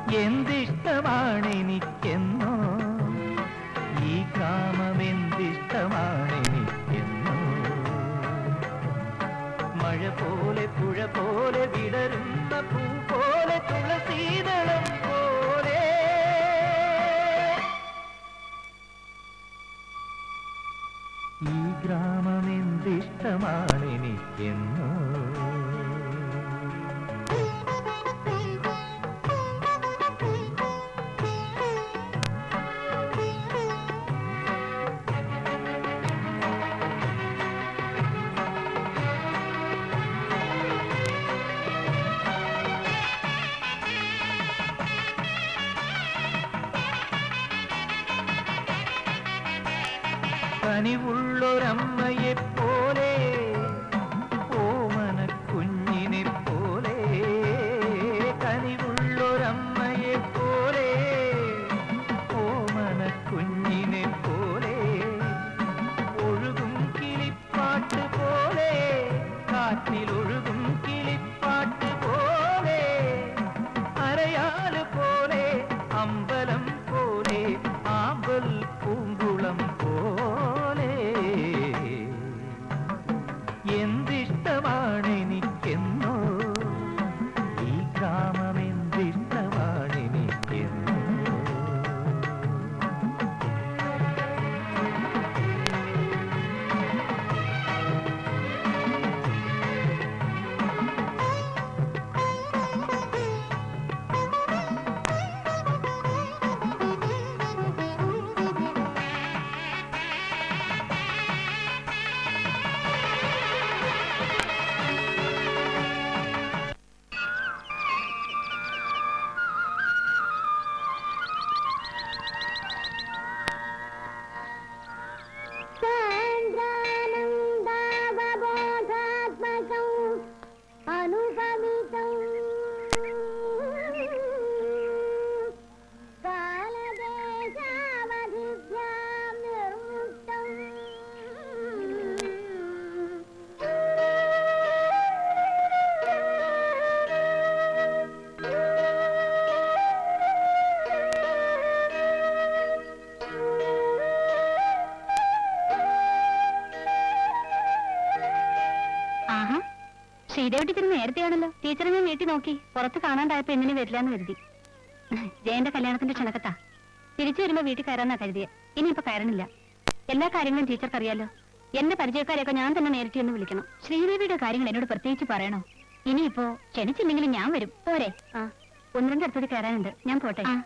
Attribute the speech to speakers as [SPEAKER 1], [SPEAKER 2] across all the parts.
[SPEAKER 1] എന്തിഷ്ടമാണെനിക്കെന്നോ ഈ ഗ്രാമം എന്തിഷ്ടമാണെനിക്കെന്നോ മഴ പോലെ പുഴ പോലെ വിടരുന്ന പൂ പോലെ തുളസീതളം പോലെ ഈ ഗ്രാമം എന്തിഷ്ടമാണെനിക്കെന്നോ കനിവുള്ളൊരമ്മയെ പോലെ ഓമന കുഞ്ഞിനെ പോലെ കനിവുള്ളൊരമ്മയെ പോലെ ഓമന കുഞ്ഞിനെ പോലെ ഒഴുകും കിളിപ്പാട്ട് പോലെ കാറ്റിലൊഴുകും കിളിപ്പാട്ട് പോലെ അരയാല് പോലെ അമ്പലം പോലെ ആമ്പൽ പൂങ്കുളം പോലെ എന്തിഷ്ടമാണെനിക്കെന്നോ ഈ ഗ്രാമം എന്തിഷ്ടമാണെനിക്കെന്നോ
[SPEAKER 2] సాంద్రానందావబోధాత్మకం అనుపమితం కాలదేశావధిభ్యాం నిర్ముక్తం
[SPEAKER 3] ആഹാ ശ്രീദേവി ടീച്ചർ നേരത്തെയാണല്ലോ ടീച്ചറെ ഞാൻ വീട്ടിൽ നോക്കി പുറത്ത് കാണാണ്ടായപ്പോ എന്നിനെ വരില്ലാന്ന് കരുതി ജയന്റെ കല്യാണത്തിന്റെ ക്ഷണക്കത്താ തിരിച്ചു വരുമ്പോ വീട്ടിൽ കയറാന്നാ കരുതിയ ഇനിയിപ്പോ കയറണില്ല എല്ലാ കാര്യങ്ങളും ടീച്ചർക്ക് അറിയാലോ എന്റെ പരിചയക്കാരെയൊക്കെ ഞാൻ തന്നെ നേരിട്ട് ഒന്ന് വിളിക്കണം ശ്രീദേവിയുടെ കാര്യങ്ങൾ എന്നോട് പ്രത്യേകിച്ച് പറയണോ ഇനിയിപ്പോ ക്ഷണിച്ചില്ലെങ്കിലും ഞാൻ വരും പോരെ ആ ഒന്ന് രണ്ട് അടുത്തൂടി കയറാനുണ്ട് ഞാൻ പോട്ടെ ആ.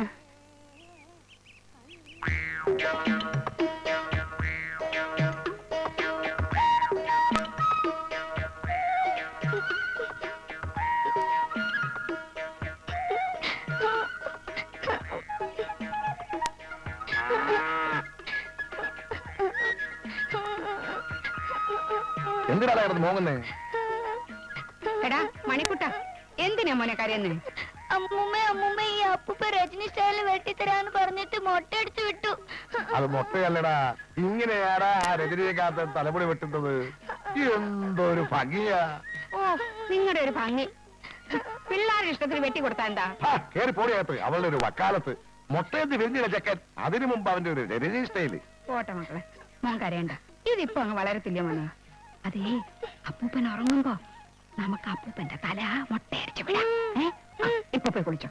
[SPEAKER 4] എന്തിനാണ് കിടന്ന് മോങ്ങുന്നേ
[SPEAKER 3] എടാ മണിക്കുട്ട എന്തിനാ മോനെ കരയുന്നേ
[SPEAKER 2] അമ്മൂമ്മ അമ്മൂമ്മ ഈ അപ്പൂപ്പ രജനി സ്റ്റൈലിൽ വെട്ടിത്തരാന്ന് പറഞ്ഞിട്ട് മൊട്ടയടിച്ചു വിട്ടു
[SPEAKER 4] അത് മൊട്ടയല്ലടാ ഇങ്ങനെയാടാ ആ രജനീകാന്ത് തലമുടി വെട്ടുന്നത് എന്തൊരു ഭംഗിയാ
[SPEAKER 3] ഓ നിങ്ങളുടെ ഒരു ഭംഗി പിള്ളേരുടെ ഇഷ്ടത്തിന് വെട്ടി കൊടുത്താ എന്താ
[SPEAKER 4] ഹാ, കേറി പോടിയകത്ത് അവളുടെ ഒരു വക്കാലത്ത് മൊട്ടയത്ത് വിരിഞ്ഞില്ല ചെക്കൻ അതിനു മുമ്പ് അവന്റെ ഒരു രജനി സ്റ്റൈല്
[SPEAKER 3] പോട്ടെ മക്കളെ മോൻ കരയണ്ട ഇതിപ്പോ അങ്ങ് വളരത്തില്ല മോനെ അതേ അപ്പൂപ്പൻ ഉറങ്ങുമ്പോ നമുക്ക് അപ്പൂപ്പന്റെ തല മുട്ടയടിച്ചു വിടാം ഏ? ആ, ഇപ്പൊ പോയി കുളിച്ചോ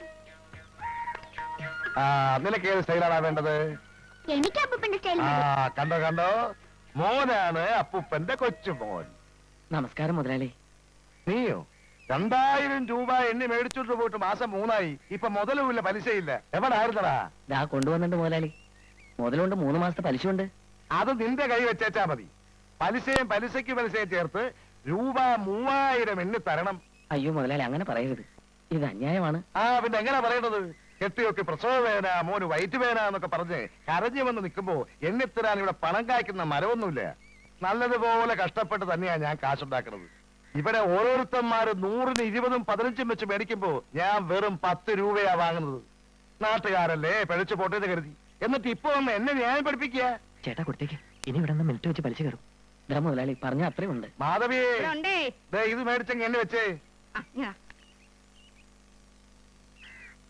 [SPEAKER 4] ആ നിനക്ക് ഏത് സ്റ്റൈലാണാ വേണ്ടത്
[SPEAKER 2] എനിക്ക് അപ്പൂപ്പന്റെ സ്റ്റൈൽ
[SPEAKER 4] ആ കണ്ടോ കണ്ടോ മോനാണ് അപ്പൂപ്പന്റെ കൊച്ചുമോൻ
[SPEAKER 5] നമസ്കാരം മുതലാളി
[SPEAKER 4] നീയോ രണ്ടായിരം രൂപ എണ്ണി മേടിച്ചോണ്ട് പോയിട്ട് മാസം മൂന്നായി ഇപ്പൊ മുതലുമില്ല പലിശയില്ല എവിടായിരുന്നടാ
[SPEAKER 5] ദാ കൊണ്ടുവന്നിട്ട് മുതലാളി മുതലുണ്ട് മൂന്ന് മാസത്തെ പലിശയുണ്ട്
[SPEAKER 4] അത് നിന്റെ കൈ വെച്ചേച്ചാ മതി പലിശയും പലിശയ്ക്ക് പലിശയും ചേർത്ത് രൂപ മൂവായിരം എണ്ണി തരണം
[SPEAKER 5] അയ്യോ മുതലാളി അങ്ങനെ പറയരുത് ഇത് അന്യായമാണ്
[SPEAKER 4] ആ പിന്നെ എങ്ങനെ പറയണത് കെട്ടിയൊക്കെ പ്രസവ വേന മോന് വയറ്റ് വേന എന്നൊക്കെ പറഞ്ഞ് കരഞ്ഞു വന്ന് നിൽക്കുമ്പോ എണ്ണിത്തരാൻ ഇവിടെ പണം കായ്ക്കുന്ന മരമൊന്നുമില്ല നല്ലതുപോലെ കഷ്ടപ്പെട്ട് തന്നെയാ ഞാൻ കാശുണ്ടാക്കുന്നത് ഇവിടെ ഓരോരുത്തന്മാര് നൂറിന് ഇരുപതും പതിനഞ്ചും വെച്ച് മേടിക്കുമ്പോ ഞാൻ വെറും പത്ത് രൂപയാ വാങ്ങുന്നത് നാട്ടുകാരല്ലേ പിഴച്ചു പോട്ടേന്ന് കരുതി എന്നിട്ട് ഇപ്പൊ ഒന്ന് എന്നെ ന്യായം പഠിപ്പിക്കുക
[SPEAKER 5] ചേട്ടാ കൊടുത്തേക്ക് ഇനി ഇവിടെ നിന്ന് മിനിറ്റ് വെച്ച് പലിശ കയറും ഇതാ മുതലാളി പറഞ്ഞ അത്രയും ഉണ്ട്
[SPEAKER 4] മാധവിയെ
[SPEAKER 3] ഇവിടെ ഉണ്ടേ
[SPEAKER 4] ദേ ഇത് മേടിച്ചെങ്കിൽ എന്നെ വെച്ചേ
[SPEAKER 3] ആ, ഇങ്ങതാ.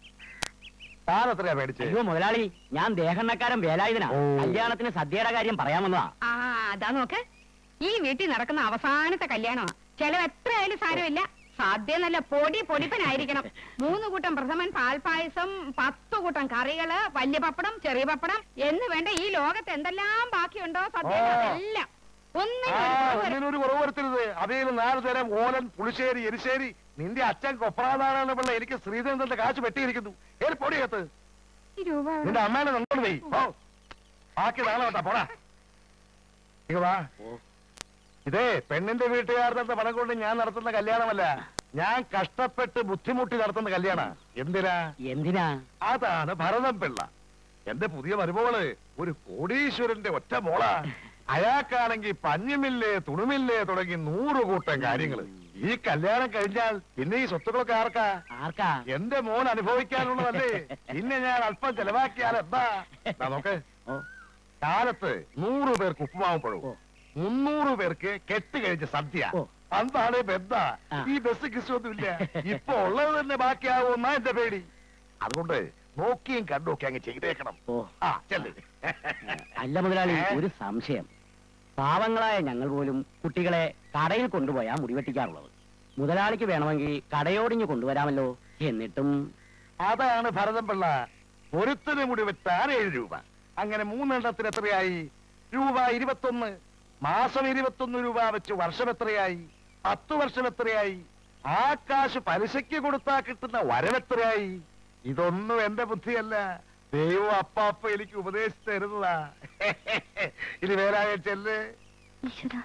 [SPEAKER 4] താൻ എത്രയാ മേടിച്ചേ
[SPEAKER 5] അയ്യോ മുതലാളി ഞാൻ ദേഹണ്ണക്കാരൻ വേലായുധനാ
[SPEAKER 4] ഓ.
[SPEAKER 5] കല്യാണത്തിന് സദ്യയുടെ കാര്യം പറയാൻ വന്നതാ
[SPEAKER 6] ആ അതാ നോക്ക് ഈ വീട്ടിൽ നടക്കുന്ന അവസാനത്തെ കല്യാണമാ ചെലവ് എത്രയായാലും സാരമില്ല സാധ്യ നല്ല പൊടി പൊടിപ്പനായിരിക്കണം മൂന്ന് കൂട്ടം പ്രഥമൻ പാൽപായസം പത്ത് കൂട്ടം കറികള് വലിയ പപ്പടം ചെറിയ പപ്പടം എന്ന് വേണ്ട ഈ ലോകത്ത് എന്തെല്ലാം ബാക്കിയുണ്ടോ സദ്യ
[SPEAKER 4] ഓ.
[SPEAKER 6] എല്ലാം ഒന്നിനും
[SPEAKER 4] ആ
[SPEAKER 6] ഒരു കുറവ് വരരുത്.
[SPEAKER 4] ഒന്നിനൊരു കുറവ് വരുത്തരുത് അതിൽ നാല് തരം ഓലൻ പുളിശ്ശേരി എരിശ്ശേരി നിന്റെ അച്ഛൻ കൊപ്രാനാരായണ പിള്ള എനിക്ക് ശ്രീധരന്റെ കാശ് വെട്ടിയിരിക്കുന്നു ഏത് പൊടിയത്ത്
[SPEAKER 6] ഈ രൂപ എവിടെ?
[SPEAKER 4] നിന്റെ അമ്മേനെ നന്നോട് പോയി ഓ ബാക്കി നാളെ വേണ്ട പോടാ ഇങ്ങ് വാ ഇതേ പെണ്ണിന്റെ വീട്ടുകാരുടെ പണം കൊണ്ട് ഞാൻ നടത്തുന്ന കല്യാണമല്ല ഞാൻ കഷ്ടപ്പെട്ട് ബുദ്ധിമുട്ടി നടത്തുന്ന കല്യാണ എന്തിനാ
[SPEAKER 5] എന്തിനാ
[SPEAKER 4] അതാണ് ഭരതം പിള്ള എന്റെ പുതിയ മരുമോള് ഒരു കോടീശ്വരന്റെ ഒറ്റ മോളാ അയാൾക്കാണെങ്കിൽ പഞ്ഞുമില്ലേ തുണുമില്ലേ തുടങ്ങി നൂറ് കൂട്ടം കാര്യങ്ങള് ഈ കല്യാണം കഴിഞ്ഞാൽ പിന്നെ ഈ സ്വത്തുക്കളൊക്കെ ആർക്കാ
[SPEAKER 5] ആർക്കാ
[SPEAKER 4] എന്റെ മോൻ അനുഭവിക്കാനുള്ളതല്ലേ പിന്നെ ഞാൻ അല്പം ചെലവാക്കിയാൽ എന്താ ദാ നോക്ക്
[SPEAKER 5] ഓ.
[SPEAKER 4] കാലത്ത് നൂറ് പേർക്ക് ഉപ്പുമാവും പഴവും
[SPEAKER 5] ഓ.
[SPEAKER 4] മുന്നൂറ് പേർക്ക് കെട്ട് കഴിച്ച സദ്യ
[SPEAKER 5] ഓ.
[SPEAKER 4] അന്താണ് ബന്ധ
[SPEAKER 5] ആ.
[SPEAKER 4] ഈ ബസ് കിസൊന്നുമില്ല ഇപ്പൊ ഉള്ളത് തന്നെ ബാക്കിയാവുമെന്നാ എന്റെ പേടി അതുകൊണ്ട് നോക്കിയും കണ്ടുമൊക്കെ അങ്ങ് ചെയ്തേക്കണം
[SPEAKER 5] ഓ
[SPEAKER 4] ആ ചെല്ല്
[SPEAKER 5] അല്ല മുതലാളി
[SPEAKER 4] ഏ?
[SPEAKER 5] ഒരു സംശയം പാവങ്ങളായ ഞങ്ങൾ പോലും കുട്ടികളെ കടയിൽ കൊണ്ടുപോയാ മുടിവെട്ടിക്കാറുള്ളത് മുതലാളിക്ക് വേണമെങ്കിൽ കടയോടിഞ്ഞ് കൊണ്ടുവരാമല്ലോ എന്നിട്ടും
[SPEAKER 4] അതാണ് ഭരതം പിള്ള ഒരുത്തിന് മുടി വെട്ടാൻ ഏഴ് രൂപ അങ്ങനെ മൂന്നെണ്ണത്തിന് എത്രയായി രൂപ ഇരുപത്തൊന്ന് മാസം ഇരുപത്തൊന്ന് രൂപ വെച്ച് വർഷം എത്രയായി പത്ത് വർഷം എത്രയായി ആ കാശ് പലിശയ്ക്ക് കൊടുത്താ കിട്ടുന്ന വരവെത്രയായി ഇതൊന്നും എന്റെ ബുദ്ധിയല്ല ദൈവം അപ്പാപ്പ എനിക്ക് ഉപദേശിച്ചു തരുന്നതാ ഇനി വേലായ ചെല്ല്
[SPEAKER 3] ഈശ്വരാ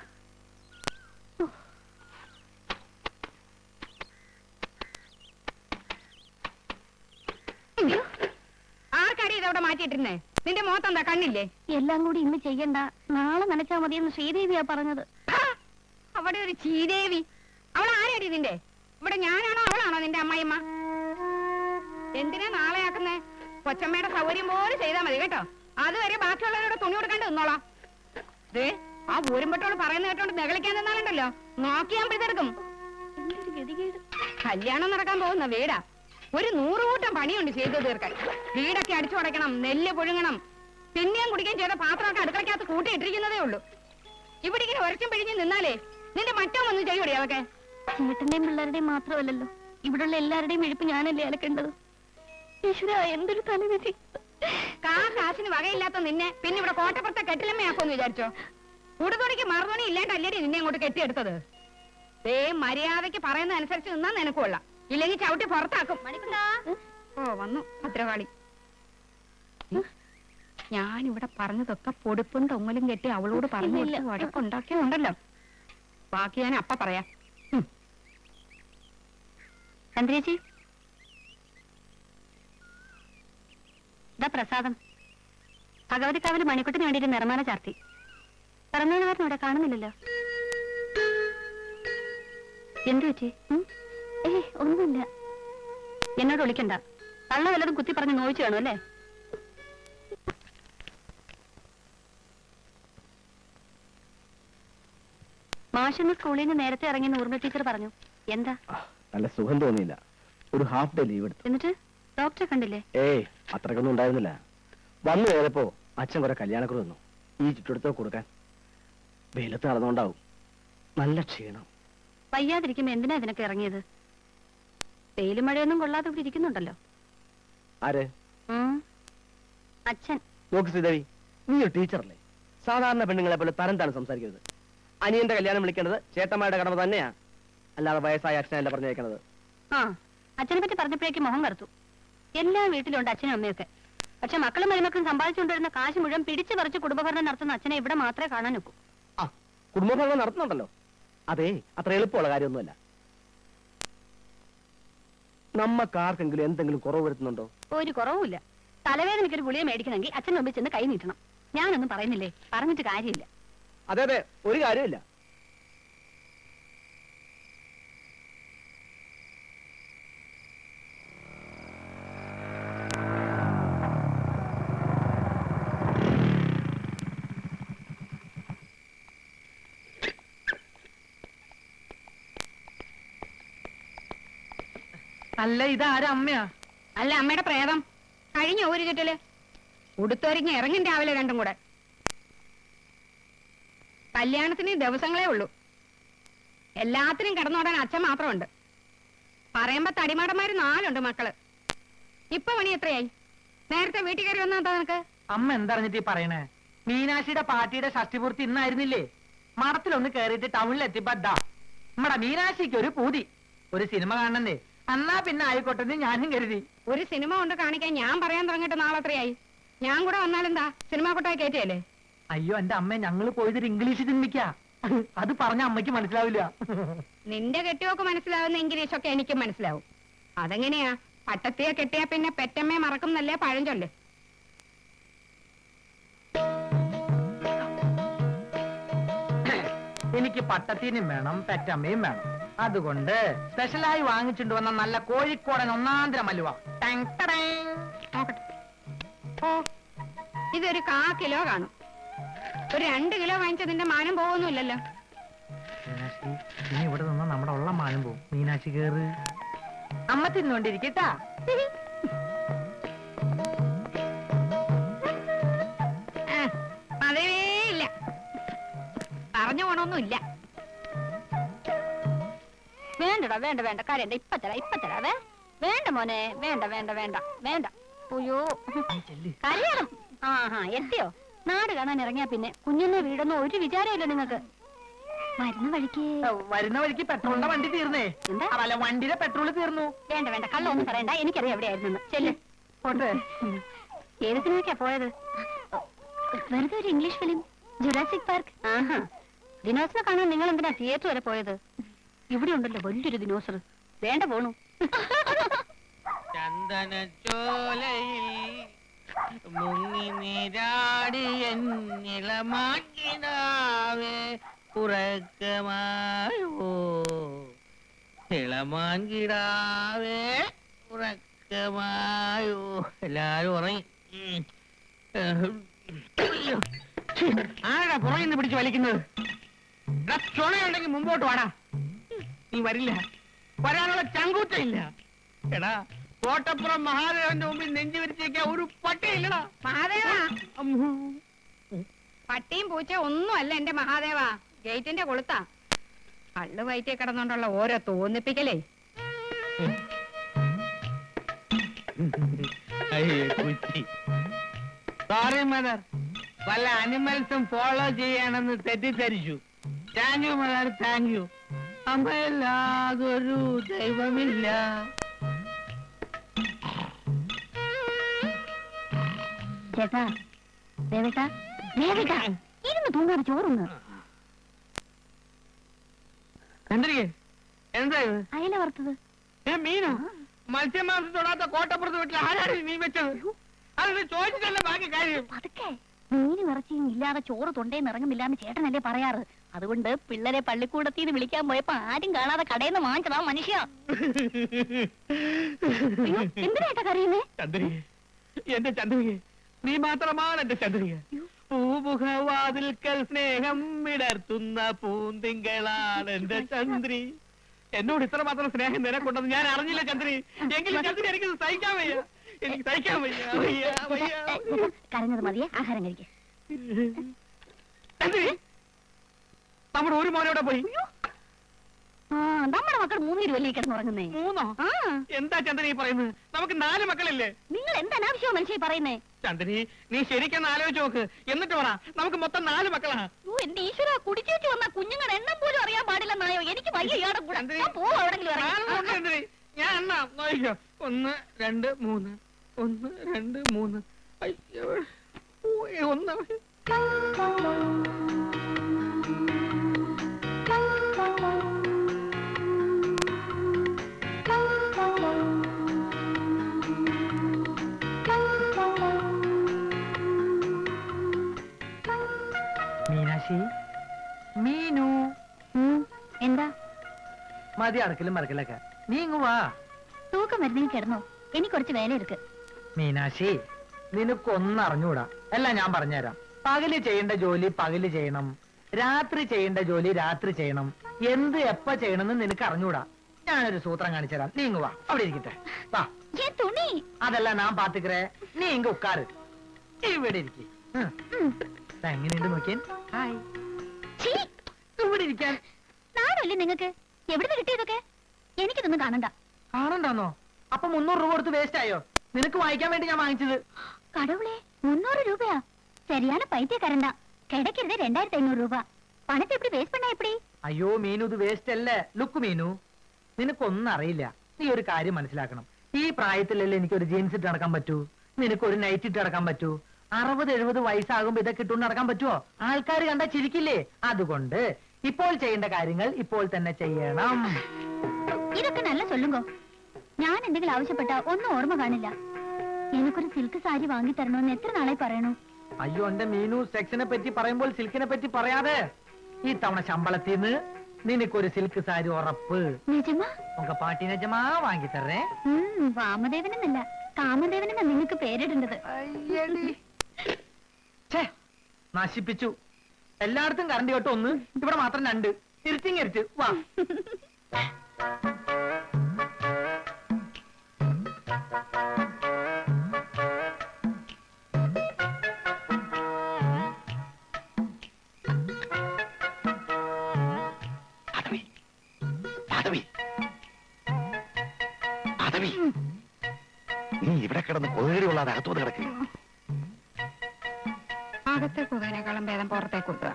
[SPEAKER 6] ആർക്കടി ഇതവിടെ മാറ്റിയിട്ടിരുന്നേ നിന്റെ മോത്തെന്താ കണ്ണില്ലേ
[SPEAKER 3] എല്ലാം കൂടി ഇന്ന് ചെയ്യണ്ട നാളെ നനച്ചാ മതിയെന്ന് ശ്രീദേവിയാ പറഞ്ഞത്
[SPEAKER 6] ഹാ, അവിടെ ഒരു ചീദേവി അവൾ ആരടി നിന്റെ ഇവിടെ ഞാനാണോ അവളാണോ നിന്റെ അമ്മായിമ്മ എന്തിനാ നാളെ ആക്കുന്നേ കൊച്ചമ്മയുടെ സൗകര്യം പോലെ ചെയ്താൽ മതി കേട്ടോ അതുവരെ ബാക്കിയുള്ളവരോട് തുണി കൊടുക്കാണ്ട് നിന്നോളാം ദേ ആ ഊരുമ്പട്ടോട് പറയുന്ന കേട്ടോണ്ട് നെകളിക്കാൻ നിന്നാലുണ്ടല്ലോ നോക്കി ഞാൻ പിടിച്ചെടുക്കും
[SPEAKER 3] എന്തൊരു ഗതികേട്
[SPEAKER 6] കല്യാണം നടക്കാൻ പോകുന്ന വീടാ ഒരു നൂറുകൂട്ടം പണിയുണ്ട് ചെയ്തു തീർക്കാൻ വീടൊക്കെ അടിച്ചു തുടയ്ക്കണം നെല്ല് പുഴുങ്ങണം പിന്നെയും കുടിക്കാൻ ചെയ്ത പാത്രമൊക്കെ അടുക്കളക്കകത്ത് കൂട്ടിയിട്ടിരിക്കുന്നതേ ഉള്ളൂ ഇവിടെ ഇങ്ങനെ ഒരച്ചും പിഴിഞ്ഞ് നിന്നാലേ നിന്റെ മറ്റോ വന്ന് ചെയ്യൂടി അതൊക്കെ
[SPEAKER 3] ചേട്ടന്റെയും പിള്ളേരുടെയും മാത്രമല്ലല്ലോ ഇവിടുള്ള എല്ലാവരുടെയും എഴുപ്പ് ഞാനല്ലേ അലക്കേണ്ടത് ഈശ്വര എന്തൊരു തലവിധി
[SPEAKER 6] കാ കാശിന് വകയില്ലാത്ത നിന്നെ പിന്നെ ഇവിടെ കോട്ടപ്പുറത്തെ കെട്ടിലമ്മയാക്കുമെന്ന് വിചാരിച്ചോ ഉടുതുണിക്ക് മറുതുണി ഇല്ലാണ്ടല്ലേടി നിന്നെ അങ്ങോട്ട് കെട്ടിയെടുത്തത് ദേ മര്യാദയ്ക്ക് പറയുന്ന അനുസരിച്ച് നിന്നാ നിനക്ക് കൊള്ളാം ഇല്ലെങ്കിൽ ചവിട്ടി പുറത്താക്കും ഓ വന്നു ഭദ്രകാളി ഞാനിവിടെ പറഞ്ഞതൊക്കെ പൊടുപ്പും തൊങ്ങലും കെട്ടി അവളോട് പറഞ്ഞു
[SPEAKER 3] ഇല്ല.
[SPEAKER 6] വഴക്കുണ്ടാക്കിയുണ്ടല്ലോ ബാക്കി ഞാൻ അപ്പ പറയാം
[SPEAKER 3] ചന്ദ്രേച്ചി ഇതാ പ്രസാദം ഭഗവതിക്കാവില് മണിക്കുട്ടിന് വേണ്ടിയിട്ട് നിർമ്മാണ ചാർത്തി പിറന്നാളുകാരൻ ഇവിടെ കാണുന്നില്ലല്ലോ എന്തു പറ്റി ഉം? ഏയ് ഒന്നുമില്ല എന്നോട് വിളിക്കണ്ട തള്ള വല്ലതും കുത്തി പറഞ്ഞ് നോയിച്ചു കാണും അല്ലേ മാഷിന്ന് സ്കൂളിൽ നിന്ന് നേരത്തെ ഇറങ്ങി ഊർമ്മ ടീച്ചർ പറഞ്ഞു എന്താ
[SPEAKER 5] നല്ല സുഖം തോന്നിയില്ല ഒരു ഹാഫ് ഡേ ലീവ് എടുത്തു
[SPEAKER 3] എന്നിട്ട് ഡോക്ടറെ കണ്ടില്ലേ
[SPEAKER 5] ഏയ് അത്രക്കൊന്നും ഉണ്ടായിരുന്നില്ല വന്നു കയറിയപ്പോ അച്ഛൻ കുറെ കല്യാണക്കുറി വന്നു ഈ ചുറ്റെടുത്തോ കൊടുക്കാൻ വെയിലത്ത് നടന്നുകൊണ്ടാവും നല്ല ക്ഷീണം
[SPEAKER 3] വയ്യാതിരിക്കുമ്പോ എന്തിനാ ഇതിനൊക്കെ ഇറങ്ങിയത് വെയിലും മഴയൊന്നും കൊള്ളാതെ ഇവിടെ ഇരിക്കുന്നുണ്ടല്ലോ
[SPEAKER 5] ആര്
[SPEAKER 3] ഉം. അച്ഛൻ
[SPEAKER 5] നോക്ക് ശ്രീദേവി നീ ഒരു ടീച്ചറല്ലേ സാധാരണ പെണ്ണുങ്ങളെ പോലെ തരം താൻ സംസാരിക്കരുത് അനിയന്റെ കല്യാണം വിളിക്കേണ്ടത് ചേട്ടന്മാരുടെ കടമ തന്നെയാ അല്ലാതെ വയസ്സായ അച്ഛനല്ല പറഞ്ഞേക്കണത്
[SPEAKER 3] ആ അച്ഛനെ പറ്റി പറഞ്ഞപ്പോഴേക്ക് മുഖം കറുത്തു എല്ലാ വീട്ടിലുണ്ട് അച്ഛനും അമ്മയൊക്കെ പക്ഷെ മക്കളും മരുമക്കളും സമ്പാദിച്ചുകൊണ്ടിരുന്ന കാശ് മുഴുവൻ പിടിച്ചു പറിച്ച് കുടുംബഭരണം നടത്തുന്ന അച്ഛനെ ഇവിടെ മാത്രമേ കാണാൻ ഒക്കൂ
[SPEAKER 5] ആ കുടുംബഭരണം നടത്തുന്നുണ്ടല്ലോ അതെ അത്ര എളുപ്പമുള്ള കാര്യമൊന്നുമല്ല നമ്മക്കാർക്കെങ്കിലും എന്തെങ്കിലും കുറവ് വരുത്തുന്നുണ്ടോ
[SPEAKER 3] ഒരു കുറവുമില്ല തലവേദനയ്ക്ക് ഒരു ഗുളിക മേടിക്കണമെങ്കിൽ അച്ഛൻ മുമ്പിൽ ചെന്ന് കൈ നീട്ടണം ഞാനൊന്നും പറയുന്നില്ലേ പറഞ്ഞിട്ട് കാര്യമില്ല
[SPEAKER 5] അതെ അതെ ഒരു കാര്യമില്ല
[SPEAKER 6] അല്ല ഇതാരാ അമ്മയാ അല്ല അമ്മയുടെ പ്രേതം കഴിഞ്ഞ ഒരു ചുറ്റല് ഉടുത്തൊരുങ്ങി ഇറങ്ങും രാവിലെ രണ്ടും കൂടെ കല്യാണത്തിന് ദിവസങ്ങളേ ഉള്ളൂ എല്ലാത്തിനും കിടന്നോടാൻ അച്ഛൻ മാത്രമുണ്ട് പറയുമ്പോ തടിമാടന്മാര് നാലുണ്ട് മക്കള് ഇപ്പൊ പണി എത്രയായി നേരത്തെ വീട്ടിൽ കയറി വന്നാ എന്താ നിനക്ക്
[SPEAKER 1] അമ്മ എന്തറിഞ്ഞിട്ട് ഈ പറയണേ മീനാക്ഷിയുടെ പാർട്ടിയുടെ ഷഷ്ടിപൂർത്തി ഇന്നായിരുന്നില്ലേ മഠത്തിലൊന്ന് കേറിയിട്ട് ടൗണിൽ എത്തിപ്പദ്ദാ നമ്മടെ മീനാക്ഷിക്ക് ഒരു പൂതി ഒരു സിനിമ കാണണന്നേ എന്നാ പിന്നെ ആയിക്കോട്ടെ എന്ന് ഞാനും കരുതി
[SPEAKER 6] ഒരു സിനിമ കൊണ്ട് കാണിക്കാൻ ഞാൻ പറയാൻ തുടങ്ങിയിട്ട് നാളെ എത്രയായി ഞാൻ കൂടെ വന്നാലെന്താ സിനിമ കൊട്ടായി കയറ്റിയല്ലേ
[SPEAKER 1] അയ്യോ എന്റെ അമ്മ ഞങ്ങള് പോയതൊരു ഇംഗ്ലീഷ് സിനിമയ്ക്കാ അത് പറഞ്ഞ അമ്മയ്ക്ക് മനസ്സിലാവില്ല
[SPEAKER 6] നിന്റെ കെട്ടിയൊക്കെ മനസ്സിലാവുന്ന ഇംഗ്ലീഷൊക്കെ എനിക്കും മനസ്സിലാവും അതെങ്ങനെയാ പട്ടത്തിയെ കെട്ടിയാ പിന്നെ പെറ്റമ്മയെ മറക്കുന്നല്ലേ പഴഞ്ചൊല്ല്
[SPEAKER 1] എനിക്ക് പട്ടത്തിനും വേണം പെറ്റമ്മയും വേണം അതുകൊണ്ട് സ്പെഷ്യലായി വാങ്ങിച്ചുകൊണ്ട് വന്ന നല്ല കോഴിക്കോടൻ ഒന്നാന്തര മലുവ ടാങ് ടടാങ്.
[SPEAKER 6] നോക്കട്ടെ ഓ ഇതൊരു കാ കിലോ കാണും ഒരു രണ്ട് കിലോ വാങ്ങിച്ച നിന്റെ മാനം പോകുന്നില്ലല്ലോ
[SPEAKER 1] മീനാക്ഷി ഇനി ഇവിടെ നിന്നാ നമ്മുടെ ഉള്ള മാനം പോവും മീനാക്ഷി കേറ് അമ്മ തിന്നോണ്ടിരിക്കട്ടാ
[SPEAKER 6] അതേ ഇല്ല പറഞ്ഞു പോണൊന്നുമില്ല
[SPEAKER 3] വേണ്ടടാ വേണ്ട വേണ്ട കരയണ്ട ഇപ്പൊ തരാ ഇപ്പൊ തരാവേ വേണ്ട മോനെ വേണ്ട വേണ്ട വേണ്ട വേണ്ട അയ്യോ കരയണം ആഹാ എത്തിയോ നാട് കാണാൻ ഇറങ്ങിയാ പിന്നെ കുഞ്ഞിനെ വീടൊന്നും ഒരു വിചാരമില്ല നിങ്ങൾക്ക് വരുന്ന വഴിക്ക്
[SPEAKER 1] വരുന്ന വഴിക്ക് പെട്രോളിന്റെ വണ്ടി തീർന്നേ
[SPEAKER 3] എന്താ?
[SPEAKER 1] അതല്ല വണ്ടിയുടെ പെട്രോൾ തീർന്നു
[SPEAKER 3] വേണ്ട വേണ്ട കള്ളൊന്നും പറയണ്ട എനിക്കറിയാം എവിടെയായിരുന്നു ചെല്ല്
[SPEAKER 1] പോട്ടെ
[SPEAKER 3] ഏത് സിനിമയ്ക്കാ പോയത് വെറുതെ ഒരു ഇംഗ്ലീഷ് ഫിലിം ജുറാസിക് പാർക്ക് ആഹാ ദിനോസറെ കാണാൻ നിങ്ങൾ എന്തിനാ തിയേറ്റർ വരെ പോയത് ഇവിടെ ഉണ്ടല്ലോ വലിയൊരു ദിനോസർ വേണ്ട പോണു
[SPEAKER 7] ചന്ദനച്ചോലയിൽ മുങ്ങി നീരാടി എന്നിളമാക്കിടാവേ ഉറക്കമായോ ഇളമാൻകിടാവേ ഉറക്കമായോ എല്ലാരും ഉറങ്ങി ഉം.
[SPEAKER 1] ആരാ പുറകിൽ നിന്ന് പിടിച്ച് വലിക്കുന്നത് എടാ, ചുണയുണ്ടെങ്കിൽ മുമ്പോട്ട് വാടാ നീ വരില്ല വരാനുള്ള ചങ്കൂറ്റമില്ല എടാ കോട്ടപ്പുറം മഹാദേവന്റെ മുമ്പിൽ നെഞ്ചു വിരിച്ചേക്കാൻ ഒരു പട്ടിയില്ലടാ
[SPEAKER 6] മഹാദേവ
[SPEAKER 1] അമ്മൂ.
[SPEAKER 6] പട്ടിയും പൂച്ച ഒന്നും അല്ല എന്റെ മഹാദേവ ഗേറ്റിന്റെ കൊളുത്താ കള്ളു വയറ്റിൽ കിടന്നോണ്ടുള്ള ഓരോ തോന്നിപ്പിക്കലേ
[SPEAKER 7] സോറി മദർ വല്ല അനിമൽസും ഫോളോ ചെയ്യാണെന്ന് തെറ്റിദ്ധരിച്ചു thank you mother thank you അമ്മയില്ലാതൊരു ദൈവമില്ല
[SPEAKER 3] ചേട്ടാ ദേവേട്ടാ ദേവേട്ടാ ഇരുന്ന് തൂങ്ങാതെ ചോറുന്ന്
[SPEAKER 7] ചന്ദ്രികേ എന്താ ഇത്
[SPEAKER 3] അയല വറുത്തത്
[SPEAKER 7] ഏ മീനോ മത്സ്യമാംസം തൊടാത്ത കോട്ടപ്പുറത്ത് വീട്ടിൽ ആരാണ് നീ വെച്ചത് അത് ചോദിച്ചിട്ടല്ല ബാക്കി കാര്യം
[SPEAKER 3] പതുക്കെ മീനും ഇറച്ചിയും ഇല്ലാതെ ചോറ് തൊണ്ടേന്ന് ഇറങ്ങുന്നില്ലാന്ന് ചേട്ടനല്ലേ പറയാറ് അതുകൊണ്ട് പിള്ളേരെ പള്ളിക്കൂടത്തിൽ വിളിക്കാൻ പോയപ്പോ ആരും കാണാതെ കടയിൽ നിന്ന് വാങ്ങിച്ചതാ മനുഷ്യ അയ്യോ, എന്തിനാ കറിയുന്നേ
[SPEAKER 7] ചന്ദ്രിക എന്റെ ചന്ദ്രിക നീ മാത്രമാണ് എന്റെ ചന്ദ്രിക പൂമുഖവാതിൽക്കൽ സ്നേഹം വിടർത്തുന്ന പൂന്തിങ്കളാണ് എന്റെ ചന്ദ്രി എന്നോട് ഇത്ര മാത്രം സ്നേഹം നിനക്കുണ്ടെന്ന് ഞാൻ അറിഞ്ഞില്ല ചന്ദ്രി എങ്കിലും ചന്ദ്രി എനിക്ക് സഹിക്കാൻ വയ്യ എനിക്ക് സഹിക്കാൻ വയ്യ വയ്യ വയ്യ വയ്യ.
[SPEAKER 3] കരഞ്ഞത് മതിയെ ആഹാരം കഴിക്കേ
[SPEAKER 7] ചന്ദ്രി നമ്മുടെ ഒരു മോനോടെ പോയി
[SPEAKER 3] ആ നമ്മുടെ മക്കൾ മൂന്ന് രൂപ കിടന്നുറങ്ങുന്നേ
[SPEAKER 7] മൂന്നോ
[SPEAKER 3] ആ
[SPEAKER 7] എന്താ ചന്ദ്രി ഈ പറയുന്നത് നമുക്ക് നാല് മക്കളില്ലേ
[SPEAKER 3] നിങ്ങൾ എന്താ അനാവശ്യമോ മനുഷ്യ പറയുന്നേ
[SPEAKER 7] ചന്ദ്രി നീ ശരിക്കൊന്ന് ആലോചിച്ച് നോക്ക് എന്നിട്ട് പറ നമുക്ക് മൊത്തം നാല് മക്കളാ
[SPEAKER 3] ഓ എന്റെ ഈശ്വര കുടിച്ചേച്ച് വന്ന കുഞ്ഞുങ്ങളുടെ എണ്ണം പോലും അറിയാൻ പാടില്ലെന്നായോ എനിക്ക് വയ്യ ഇയാടെ കൂടെ
[SPEAKER 7] ചന്ദ്രി,
[SPEAKER 3] ഞാൻ പോവാ എവിടെങ്കിലും
[SPEAKER 7] നാലെണ്ണം ഉണ്ട്
[SPEAKER 3] ഇറങ്ങി
[SPEAKER 7] ചന്ദ്രി. ഞാൻ എണ്ണാം നോക്കിക്കോ ഒന്ന് രണ്ട് മൂന്ന് ഒന്ന് രണ്ട് മൂന്ന് അയ്യോ ഓ, ഒന്ന്
[SPEAKER 1] മീനാക്ഷി മീനു
[SPEAKER 3] ഉം, എന്താ
[SPEAKER 1] മതി അടക്കലും മറക്കലൊക്കെ നീ ഇങ്ങ് വാ
[SPEAKER 3] തൂക്കം വരുന്നെങ്കിൽ കിടന്നോ എനിക്ക് കുറച്ച് വേല ഇருக்கு
[SPEAKER 1] മീനാക്ഷി നിനക്കൊന്നും അറിഞ്ഞൂടാ എല്ലാം ഞാൻ പറഞ്ഞുതരാം പകല് ചെയ്യേണ്ട ജോലി പകല് ചെയ്യണം രാത്രി ചെയ്യേണ്ട ജോലി രാത്രി ചെയ്യണം എന്ത് എപ്പ ചെയ്യണമെന്ന് നിനക്ക് അറിഞ്ഞൂടാ ഞാനൊരു സൂത്രം കാണിച്ചു തരാം നീ ഇങ്ങ് വാ അവിടെ ഇരിക്കട്ടെ വാ
[SPEAKER 2] ஏன் துணி
[SPEAKER 1] അതെല്ലാം ഞാൻ പാത്തുക്കറേ നീ ഇങ്ങ് ഉക്കാറ് ഇവിടെ ഇരിക്കും എങ്ങനെയുണ്ട് നോക്കിയൻ ഹായ്
[SPEAKER 2] ഛീ,
[SPEAKER 1] ഇവിടെ ഇരിക്കാൻ
[SPEAKER 2] നാണല്ലേ നിങ്ങക്ക് എവിടുന്ന് കിട്ടിയതൊക്കെ എനിക്കിതൊന്നും കാണണ്ട
[SPEAKER 1] കാണണ്ടാന്നോ അപ്പൊ മുന്നൂറ് രൂപ കൊടുത്ത് വേസ്റ്റ് ആയോ നിനക്ക് വായിക്കാൻ വേണ്ടി ഞാൻ വാങ്ങിച്ചത്
[SPEAKER 2] கடவுளே முன்னூறு ரூபாயா சரியான பைத்தியக்காரன் தான் கிடைக்கிறது ரெண்டாயிரத்தி ஐநூறு ரூபாய் பணத்தை எப்படி வேஸ்ட் பண்ணா எப்படி
[SPEAKER 1] അയ്യോ മീനു ഇത് വേസ്റ്റ് അല്ലേ ലുക്ക് മീനു നിനക്കൊന്നും അറിയില്ല നീ ഒരു കാര്യം മനസ്സിലാക്കണം ഈ പ്രായത്തിലല്ലേ എനിക്ക് ഒരു ജീൻസ് ഇട്ട് നടക്കാൻ പറ്റൂ നിനക്ക് ഒരു നൈറ്റ് ഇട്ട് നടക്കാൻ പറ്റൂ അറുപത് എഴുപത് വയസ്സാകുമ്പോ ഇതൊക്കെ ഇട്ടുകൊണ്ട് നടക്കാൻ പറ്റുമോ ആൾക്കാർ കണ്ടാ ചിരിക്കില്ലേ അതുകൊണ്ട് ഇപ്പോൾ ചെയ്യേണ്ട കാര്യങ്ങൾ ഇപ്പോൾ തന്നെ ചെയ്യണം
[SPEAKER 2] ഇതൊക്കെ നല്ല சொல்லுங்க ഞാൻ എന്തെങ്കിലും ആവശ്യപ്പെട്ട ഒന്നും ഓർമ്മ കാണില്ല എനിക്കൊരു സിൽക്ക് സാരി വാങ്ങി തരണമെന്ന് എത്ര നാളായി പറയണു
[SPEAKER 1] അയ്യോ എന്റെ മീനു സെക്സിനെ പറ്റി പറയുമ്പോൾ സിൽക്കിനെ പറ്റി പറയാതെ ഈ തവണ ശമ്പളത്തിൽ നിന്ന് നിനക്കൊരു സിൽക്ക് സാരി ഉറപ്പ്
[SPEAKER 2] നിജമാ
[SPEAKER 1] നമുക്ക് പാട്ടിനെ ജമാ വാങ്ങി തരേ
[SPEAKER 2] ഉം, വാമദേവനെന്നല്ല കാമദേവനെന്നാ നിങ്ങക്ക് പേരിടേണ്ടത്
[SPEAKER 1] ഛേ, നശിപ്പിച്ചു എല്ലായിടത്തും കറണ്ട് കേട്ടോ ഒന്ന് ഇവിടെ മാത്രം രണ്ട് ഇരുത്തിങ് ഇരുത്ത് വാ
[SPEAKER 4] മാധവി മാധവി മാധവി നീ ഇവിടെ കിടന്ന് കൊതുകടി കൊള്ളാതെ അകത്തോട്ട് കിടക്ക്
[SPEAKER 6] അകത്തെ കുതിനേക്കാളും ഭേദം പുറത്തേക്ക് കുത്തുക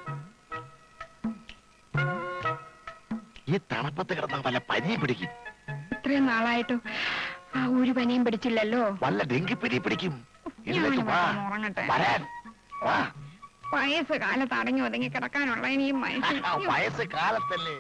[SPEAKER 4] ഈ തണുപ്പത്ത് കിടന്ന വല്ല പനി പിടിക്കും
[SPEAKER 6] ഇത്രയും നാളായിട്ടും ആ ഒരു പനിയും പിടിച്ചില്ലല്ലോ
[SPEAKER 4] വല്ല ഡെങ്കിപ്പനി പിടിക്കും എഴുന്നേറ്റ് വാ
[SPEAKER 6] ഞാനിവിടെ ഉറങ്ങട്ടെ.
[SPEAKER 4] വരാൻ വാ
[SPEAKER 6] വയസ്സ് കാലത്ത് അടങ്ങി ഒതുങ്ങി കിടക്കാനുള്ള ഇനിയും മനുഷ്യൻ
[SPEAKER 4] വയസ്സ് കാലത്തല്ലേ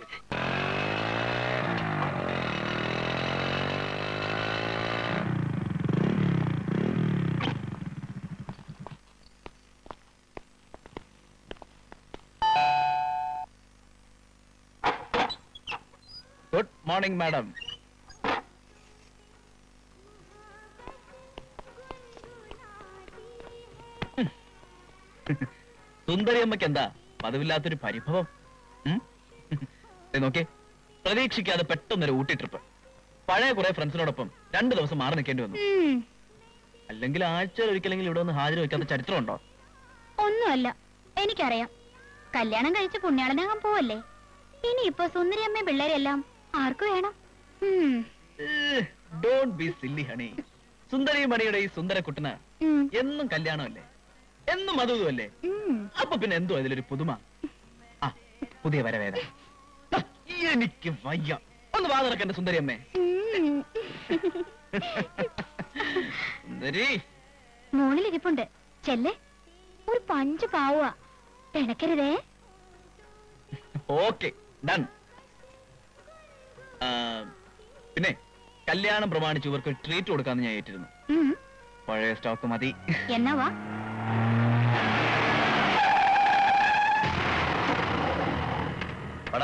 [SPEAKER 7] ഗുഡ് മോർണിംഗ് മാഡം സുന്ദരിയമ്മയ്ക്ക് എന്താ പതിവില്ലാത്തൊരു പരിഭവം ഉം? ദേ നോക്കേ പ്രതീക്ഷിക്കാതെ പെട്ടെന്നൊരു ഊട്ടി ട്രിപ്പ് പഴയ കുറെ ഫ്രണ്ട്സിനോടൊപ്പം രണ്ടു ദിവസം മാറി നിൽക്കേണ്ടി വന്നു
[SPEAKER 2] ഉം,
[SPEAKER 7] അല്ലെങ്കിൽ ആഴ്ചയിൽ ഒരിക്കലെങ്കിൽ ഇവിടെ ഒന്ന് ഹാജർ വെക്കാത്ത ചരിത്രമുണ്ടോ
[SPEAKER 2] ഒന്നുമല്ല എനിക്കറിയാം കല്യാണം കഴിച്ച് പുണ്യാളനാകാൻ പോവല്ലേ ഇനിയിപ്പോ സുന്ദരിയമ്മയും പിള്ളേരെല്ലാം ആർക്കു വേണം ഉം,
[SPEAKER 7] ഡോണ്ട് ബി സില്ലി ഹണി സുന്ദരി മണിയുടെ ഈ സുന്ദര കുട്ടന്
[SPEAKER 2] ഉം,
[SPEAKER 7] എന്നും കല്യാണമല്ലേ എന്നും മധുവല്ലേ
[SPEAKER 2] ഉം.
[SPEAKER 7] അപ്പൊ പിന്നെ എന്തോ അതിലൊരു പുതുമ ആ പുതിയ വരവേദ ആ, എനിക്ക് വയ്യ ഒന്ന് വാ നടക്കണ്ട സുന്ദരി അമ്മേ
[SPEAKER 2] ഉം.
[SPEAKER 7] സുന്ദരി
[SPEAKER 2] മോളിലിരിപ്പുണ്ട് ചെല്ലേ ഒരു പഞ്ച് പാവുക പിണക്കരുതേ
[SPEAKER 7] ഓക്കെ ഡൺ പിന്നെ കല്യാണം പ്രമാണിച്ച് ഇവർക്ക് ട്രീറ്റ് കൊടുക്കാന്ന് ഞാൻ ഏറ്റിരുന്നു
[SPEAKER 2] ഉം,
[SPEAKER 7] പഴയ സ്റ്റോക്ക് മതി
[SPEAKER 2] എന്നാ വാ
[SPEAKER 5] വാടാ.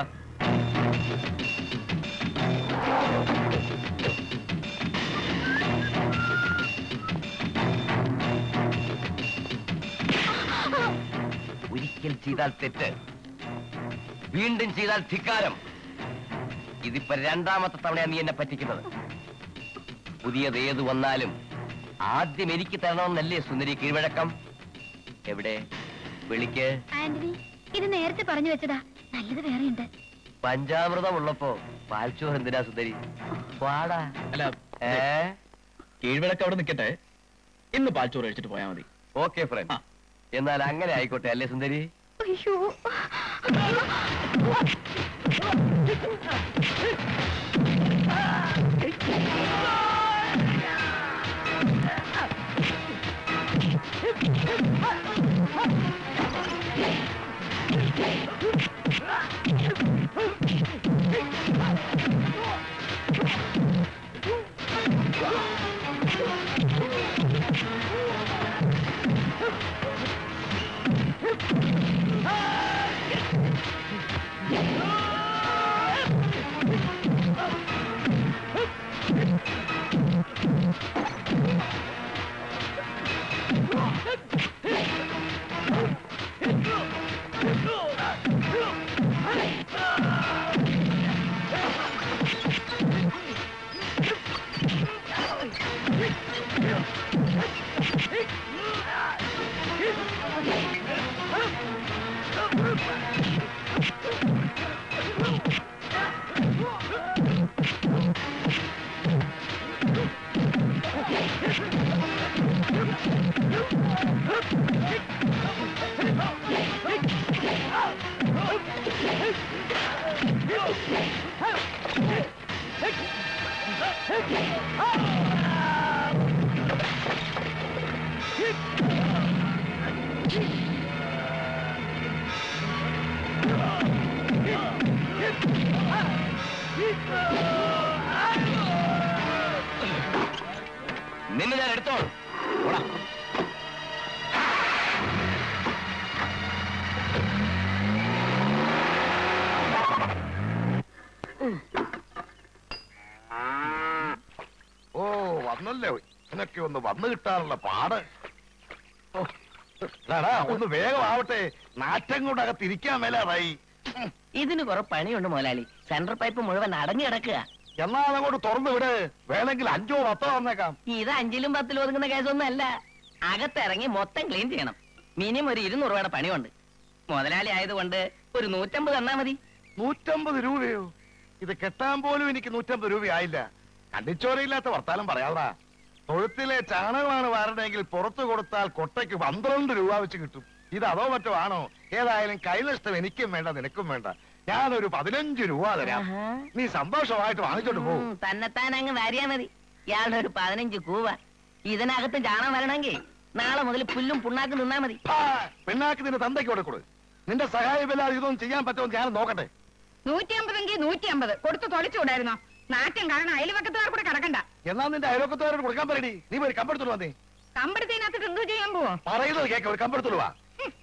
[SPEAKER 8] ഒരിക്കൽ ചെയ്താൽ തെറ്റ് വീണ്ടും ചെയ്താൽ ധിക്കാരം ഇതിപ്പോ രണ്ടാമത്തെ തവണയാണ് നീ എന്നെ പറ്റിക്കുന്നത് പുതിയത് ഏത് വന്നാലും ആദ്യം എനിക്ക് തരണമെന്നല്ലേ സുന്ദരി കീഴ്വഴക്കം എവിടെ വിളിക്ക്
[SPEAKER 2] ആന്റണി ഇത് നേരത്തെ പറഞ്ഞു വെച്ചതാ നല്ലത് വേറെയുണ്ട്
[SPEAKER 8] പഞ്ചാമൃതം ഉള്ളപ്പോ പാൽച്ചോറ് എന്തിനാ സുന്ദരി പാടാ
[SPEAKER 7] അല്ല
[SPEAKER 8] ഏ
[SPEAKER 7] കീഴ്വിളക്ക് അവിടെ നിൽക്കട്ടെ ഇന്ന് പാൽച്ചോറ് കഴിച്ചിട്ട് പോയാൽ മതി
[SPEAKER 8] ഓക്കെ ഫ്രണ്ട്
[SPEAKER 7] ആ.
[SPEAKER 8] എന്നാൽ അങ്ങനെ ആയിക്കോട്ടെ അല്ലേ സുന്ദരി
[SPEAKER 2] അയ്യോ
[SPEAKER 8] നിന്നെ ഞാൻ എടുത്തോളൂ ഓടാ.
[SPEAKER 4] ഓ വന്നല്ലേ ഇതിനൊക്കെ ഒന്ന് വന്നു കിട്ടാനുള്ള പാട് ഓ, എടാടാ, ഒന്ന് വേഗം ആവട്ടെ നാറ്റം കൊണ്ട് അകത്തിരിക്കാൻ മേലാതായി ഉം,
[SPEAKER 9] ഇതിന് കുറെ പണിയുണ്ട് മുതലാളി സെൻട്രൽ പൈപ്പ് മുഴുവൻ അടഞ്ഞു കിടക്കുക
[SPEAKER 4] എന്നാ അതങ്ങോട്ട് തുറന്നു വിട് വേണമെങ്കിൽ അഞ്ചോ പത്തോ തന്നേക്കാം
[SPEAKER 9] ഇത് അഞ്ചിലും പത്തിലും ഒതുങ്ങുന്ന കേസൊന്നും അല്ല അകത്തിറങ്ങി മൊത്തം ക്ലീൻ ചെയ്യണം മിനിമം ഒരു ഇരുന്നൂറ് രൂപയുടെ പണിയുണ്ട് മുതലാളി ആയതുകൊണ്ട് ഒരു നൂറ്റമ്പത് തന്നാ മതി
[SPEAKER 4] നൂറ്റമ്പത് രൂപയോ ഇത് കെട്ടാൻ പോലും എനിക്ക് നൂറ്റമ്പത് രൂപയായില്ല കണ്ടിച്ചോരയില്ലാത്ത വർത്താനം പറയാടാ തൊഴുത്തിലെ ചാണകമാണ് വാരണമെങ്കിൽ പുറത്തു കൊടുത്താൽ കൊട്ടയ്ക്ക് പന്ത്രണ്ട് രൂപ വെച്ച് കിട്ടും ഇത് അതോ മറ്റോ ആണോ ഏതായാലും കൈനഷ്ടം എനിക്കും വേണ്ട നിനക്കും വേണ്ട ഞാനൊരു പതിനഞ്ച് രൂപ തരാം നീ സന്തോഷമായിട്ട് വാങ്ങിച്ചോണ്ട് പോകും
[SPEAKER 9] ഉം, തന്നെത്താൻ അങ്ങ് വാരിയാ മതി ഇയാളുടെ ഒരു പതിനഞ്ച് കൂവ ഇതിനകത്ത് ചാണം വരണമെങ്കിൽ നാളെ മുതൽ പുല്ലും പുണ്ണാക്ക് നിന്നാ മതി
[SPEAKER 4] പെണ്ണാക്ക് നിന്റെ തന്തയ്ക്ക് കൊടുക്കൊടു നിന്റെ സഹായമില്ലാതെ ഇതൊന്നും ചെയ്യാൻ പറ്റുമോ ഞാൻ നോക്കട്ടെ
[SPEAKER 6] നൂറ്റി അമ്പതെങ്കിൽ നൂറ്റി അമ്പത് കൊടുത്ത് തൊളിച്ചുകൂടായിരുന്നോ നാറ്റം കാരണം അയൽവക്കത്തുകാർ കൂടെ കിടക്കണ്ട
[SPEAKER 4] എന്നാ നിന്റെ അയലോക്കത്തോരോട് കൊടുക്കാൻ പറയടി നീ ഒരു കമ്പെടുത്തോളൂ വന്നേ
[SPEAKER 6] കമ്പടത്തിനകത്ത് എന്തോ ചെയ്യാൻ പോവോ
[SPEAKER 4] പറയുന്നത് കേൾക്ക ഒരു കമ്പെടുത്തോളൂ വാ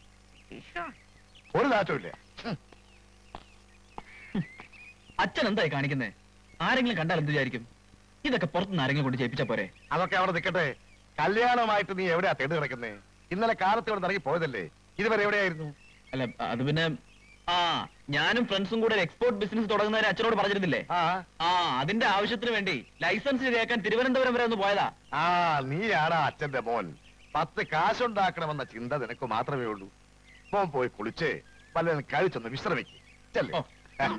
[SPEAKER 4] ഒരു നാറ്റവും ഇല്ല
[SPEAKER 7] അച്ഛൻ എന്തായി കാണിക്കുന്നേ ആരെങ്കിലും കണ്ടാൽ എന്ത് വിചാരിക്കും ഇതൊക്കെ പുറത്തുനിന്ന് ആരെങ്കിലും കൊണ്ട് ചെയ്യിപ്പിച്ച പോരെ
[SPEAKER 4] അതൊക്കെ അവിടെ നിൽക്കട്ടെ കല്യാണമായിട്ട് നീ എവിടെയാ തെണ്ട് കിടക്കുന്നേ ഇന്നലെ കാലത്ത് ഇവിടെ ഇറങ്ങി പോയതല്ലേ ഇതുവരെ എവിടെയായിരുന്നു
[SPEAKER 7] അല്ല അത് പിന്നെ ആ ഞാനും ഫ്രണ്ട്സും കൂടെ ഒരു എക്സ്പോർട്ട് ബിസിനസ് തുടങ്ങുന്നവരെ അച്ഛനോട് പറഞ്ഞിരുന്നില്ലേ
[SPEAKER 4] ആ
[SPEAKER 7] ആ അതിന്റെ ആവശ്യത്തിന് വേണ്ടി ലൈസൻസ് ശരിയാക്കാൻ തിരുവനന്തപുരം വരെ ഒന്ന് പോയതാ
[SPEAKER 4] ആ നീയാണ് അച്ഛന്റെ മോൻ പത്ത് കാശുണ്ടാക്കണമെന്ന ചിന്ത നിനക്ക് മാത്രമേ ഉള്ളൂ മോൻ പോയി കുളിച്ച് വല്ലതും കഴിച്ചൊന്ന് വിശ്രമിക്കും ചെല്ലേ
[SPEAKER 7] ഓ.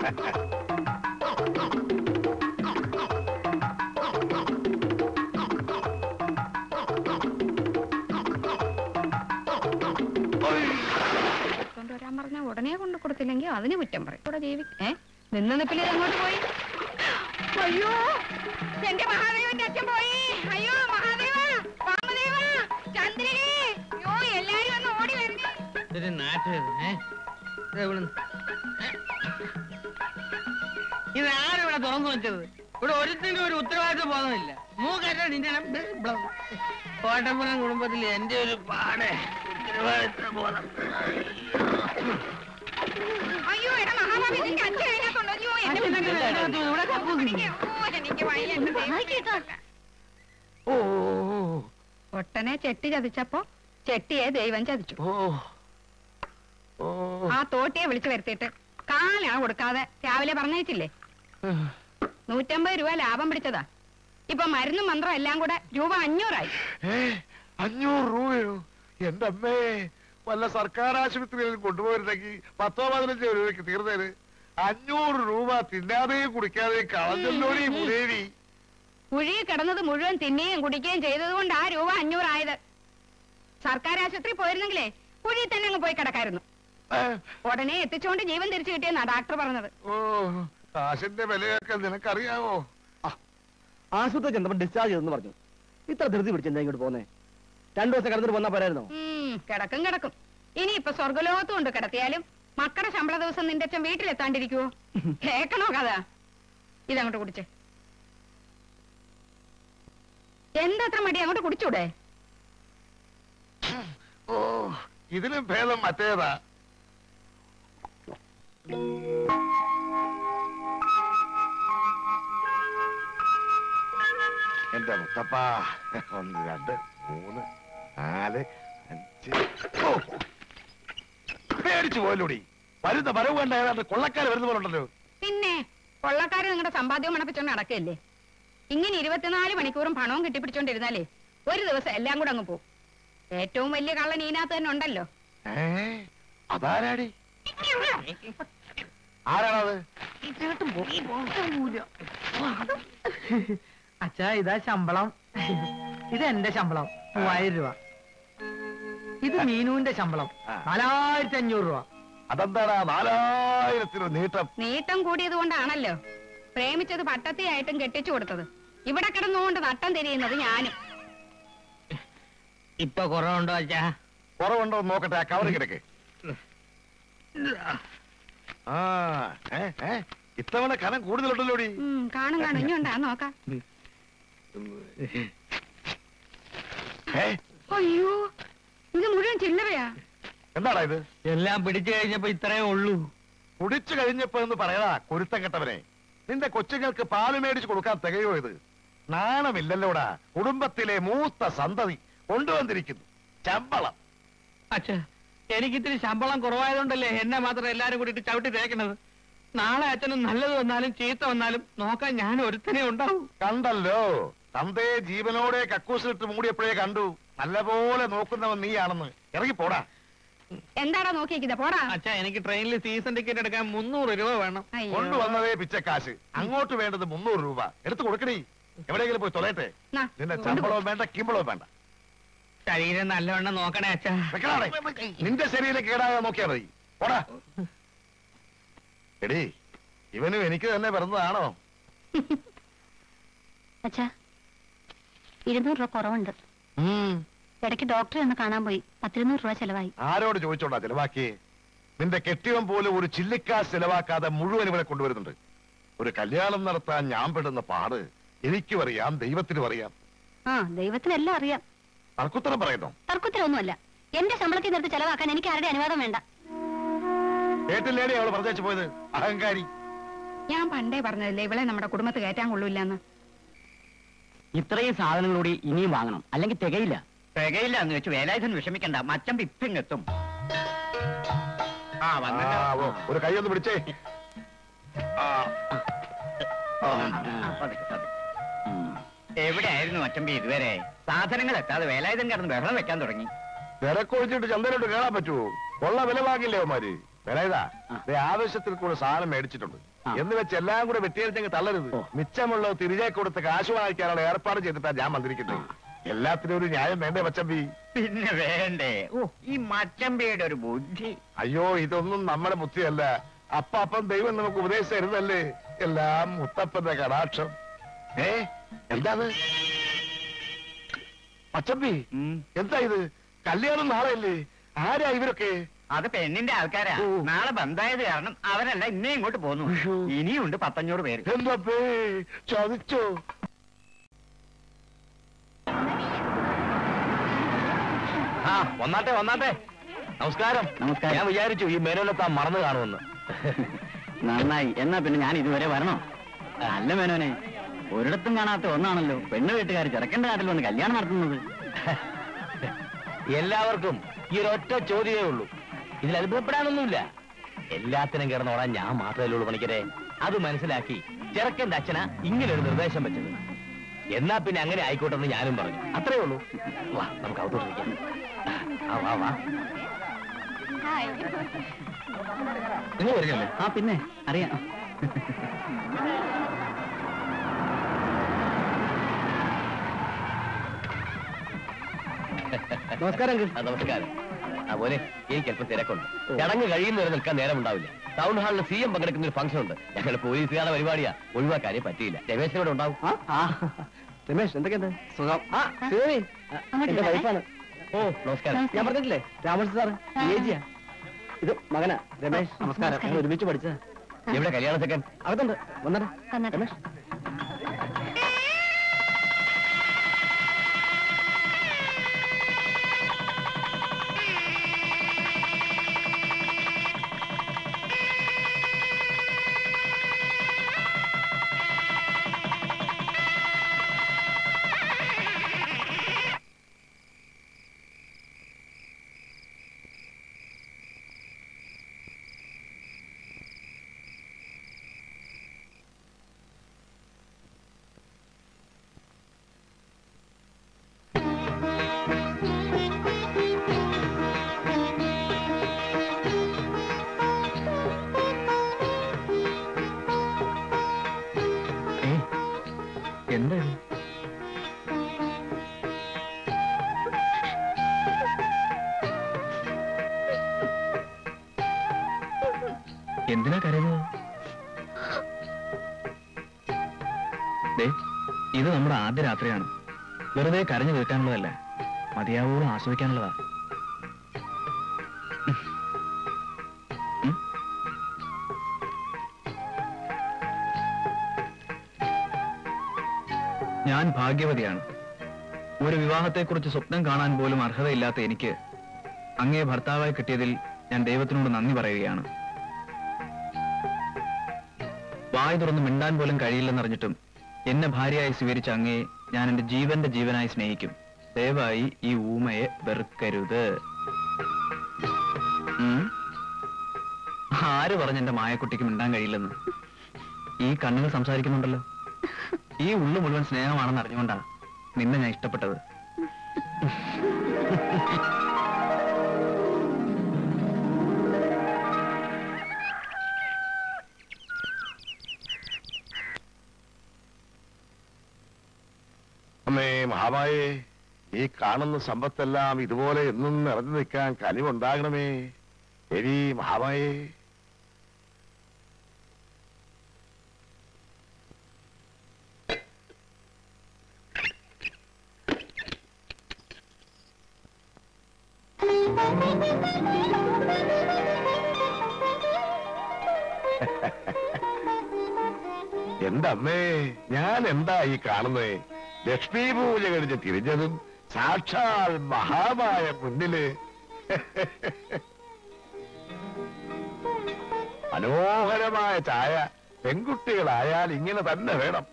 [SPEAKER 6] കൊണ്ടുവരാൻ പറഞ്ഞ ഉടനെ കൊണ്ട് കൊടുത്തില്ലെങ്കിൽ അതിന് കുറ്റം പറയും ഇവിടെ ജീവി ഏ നിന്ന് നിപ്പിൽ ഇത് അങ്ങോട്ട് പോയി അയ്യോ എന്റെ മഹാദേവന്റെ അച്ഛൻ പോയി അയ്യോ മഹാദേവ വാമദേവ ചന്ദ്രനെ അയ്യോ എല്ലാരും ഒന്ന് ഓടി വരണേ
[SPEAKER 1] ഇത് ആരിവിടെ തുറന്നു വെച്ചത് ഇവിടെ ഒരുത്തിന്റെ ഒരു ഉത്തരവാദിത്വ ബോധമില്ല മൂക്കറ്റ നിന്റെ കോട്ടപ്പുറം കുടുംബത്തിൽ എന്റെ ഒരു പാട് ഉത്തരവാദിത്വ ബോധം
[SPEAKER 6] അയ്യോ എടാ മഹാഭാവി നിന്റെ അച്ഛൻ അതിനകത്തുണ്ടോ അയ്യോ എന്റെ
[SPEAKER 1] അച്ഛൻ
[SPEAKER 6] പിള്ളേരെ
[SPEAKER 1] ഇതിനകത്ത്
[SPEAKER 6] അതിനകത്ത്
[SPEAKER 1] ഇവിടെ കക്കൂസില്ല.
[SPEAKER 6] ഓ എനിക്ക് വയ്യ എന്റെ ദൈവമേ.
[SPEAKER 4] ഓ ഓ,
[SPEAKER 6] ഒട്ടനെ ചെട്ടി ചതിച്ചപ്പോ ചെട്ടിയെ ദൈവം ചതിച്ചു
[SPEAKER 4] ഓ ഓ
[SPEAKER 6] ആ തോട്ടിയെ വിളിച്ചു വരുത്തിയിട്ട് കാലാണ് കൊടുക്കാതെ രാവിലെ പറഞ്ഞേച്ചില്ലേ നൂറ്റമ്പത് രൂപ ലാഭം പിടിച്ചതാ ഇപ്പൊ മരുന്നും മന്ത്രം എല്ലാം കൂടെ രൂപ അഞ്ഞൂറായി
[SPEAKER 4] ഏ അഞ്ഞൂറ് രൂപയോ എന്റെ അമ്മേ വല്ല സർക്കാർ ആശുപത്രിയിൽ കൊണ്ടുപോയിരുന്നെങ്കിൽ പത്തോ പതിനഞ്ചോ രൂപയ്ക്ക് തീർന്നേര് അഞ്ഞൂറ് രൂപ തിന്നാതെയും കുടിക്കാതെയും കളഞ്ഞല്ലോടി മുരേരി
[SPEAKER 6] കുഴി കിടന്നത് മുഴുവൻ തിന്നുകയും കുടിക്കുകയും ചെയ്തത് കൊണ്ട് ആ രൂപ അഞ്ഞൂറായത് സർക്കാർ ആശുപത്രി പോയിരുന്നെങ്കിലേ കുഴി തന്നെ അങ്ങ് പോയി കിടക്കായിരുന്നു ഉടനെ എത്തിച്ചുകൊണ്ട് ജീവൻ തിരിച്ചു കിട്ടിയെന്നാ ഡാക്ടർ പറഞ്ഞത്
[SPEAKER 4] ഓ കാശിന്റെ വിലയൊക്കെ നിനക്കറിയാവോ
[SPEAKER 5] ആശുപത്രി ചെന്നപ്പോൾ ഡിസ്ചാർജ് ചെയ്തെന്ന് പറഞ്ഞു ഇത്ര ധൃതി പിടിച്ചെന്താ ഇങ്ങോട്ട് പോന്നെ രണ്ടു ദിവസം കിടന്നിട്ട് പോന്നാ പോരായിരുന്നോ
[SPEAKER 6] ഉം, കിടക്കും കിടക്കും ഇനി ഇപ്പൊ സ്വർഗലോകത്തും ഉണ്ട് കിടത്തിയാലും മക്കളുടെ ശമ്പള ദിവസം നിന്റെ അച്ഛൻ വീട്ടിലെത്താണ്ടിരിക്കുവോ കേക്കണോ കഥ ഇതങ്ങോട്ട് കുടിച്ചേ എന്താ അത്ര മടി അങ്ങോട്ട് കുടിച്ചൂടെ
[SPEAKER 4] ഓ ഇതിലും ഭേദം മറ്റേതാ എന്റെ മുത്തപ്പ ഒന്ന് രണ്ട് മൂന്ന് നാല് അഞ്ച് ഓ പേടിച്ചു പോലൂടി വരുന്ന വരവ് കണ്ട ഏതാണ്ട് കൊള്ളക്കാര് വരുന്ന പോലെ ഉണ്ടല്ലോ
[SPEAKER 6] പിന്നെ കൊള്ളക്കാര് നിങ്ങളുടെ സമ്പാദ്യവും മണപ്പിച്ചോണ്ട് നടക്കല്ലേ ഇങ്ങനെ ഇരുപത്തിനാല് മണിക്കൂറും പണവും കെട്ടിപ്പിടിച്ചോണ്ടിരുന്നാലേ ഒരു ദിവസം എല്ലാം കൂടെ അങ്ങ് പോകും ഏറ്റവും വലിയ കള്ളൻ ഇതിനകത്ത് തന്നെ ഉണ്ടല്ലോ
[SPEAKER 4] ഏ അതാരാടി ആരാണത്
[SPEAKER 1] അച്ഛാ ഇതാ ശമ്പളം ഇത് എന്റെ ശമ്പളം മൂവായിരം രൂപ ഇത് മീനുവിന്റെ ശമ്പളം
[SPEAKER 4] ആ.
[SPEAKER 1] നാലായിരത്തി അഞ്ഞൂറ് രൂപ
[SPEAKER 4] അതെന്താടാ നാലായിരത്തിന് നീട്ടം
[SPEAKER 6] നീട്ടം കൂടിയത് കൊണ്ടാണല്ലോ പ്രേമിച്ചത് പട്ടത്തിയായിട്ടും കെട്ടിച്ചു കൊടുത്തത് ഇവിടെ കിടന്നുകൊണ്ട് നട്ടം തിരിയുന്നത് ഞാനും
[SPEAKER 1] ഇപ്പൊ കുറവുണ്ടോ അച്ഛാ
[SPEAKER 4] കുറവുണ്ടോ എന്ന് നോക്കട്ടെ ആ കവറ് കിടക്ക് ആ ഏ ഏ ഇത്തവണ കനം കൂടുതലുണ്ടല്ലോടി
[SPEAKER 6] ഉം, കാണും കാണും ഇനിയുണ്ടാ നോക്കാം
[SPEAKER 4] ഏ
[SPEAKER 6] അയ്യോ ഇത് മുഴുവൻ ചില്ലറയാ
[SPEAKER 4] എന്താടാ ഇത്
[SPEAKER 1] എല്ലാം പിടിച്ചു കഴിഞ്ഞപ്പോ ഇത്രേ ഉള്ളൂ
[SPEAKER 4] കുടിച്ചു കഴിഞ്ഞപ്പോ എന്ന് പറയടാ കുരുത്തം കെട്ടവനെ നിന്റെ കൊച്ചുങ്ങൾക്ക് പാല് മേടിച്ചു കൊടുക്കാൻ തികയോ ഇത് നാണമില്ലല്ലോടാ കുടുംബത്തിലെ മൂത്ത സന്തതി കൊണ്ടുവന്നിരിക്കുന്നു ശമ്പളം
[SPEAKER 1] അച്ഛാ എനിക്ക് ഇത്തിരി ശമ്പളം കുറവായതുകൊണ്ടല്ലേ എന്നെ മാത്രം എല്ലാരും കൂടിയിട്ട് ചവിട്ടി തേക്കണത് നാളെ അച്ഛന് നല്ലത് വന്നാലും ചീത്ത വന്നാലും നോക്കാൻ ഞാൻ ഒരുത്തനെ ഉണ്ടാവും
[SPEAKER 4] കണ്ടല്ലോ തന്തയെ ജീവനോടെ കക്കൂസിലിട്ട് മൂടിയപ്പോഴേ കണ്ടു നല്ലപോലെ നോക്കുന്നവൻ നീയാണെന്ന് ഇറങ്ങി പോടാ
[SPEAKER 6] എന്താടാ നോക്കിയിരിക്കുന്നത് പോടാ
[SPEAKER 1] അച്ഛാ എനിക്ക് ട്രെയിനിൽ സീസൺ ടിക്കറ്റ് എടുക്കാൻ മുന്നൂറ് രൂപ വേണം
[SPEAKER 6] അയ്യോ.
[SPEAKER 4] കൊണ്ടുവന്നതേ പിച്ചക്കാശ് അങ്ങോട്ട് വേണ്ടത് മുന്നൂറ് രൂപ എടുത്തു കൊടുക്കണേ എവിടെയെങ്കിലും പോയി തൊലയട്ടെ
[SPEAKER 6] നാ,
[SPEAKER 4] നിന്റെ
[SPEAKER 6] കൊണ്ടുപോ.
[SPEAKER 4] ശമ്പളവും വേണ്ട കിമ്പളവും വേണ്ട
[SPEAKER 1] ശരീരം നല്ലവണ്ണം നോക്കണേ അച്ഛാ
[SPEAKER 4] വെക്കണാടെ. നിന്റെ ശരീരം കേടാകാൻ നോക്കിയാ മതി പോടാ എടി ഇവനും എനിക്ക് തന്നെ പിറന്നതാണോ
[SPEAKER 3] അച്ഛാ ഇരുന്നൂറ് രൂപ കുറവുണ്ട് ഇടയ്ക്ക് ഡോക്ടറെ ഒന്ന് കാണാൻ പോയി പത്തിരുന്നൂറ് രൂപ ചെലവായി
[SPEAKER 4] ആരോട് ചോദിച്ചോണ്ടാ ചെലവാക്കിയേ നിന്റെ കെട്ടിയവൻ പോലും ഒരു ചില്ലിക്കാശ് ചെലവാക്കാതെ മുഴുവൻ ഇവിടെ കൊണ്ടുവരുന്നുണ്ട് ഒരു കല്യാണം നടത്താൻ ഞാൻ പെടുന്ന പാട് എനിക്കും അറിയാം ദൈവത്തിനും അറിയാം
[SPEAKER 3] ആ ദൈവത്തിനെല്ലാം അറിയാം
[SPEAKER 4] തർക്കുത്തരം പറയുന്നു
[SPEAKER 3] തർക്കത്തിലൊന്നുമല്ല എന്റെ ശമ്പളത്തിൽ നിർത്തി ചെലവാക്കാൻ എനിക്ക് ആരുടെ അനുവാദം വേണ്ട
[SPEAKER 4] കേട്ടില്ലേടി അവള് പറഞ്ഞു പോയത് അഹങ്കാരി
[SPEAKER 6] ഞാൻ പണ്ടേ പറഞ്ഞതല്ലേ ഇവളെ നമ്മുടെ കുടുംബത്ത് കയറ്റാൻ കൊള്ളൂല്ലെന്ന്
[SPEAKER 9] ഇത്രയും സാധനങ്ങളൂടി ഇനിയും വാങ്ങണം അല്ലെങ്കിൽ തികയില്ല തികയില്ല എന്ന് വെച്ച് വേലായുധൻ വിഷമിക്കണ്ട മച്ചമ്പ് ഇപ്പിങ്ങെത്തും ആ
[SPEAKER 4] ആ, ഓ, ഒരു കൈ ഒന്ന് പിടിച്ചേ ആ. ആ.
[SPEAKER 9] എവിടെയായിരുന്നു മച്ചമ്പി ഇതുവരെ സാധനങ്ങൾ എത്താതെ വേലായുധൻ കിടന്ന് ബഹളം വെക്കാൻ തുടങ്ങി
[SPEAKER 4] വിലക്കൊഴിച്ചിട്ട് ചന്തയിലോട്ട് കേറാൻ പറ്റുമോ ഉള്ള വില വാങ്ങില്ലേ അവന്മാര് വിലയിതാ
[SPEAKER 9] ആ.
[SPEAKER 4] ദേ ആവശ്യത്തിൽ കൂടെ സാധനം മേടിച്ചിട്ടുണ്ട്
[SPEAKER 9] ആ.
[SPEAKER 4] എന്ന് വെച്ച് എല്ലാം കൂടെ വെട്ടിയെടുത്തെങ്കിൽ തള്ളരുത്
[SPEAKER 9] ഓ.
[SPEAKER 4] മിച്ചമുള്ളത് തിരികെ കൊടുത്ത് കാശ് വാങ്ങിക്കാനുള്ള ഏർപ്പാട് ചെയ്തിട്ടാ ഞാൻ വന്നിരിക്കുന്നത് എല്ലാത്തിനും ഒരു ന്യായം വേണ്ടേ മച്ചമ്പി
[SPEAKER 9] പിന്നെ വേണ്ടേ ഓ ഈ മച്ചമ്പിയുടെ ഒരു ബുദ്ധി
[SPEAKER 4] അയ്യോ ഇതൊന്നും നമ്മുടെ ബുദ്ധിയല്ല അപ്പാപ്പം ദൈവം നമുക്ക് ഉപദേശിച്ചു തരുന്നല്ലേ എല്ലാം മുത്തപ്പന്റെ കടാക്ഷം ഏ എന്താണ് മച്ചമ്പി
[SPEAKER 9] ഉം.
[SPEAKER 4] എന്താ ഇത് കല്യാണം നാളെയല്ലേ ആരാ ഇവരൊക്കെ
[SPEAKER 9] അത് പെണ്ണിന്റെ ആൾക്കാരാ
[SPEAKER 4] ഓ.
[SPEAKER 9] നാളെ ബന്ധായത് കാരണം അവരല്ല ഇന്നേ ഇങ്ങോട്ട് പോന്നു
[SPEAKER 4] ഉയ്യോ.
[SPEAKER 9] ഇനിയുണ്ട് പത്തഞ്ഞൂറ് പേര്
[SPEAKER 4] എന്താ പേ ചതിച്ചോ
[SPEAKER 8] ആ വന്നാട്ടെ വന്നാട്ടെ നമസ്കാരം
[SPEAKER 9] നമസ്കാരം.
[SPEAKER 8] ഞാൻ വിചാരിച്ചു ഈ മേനോനെത്താൻ മറന്നു കാണുമെന്ന്
[SPEAKER 9] നന്നായി എന്നാ പിന്നെ ഞാൻ ഇതുവരെ വരണോ അല്ല മേനോനെ ഒരിടത്തും കാണാത്ത ഒന്നാണല്ലോ പെണ്ണ് വീട്ടുകാർ ചെറുക്കന്റെ നാട്ടിൽ വന്ന് കല്യാണം നടത്തുന്നത്
[SPEAKER 8] എല്ലാവർക്കും ഈ ഒരൊറ്റ ചോദ്യമേ ഉള്ളൂ ഇതിൽ അത്ഭുതപ്പെടാനൊന്നുമില്ല എല്ലാത്തിനും കിടന്നോടാൻ ഞാൻ മാത്രമല്ലേ ഉള്ളൂ പണിക്കരെ അത് മനസ്സിലാക്കി ചെറുക്കന്റെ അച്ഛന ഇങ്ങനെ ഒരു നിർദ്ദേശം വെച്ചത് എന്നാ പിന്നെ അങ്ങനെ ആയിക്കോട്ടെ എന്ന് ഞാനും പറഞ്ഞു അത്രേ ഉള്ളൂ വാ നമുക്ക് ഔട്ടോട്ടിരിക്കാം ആ വാ വാ നിങ്ങൾ വരുന്നല്ലേ
[SPEAKER 9] ആ പിന്നെ അറിയാം
[SPEAKER 5] നമസ്കാരം അങ്കിൾ
[SPEAKER 8] ആ, നമസ്കാരം ആ പോലെ എനിക്ക് അല്പം തിരക്കുണ്ട് ചടങ്ങ് കഴിയുന്നവരെ നിൽക്കാൻ നേരം ഉണ്ടാവില്ല ടൗൺ ഹാളിൽ സി എം പങ്കെടുക്കുന്ന ഒരു ഫംഗ്ഷൻ ഉണ്ട് ഞങ്ങൾ പോലീസുകാരുടെ പരിപാടിയാ ഒഴിവാക്കാനേ പറ്റിയില്ല രമേശനോട് ഉണ്ടാവും
[SPEAKER 5] ആ രമേശ് എന്തൊക്കെയുണ്ട് സുഖം ആ ശരി
[SPEAKER 3] അങ്ങോട്ട്
[SPEAKER 5] എന്റെ
[SPEAKER 3] വരാം.
[SPEAKER 5] വൈഫാണ്
[SPEAKER 8] ഓ നമസ്കാരം
[SPEAKER 5] ഞാൻ പറഞ്ഞിട്ടില്ലേ രാമകൃഷ്ണൻ സാറ് ഏജിയാ ഇത് മകനാ രമേശ് നമസ്കാരം ഞങ്ങൾ ഒരുമിച്ച് പഠിച്ച
[SPEAKER 8] എവിടെ കല്യാണ സെക്കൻ
[SPEAKER 5] അകത്തുണ്ട് വന്നേ
[SPEAKER 3] വന്നട്ടെ.
[SPEAKER 5] രമേശ്
[SPEAKER 7] എന്തിനാ കരയുന്നത് ദേ, ഇത് നമ്മുടെ ആദ്യ രാത്രിയാണ് വെറുതെ കരഞ്ഞു തീർക്കാനുള്ളതല്ല മതിയാവോളം ആസ്വദിക്കാനുള്ളതാ ഉം. ഞാൻ ഭാഗ്യവതിയാണ് ഒരു വിവാഹത്തെക്കുറിച്ച് സ്വപ്നം കാണാൻ പോലും അർഹതയില്ലാത്ത എനിക്ക് അങ്ങേ ഭർത്താവായി കിട്ടിയതിൽ ഞാൻ ദൈവത്തിനോട് നന്ദി പറയുകയാണ് വായ തുറന്ന് മിണ്ടാൻ പോലും കഴിയില്ലെന്നറിഞ്ഞിട്ടും എന്നെ ഭാര്യയായി സ്വീകരിച്ച അങ്ങയെ ഞാൻ എന്റെ ജീവന്റെ ജീവനായി സ്നേഹിക്കും ദയവായി ഈ ഊമയെ വെറുക്കരുത് ഉം? ആര് പറഞ്ഞ എന്റെ മായക്കുട്ടിക്ക് മിണ്ടാൻ കഴിയില്ലെന്ന് ഈ കണ്ണുകൾ സംസാരിക്കുന്നുണ്ടല്ലോ ഈ ഉള്ളു മുഴുവൻ സ്നേഹമാണെന്ന് അറിഞ്ഞുകൊണ്ടാ നിന്നെ ഞാൻ ഇഷ്ടപ്പെട്ടത്
[SPEAKER 4] അമ്മേ മഹാമായേ ഈ കാണുന്ന സമ്പത്തെല്ലാം ഇതുപോലെ എന്നും നിറഞ്ഞു നിൽക്കാൻ കനിവുണ്ടാകണമേ എരി മഹാമായേ എന്റെ അമ്മേ ഞാൻ എന്താ ഈ കാണുന്നേ ലക്ഷ്മി പൂജ കഴിഞ്ഞ് തിരിഞ്ഞതും സാക്ഷാൽ മഹാമായ മുന്നില് മനോഹരമായ ചായ പെൺകുട്ടികളായാൽ ഇങ്ങനെ തന്നെ വേണം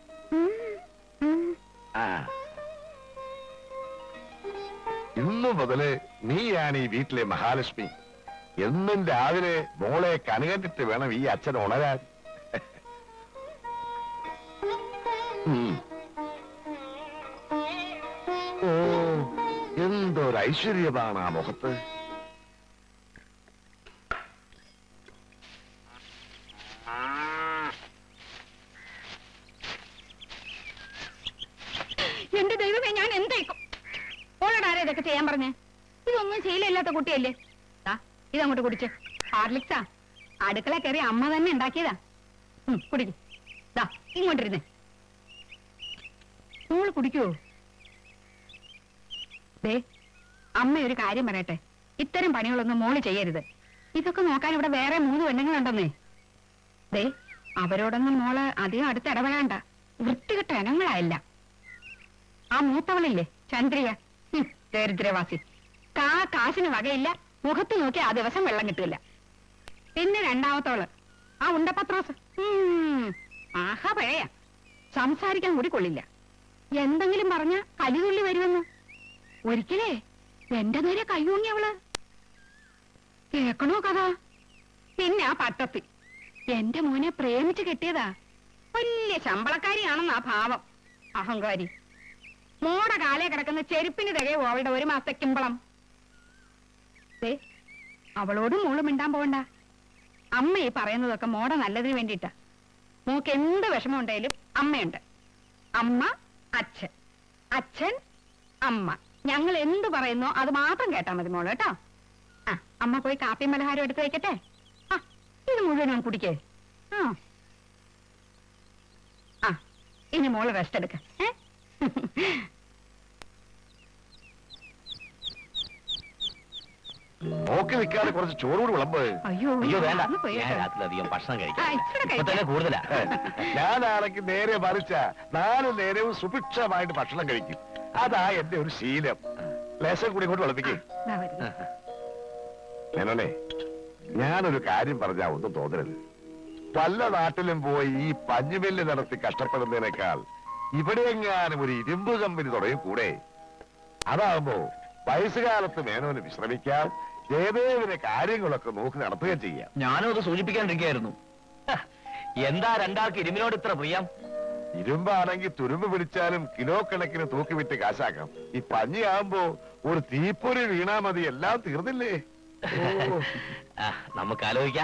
[SPEAKER 4] ആ ഇന്നു മുതല് നീയാണ് ഈ വീട്ടിലെ മഹാലക്ഷ്മി എന്നും രാവിലെ മോളെ കനുകണ്ടിട്ട് വേണം ഈ അച്ഛൻ ഉണരാൻ ഉം. ഓ എന്തൊരു ഐശ്വര്യമാണ് ആ മുഖത്ത്
[SPEAKER 6] എന്റെ ദൈവമേ ഞാൻ എന്തേക്കും ഓളടാരാ ഇതൊക്കെ ചെയ്യാൻ പറഞ്ഞേ ഇതൊന്നും ശീലമില്ലാത്ത കുട്ടിയല്ലേ ദാ, ഇതങ്ങോട്ട് കുടിച്ച് ഹാർലിക്സാ അടുക്കള കയറി അമ്മ തന്നെ ഉണ്ടാക്കിയതാ ഉം, കുടിക്ക് ദാ ഇങ്ങോട്ടിരുന്നേ മോള് കുടിക്കുവോ ദേ അമ്മ ഒരു കാര്യം പറയട്ടെ ഇത്തരം പണികളൊന്നും മോള് ചെയ്യരുത് ഇതൊക്കെ നോക്കാൻ ഇവിടെ വേറെ മൂന്ന് പെണ്ണുങ്ങളുണ്ടെന്നേ ദേ അവരോടൊന്നും മോള് അധികം അടുത്ത് ഇടപെടാണ്ട വൃത്തികെട്ട ഇനങ്ങളായില്ല ആ മൂത്തവളില്ലേ ചന്ദ്രിക ഹും, ദരിദ്രവാസി കാ കാശിന് വകയില്ല മുഖത്ത് നോക്കി ആ ദിവസം വെള്ളം കിട്ടില്ല പിന്നെ രണ്ടാമത്തോള് ആ ഉണ്ടപത്രോസ് ഉം, ആഹാ പഴയ സംസാരിക്കാൻ കൂടി കൊള്ളില്ല എന്തെങ്കിലും പറഞ്ഞ കലിതുള്ളി വരുമെന്ന് ഒരിക്കലേ എന്റെ നേരെ കയ്യൂങ്ങി അവള് കേക്കണോ കഥ പിന്നെ ആ പട്ടത്തി എന്റെ മോനെ പ്രേമിച്ച് കെട്ടിയതാ വലിയ ശമ്പളക്കാരിയാണെന്നാ ഭാവം അഹങ്കാരി മോട കാലേ കിടക്കുന്ന ചെരുപ്പിന് തികയോ അവളുടെ ഒരു മാസത്തെ കിമ്പളം ദേ, അവളോടും മോള് മിണ്ടാൻ പോകണ്ട അമ്മ ഈ പറയുന്നതൊക്കെ മോട നല്ലതിന് വേണ്ടിയിട്ടാ മോക്ക് എന്ത് വിഷമം ഉണ്ടെങ്കിലും അമ്മയുണ്ട് അമ്മ അച്ഛൻ അച്ഛൻ അമ്മ ഞങ്ങൾ എന്ത് പറയുന്നോ അത് മാത്രം കേട്ടാ മതി മോള് കേട്ടോ ആ അമ്മ പോയി കാപ്പിയും പലഹാരം എടുത്ത് വെക്കട്ടെ ആ ഇത് മുഴുവനും കുടിക്കേ ആ ആ ഇനി മോള് റെസ്റ്റ് എടുക്ക ഏ
[SPEAKER 4] നോക്കി നിൽക്കാതെ കുറച്ച് ചോറ് കൂടി വിളമ്പ്
[SPEAKER 6] അയ്യോ
[SPEAKER 8] അയ്യോ വേണ്ട
[SPEAKER 6] ഒന്ന് പോയി
[SPEAKER 8] ഞാൻ
[SPEAKER 6] കേട്ടോ.
[SPEAKER 8] രാത്രിയിലധികം ഭക്ഷണം
[SPEAKER 6] ആ,
[SPEAKER 8] കഴിക്കാം
[SPEAKER 6] ഇച്ചിരി
[SPEAKER 8] ഇപ്പൊ തന്നെ
[SPEAKER 6] കഴിക്കാം.
[SPEAKER 8] കൂടുതലാ
[SPEAKER 4] ഞാനാണെങ്കിൽ നേരെ മറിച്ച നാല് നേരവും സുഭിക്ഷമായിട്ട് ഭക്ഷണം കഴിക്കും അതാ എന്റെ ഒരു ശീലം ലേശം കൂടി ഇങ്ങോട്ട് വിളപ്പിക്കേ
[SPEAKER 6] ദാ വരുന്നു.
[SPEAKER 4] മേനോനെ ഞാനൊരു കാര്യം പറഞ്ഞാ ഒന്നും തോന്നരുത് പല നാട്ടിലും പോയി ഈ പഞ്ഞുമില്ല് നടത്തി കഷ്ടപ്പെടുന്നതിനേക്കാൾ ഇവിടെയെങ്ങാനും ഒരു ഇരുമ്പ് കമ്പനി തുടങ്ങി കൂടെ അതാകുമ്പോ വയസ്സുകാലത്ത് മേനോന് വിശ്രമിക്കാം ജയദേവിനെ കാര്യങ്ങളൊക്കെ നോക്കി നടത്തുകയും ചെയ്യാം
[SPEAKER 8] ഞാനും അത് സൂചിപ്പിക്കാണ്ടിരിക്കുകയായിരുന്നു ഹ, എന്താ രണ്ടാൾക്ക് ഇരുമിനോട് ഇത്ര പ്രിയം
[SPEAKER 4] ഇരുമ്പാണെങ്കിൽ തുരുമ്പ് പിടിച്ചാലും കിലോ കണക്കിന് തൂക്കി വിറ്റ് കാശാക്കാം ഈ പഞ്ഞിയാകുമ്പോ ഒരു തീപ്പൊരി വീണാ മതി എല്ലാം തീർന്നില്ലേ ഓ.
[SPEAKER 8] ആ, നമുക്ക് ആലോചിക്കാം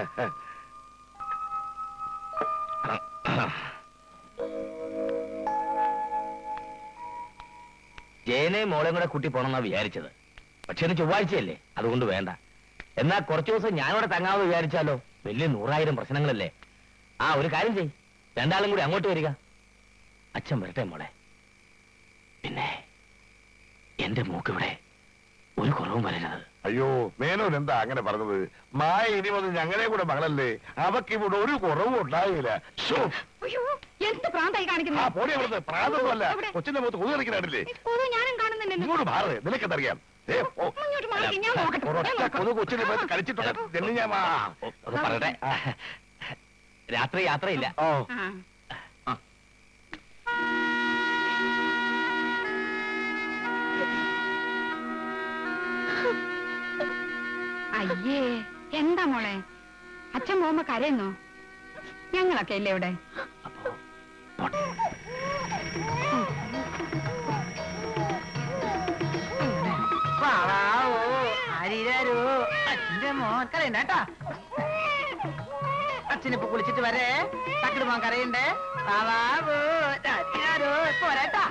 [SPEAKER 8] ജയനെ മോളെയും കൂടെ കൂട്ടി പോണെന്നാ വിചാരിച്ചത് പക്ഷെ ഇത് ചൊവ്വാഴ്ചയല്ലേ അതുകൊണ്ട് വേണ്ട എന്നാ കുറച്ചു ദിവസം ഞാനിവിടെ തങ്ങാമെന്ന് വിചാരിച്ചാലോ വലിയ നൂറായിരം പ്രശ്നങ്ങളല്ലേ ആ ഒരു കാര്യം ചെയ് രണ്ടാളും കൂടി അങ്ങോട്ട് വരിക അച്ഛൻ വരട്ടെ മോളെ പിന്നെ എന്റെ മൂക്കിവിടെ ഒരു കുറവും വരരുത്
[SPEAKER 4] അയ്യോ മേനോൻ എന്താ അങ്ങനെ പറഞ്ഞത് മായ ഇനി വന്ന് ഞങ്ങളെ കൂടെ മകളല്ലേ അവക്ക് ഇവിടെ ഒരു കുറവും ഉണ്ടായില്ല ശോ,
[SPEAKER 6] അയ്യോ എന്ത് പ്രാന്തായി
[SPEAKER 4] ആ
[SPEAKER 6] കാണിക്കുന്നത്
[SPEAKER 4] പോടി അവിടുത്തെ പ്രാതൊന്നുമല്ല
[SPEAKER 6] എവിടെ?
[SPEAKER 4] കൊച്ചിന്റെ മുഖത്ത് കൊതു കളിക്കുന്നില്ലേ
[SPEAKER 6] കൊതു ഞാനും കാണുന്നുണ്ടല്ലോ
[SPEAKER 4] ഇങ്ങോട്ട് മാറ് നിനക്കെന്തറിയാം ഏ, ഓ,
[SPEAKER 6] ഇങ്ങോട്ട് മാറി ഞാൻ നോക്കട്ടെ ഞാൻ
[SPEAKER 4] ഒരൊറ്റ
[SPEAKER 6] നോക്കാം.
[SPEAKER 4] കൊതു കൊച്ചിന്റെ മുഖത്ത് കളിച്ചിട്ടുണ്ട് എന്ന് ഞാൻ മാ-
[SPEAKER 8] ഓ, ഒന്ന് പറയട്ടെ രാത്രി യാത്രയില്ല
[SPEAKER 4] ഓ
[SPEAKER 6] ആ. അയ്യേ എന്താ മോളെ അച്ഛൻ പോകുമ്പോ കരയുന്നോ ഞങ്ങളൊക്കെ ഇല്ലേ ഇവിടെ
[SPEAKER 8] അപ്പോ പോട്ടെ.
[SPEAKER 1] അച്ഛന്റെ മോൻ കരയണ്ടേട്ടാ അച്ഛനിപ്പൊ കുളിച്ചിട്ട് വരേ തക്കിട് മോൻ കരയണ്ടേ വാവാവോ രാജിയാരോ ഇപ്പൊ വരട്ടാ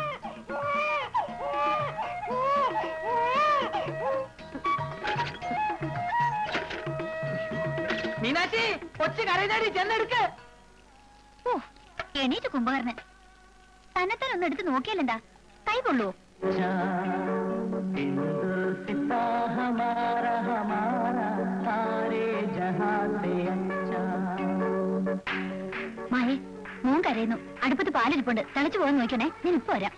[SPEAKER 1] മീനാക്ഷി കൊച്ചു കരയുന്നേടി ചെന്നെടുക്ക്
[SPEAKER 2] ഓ എണീറ്റ് കുംഭകർണൻ തന്നെത്താൻ ഒന്ന് എടുത്ത് നോക്കിയാലെന്താ കൈ കൊള്ളുവോ മായേ മോൻ കരയുന്നു അടുപ്പത്ത് പാലിരിപ്പുണ്ട് തിളച്ചു പോകാൻ നോക്കണേ ഞാൻ ഇപ്പൊ വരാം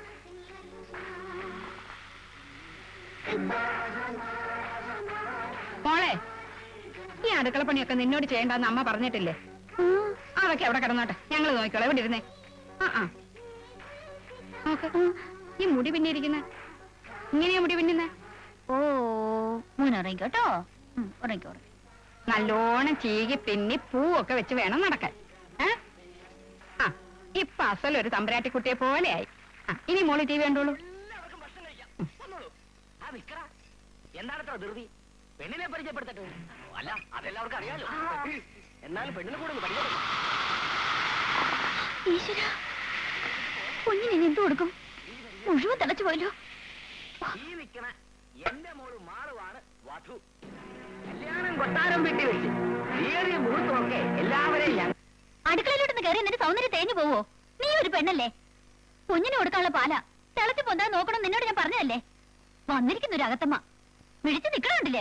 [SPEAKER 6] മോളെ ഈ അടുക്കള പണിയൊക്കെ നിന്നോട് ചെയ്യണ്ടെന്ന് അമ്മ പറഞ്ഞിട്ടില്ലേ അതൊക്കെ അവിടെ കിടന്നോട്ടെ ഞങ്ങൾ നോക്കിക്കോളാം എവിടെ ഇരുന്നേ ആ ആ നോക്ക് ഈ മുടി പിന്നെ ഇരിക്കുന്ന ഇങ്ങനെയാ മുടി പിന്നുന്നേ
[SPEAKER 2] ഓ മോൻ ഉറങ്ങിക്കോട്ടോ ഉം, ഉറങ്ങിക്കോ ഉറങ്ങിക്കോ.
[SPEAKER 6] നല്ലോണം ചീകി പിന്നി പൂവൊക്കെ വെച്ച് വേണം നടക്കാൻ ഏ? ആ ഇപ്പൊ അസലൊരു തമ്പരാട്ടിക്കുട്ടിയെ പോലെയായി ആ, ഇനി മോള് ടി വി കണ്ടോളൂ
[SPEAKER 9] എന്താണ് ഇത്ര ധൃതി പെണ്ണിനെ പരിചയപ്പെടുത്തട്ടെ അല്ല അതെല്ലാവർക്കും അറിയാലോ എന്നാലും പെണ്ണിനെ കൂടെ ഒന്ന് പരിചയപ്പെടുത്തണം
[SPEAKER 2] ഈശ്വരാ കുഞ്ഞിന് ഇനി എന്ത് കൊടുക്കും മുഴുവൻ തിളച്ചു പോയല്ലോ
[SPEAKER 9] ഈ നിക്കണ എന്റെ മോള് മാളുവാണ് വധു കല്യാണം കൊട്ടാരം വിട്ടി വെച്ച് തീയതി മുഹൂർത്തമൊക്കെ എല്ലാവരെയും ഞാൻ
[SPEAKER 2] അടുക്കളയിലോട്ട് കയറി എന്നിട്ട് സൗന്ദര്യം തേഞ്ഞു പോവോ നീ ഒരു പെണ്ണല്ലേ കുഞ്ഞിന് കൊടുക്കാനുള്ള പാല തിളച്ചു പൊന്താൻ നോക്കണം നിന്നോട് ഞാൻ പറഞ്ഞതല്ലേ വന്നിരിക്കുന്ന ഒരു അകത്തമ്മ മിഴിച്ചു നിക്കണുണ്ടല്ലേ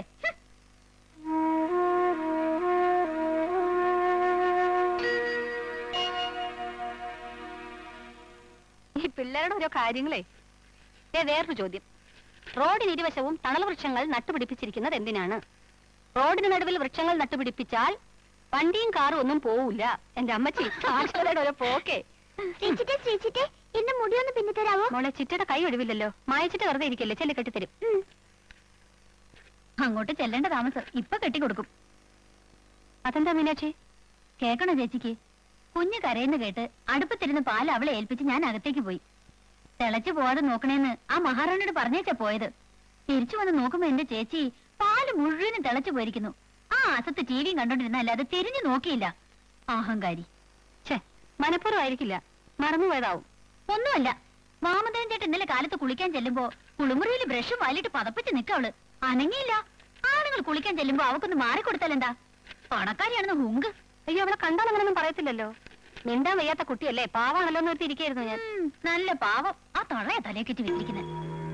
[SPEAKER 3] ഈ പിള്ളേരുടെ ഓരോ കാര്യങ്ങളെ ദേ വേറൊരു ചോദ്യം റോഡിന് ഇരുവശവും തണൽ വൃക്ഷങ്ങൾ നട്ടുപിടിപ്പിച്ചിരിക്കുന്നത് എന്തിനാണ് റോഡിന് നടുവിൽ വൃക്ഷങ്ങൾ നട്ടുപിടിപ്പിച്ചാൽ വണ്ടിയും കാറും ഒന്നും പോവില്ല എന്റെ അമ്മച്ചി സാക്ഷരതയുടെ ഓരോ പോക്കേ
[SPEAKER 2] ശ്രീച്ചിട്ടെ ശ്രീച്ചിട്ടെ എന്റെ മുടിയൊന്ന് പിന്നെ തരാവോ
[SPEAKER 3] മോളെ ചിറ്റയുടെ കൈ ഒഴിവില്ലല്ലോ മായച്ചിട്ട് വെറുതെ ഇരിക്കല്ലേ ചെല്ലി കെട്ടിത്തരും
[SPEAKER 2] അങ്ങോട്ട് ചെല്ലേണ്ട താമസം ഇപ്പൊ കെട്ടിക്കൊടുക്കും
[SPEAKER 3] അതെന്താ മീനാക്ഷി
[SPEAKER 2] കേക്കണോ ചേച്ചിക്ക് കുഞ്ഞ് കരയുന്ന കേട്ട് അടുപ്പത്തിരുന്ന് പാൽ അവളെ ഏൽപ്പിച്ച് ഞാൻ അകത്തേക്ക് പോയി തിളച്ചു പോവാതെ നോക്കണേന്ന് ആ മഹാറാണിയോട് പറഞ്ഞേച്ചാ പോയത് തിരിച്ചു വന്ന് നോക്കുമ്പോ എന്റെ ചേച്ചി പാല് മുഴുവനും തിളച്ചു പോയിരിക്കുന്നു ആ അസത്ത് ടിവിയും കണ്ടോണ്ടിരുന്ന അല്ലാതെ തിരിഞ്ഞു നോക്കിയില്ല അഹങ്കാരി
[SPEAKER 3] ഛേ മനഃപൂർവ്വം ആയിരിക്കില്ല മറന്നുപോയതാവും
[SPEAKER 2] ഒന്നുമല്ല വാമദേവൻ ചേട്ടൻ ഇന്നലെ കാലത്ത് കുളിക്കാൻ ചെല്ലുമ്പോ കുളിമുറിയിൽ ബ്രഷ് വാലിട്ട് പതപ്പിച്ച് നിക്കവള് അനങ്ങിയില്ല ആണുങ്ങൾ കുളിക്കാൻ ചെല്ലുമ്പോ അവക്കൊന്ന് മാറിക്കൊടുത്താലെന്താ പണക്കാരിയാണെന്ന് ഹുങ്ക്
[SPEAKER 3] അയ്യോ അവളെ കണ്ടാൽ അങ്ങനെയൊന്നും പറയത്തില്ലല്ലോ മിണ്ടാൻ വയ്യാത്ത കുട്ടിയല്ലേ പാവാണല്ലോ എന്ന് ഓർത്തിരിക്കായിരുന്നു ഞാൻ
[SPEAKER 2] ഉം, നല്ല പാവം ആ തള്ളയെ തലയെക്കെറ്റി വെച്ചിരിക്കുന്നത്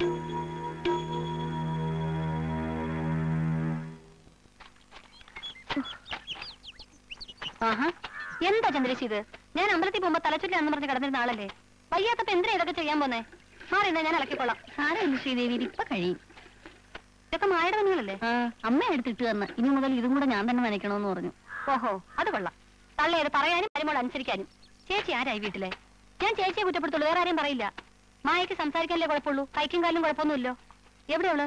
[SPEAKER 3] ആഹാ എന്താ ചന്ദ്രശി ഇത് ഞാൻ അമ്പലത്തിൽ പോകുമ്പോ തലച്ചുറ്റിലാന്ന് പറഞ്ഞ് കിടന്നിരുന്ന ആളല്ലേ വയ്യാത്തപ്പോ എന്തിനാ ഇതൊക്കെ ചെയ്യാൻ പോന്നേ മാറി എന്നാ ഞാൻ ഇളക്കിക്കൊള്ളാം
[SPEAKER 2] സാരമില്ല ശ്രീദേവി ഇത് ഇപ്പൊ കഴിയും
[SPEAKER 3] ഇതൊക്കെ മായുടെ പണികളല്ലേ
[SPEAKER 2] ആ, അമ്മ എടുത്തിട്ട് തന്ന് ഇനി മുതൽ ഇതും കൂടെ ഞാൻ തന്നെ നനയ്ക്കണമെന്ന് പറഞ്ഞു
[SPEAKER 3] ഓഹോ അത് കൊള്ളാം തള്ളയത് പറയാനും മരുമോൾ അനുസരിക്കാനും ചേച്ചി ആരായി വീട്ടിലെ ഞാൻ ചേച്ചിയെ കുറ്റപ്പെടുത്തുള്ളൂ വേറെ ആരെയും പറയില്ല മായക്ക് സംസാരിക്കാനല്ലേ കുഴപ്പമുള്ളൂ കൈക്കും കാലും കുഴപ്പമൊന്നുമില്ലോ എവിടെയുള്ളു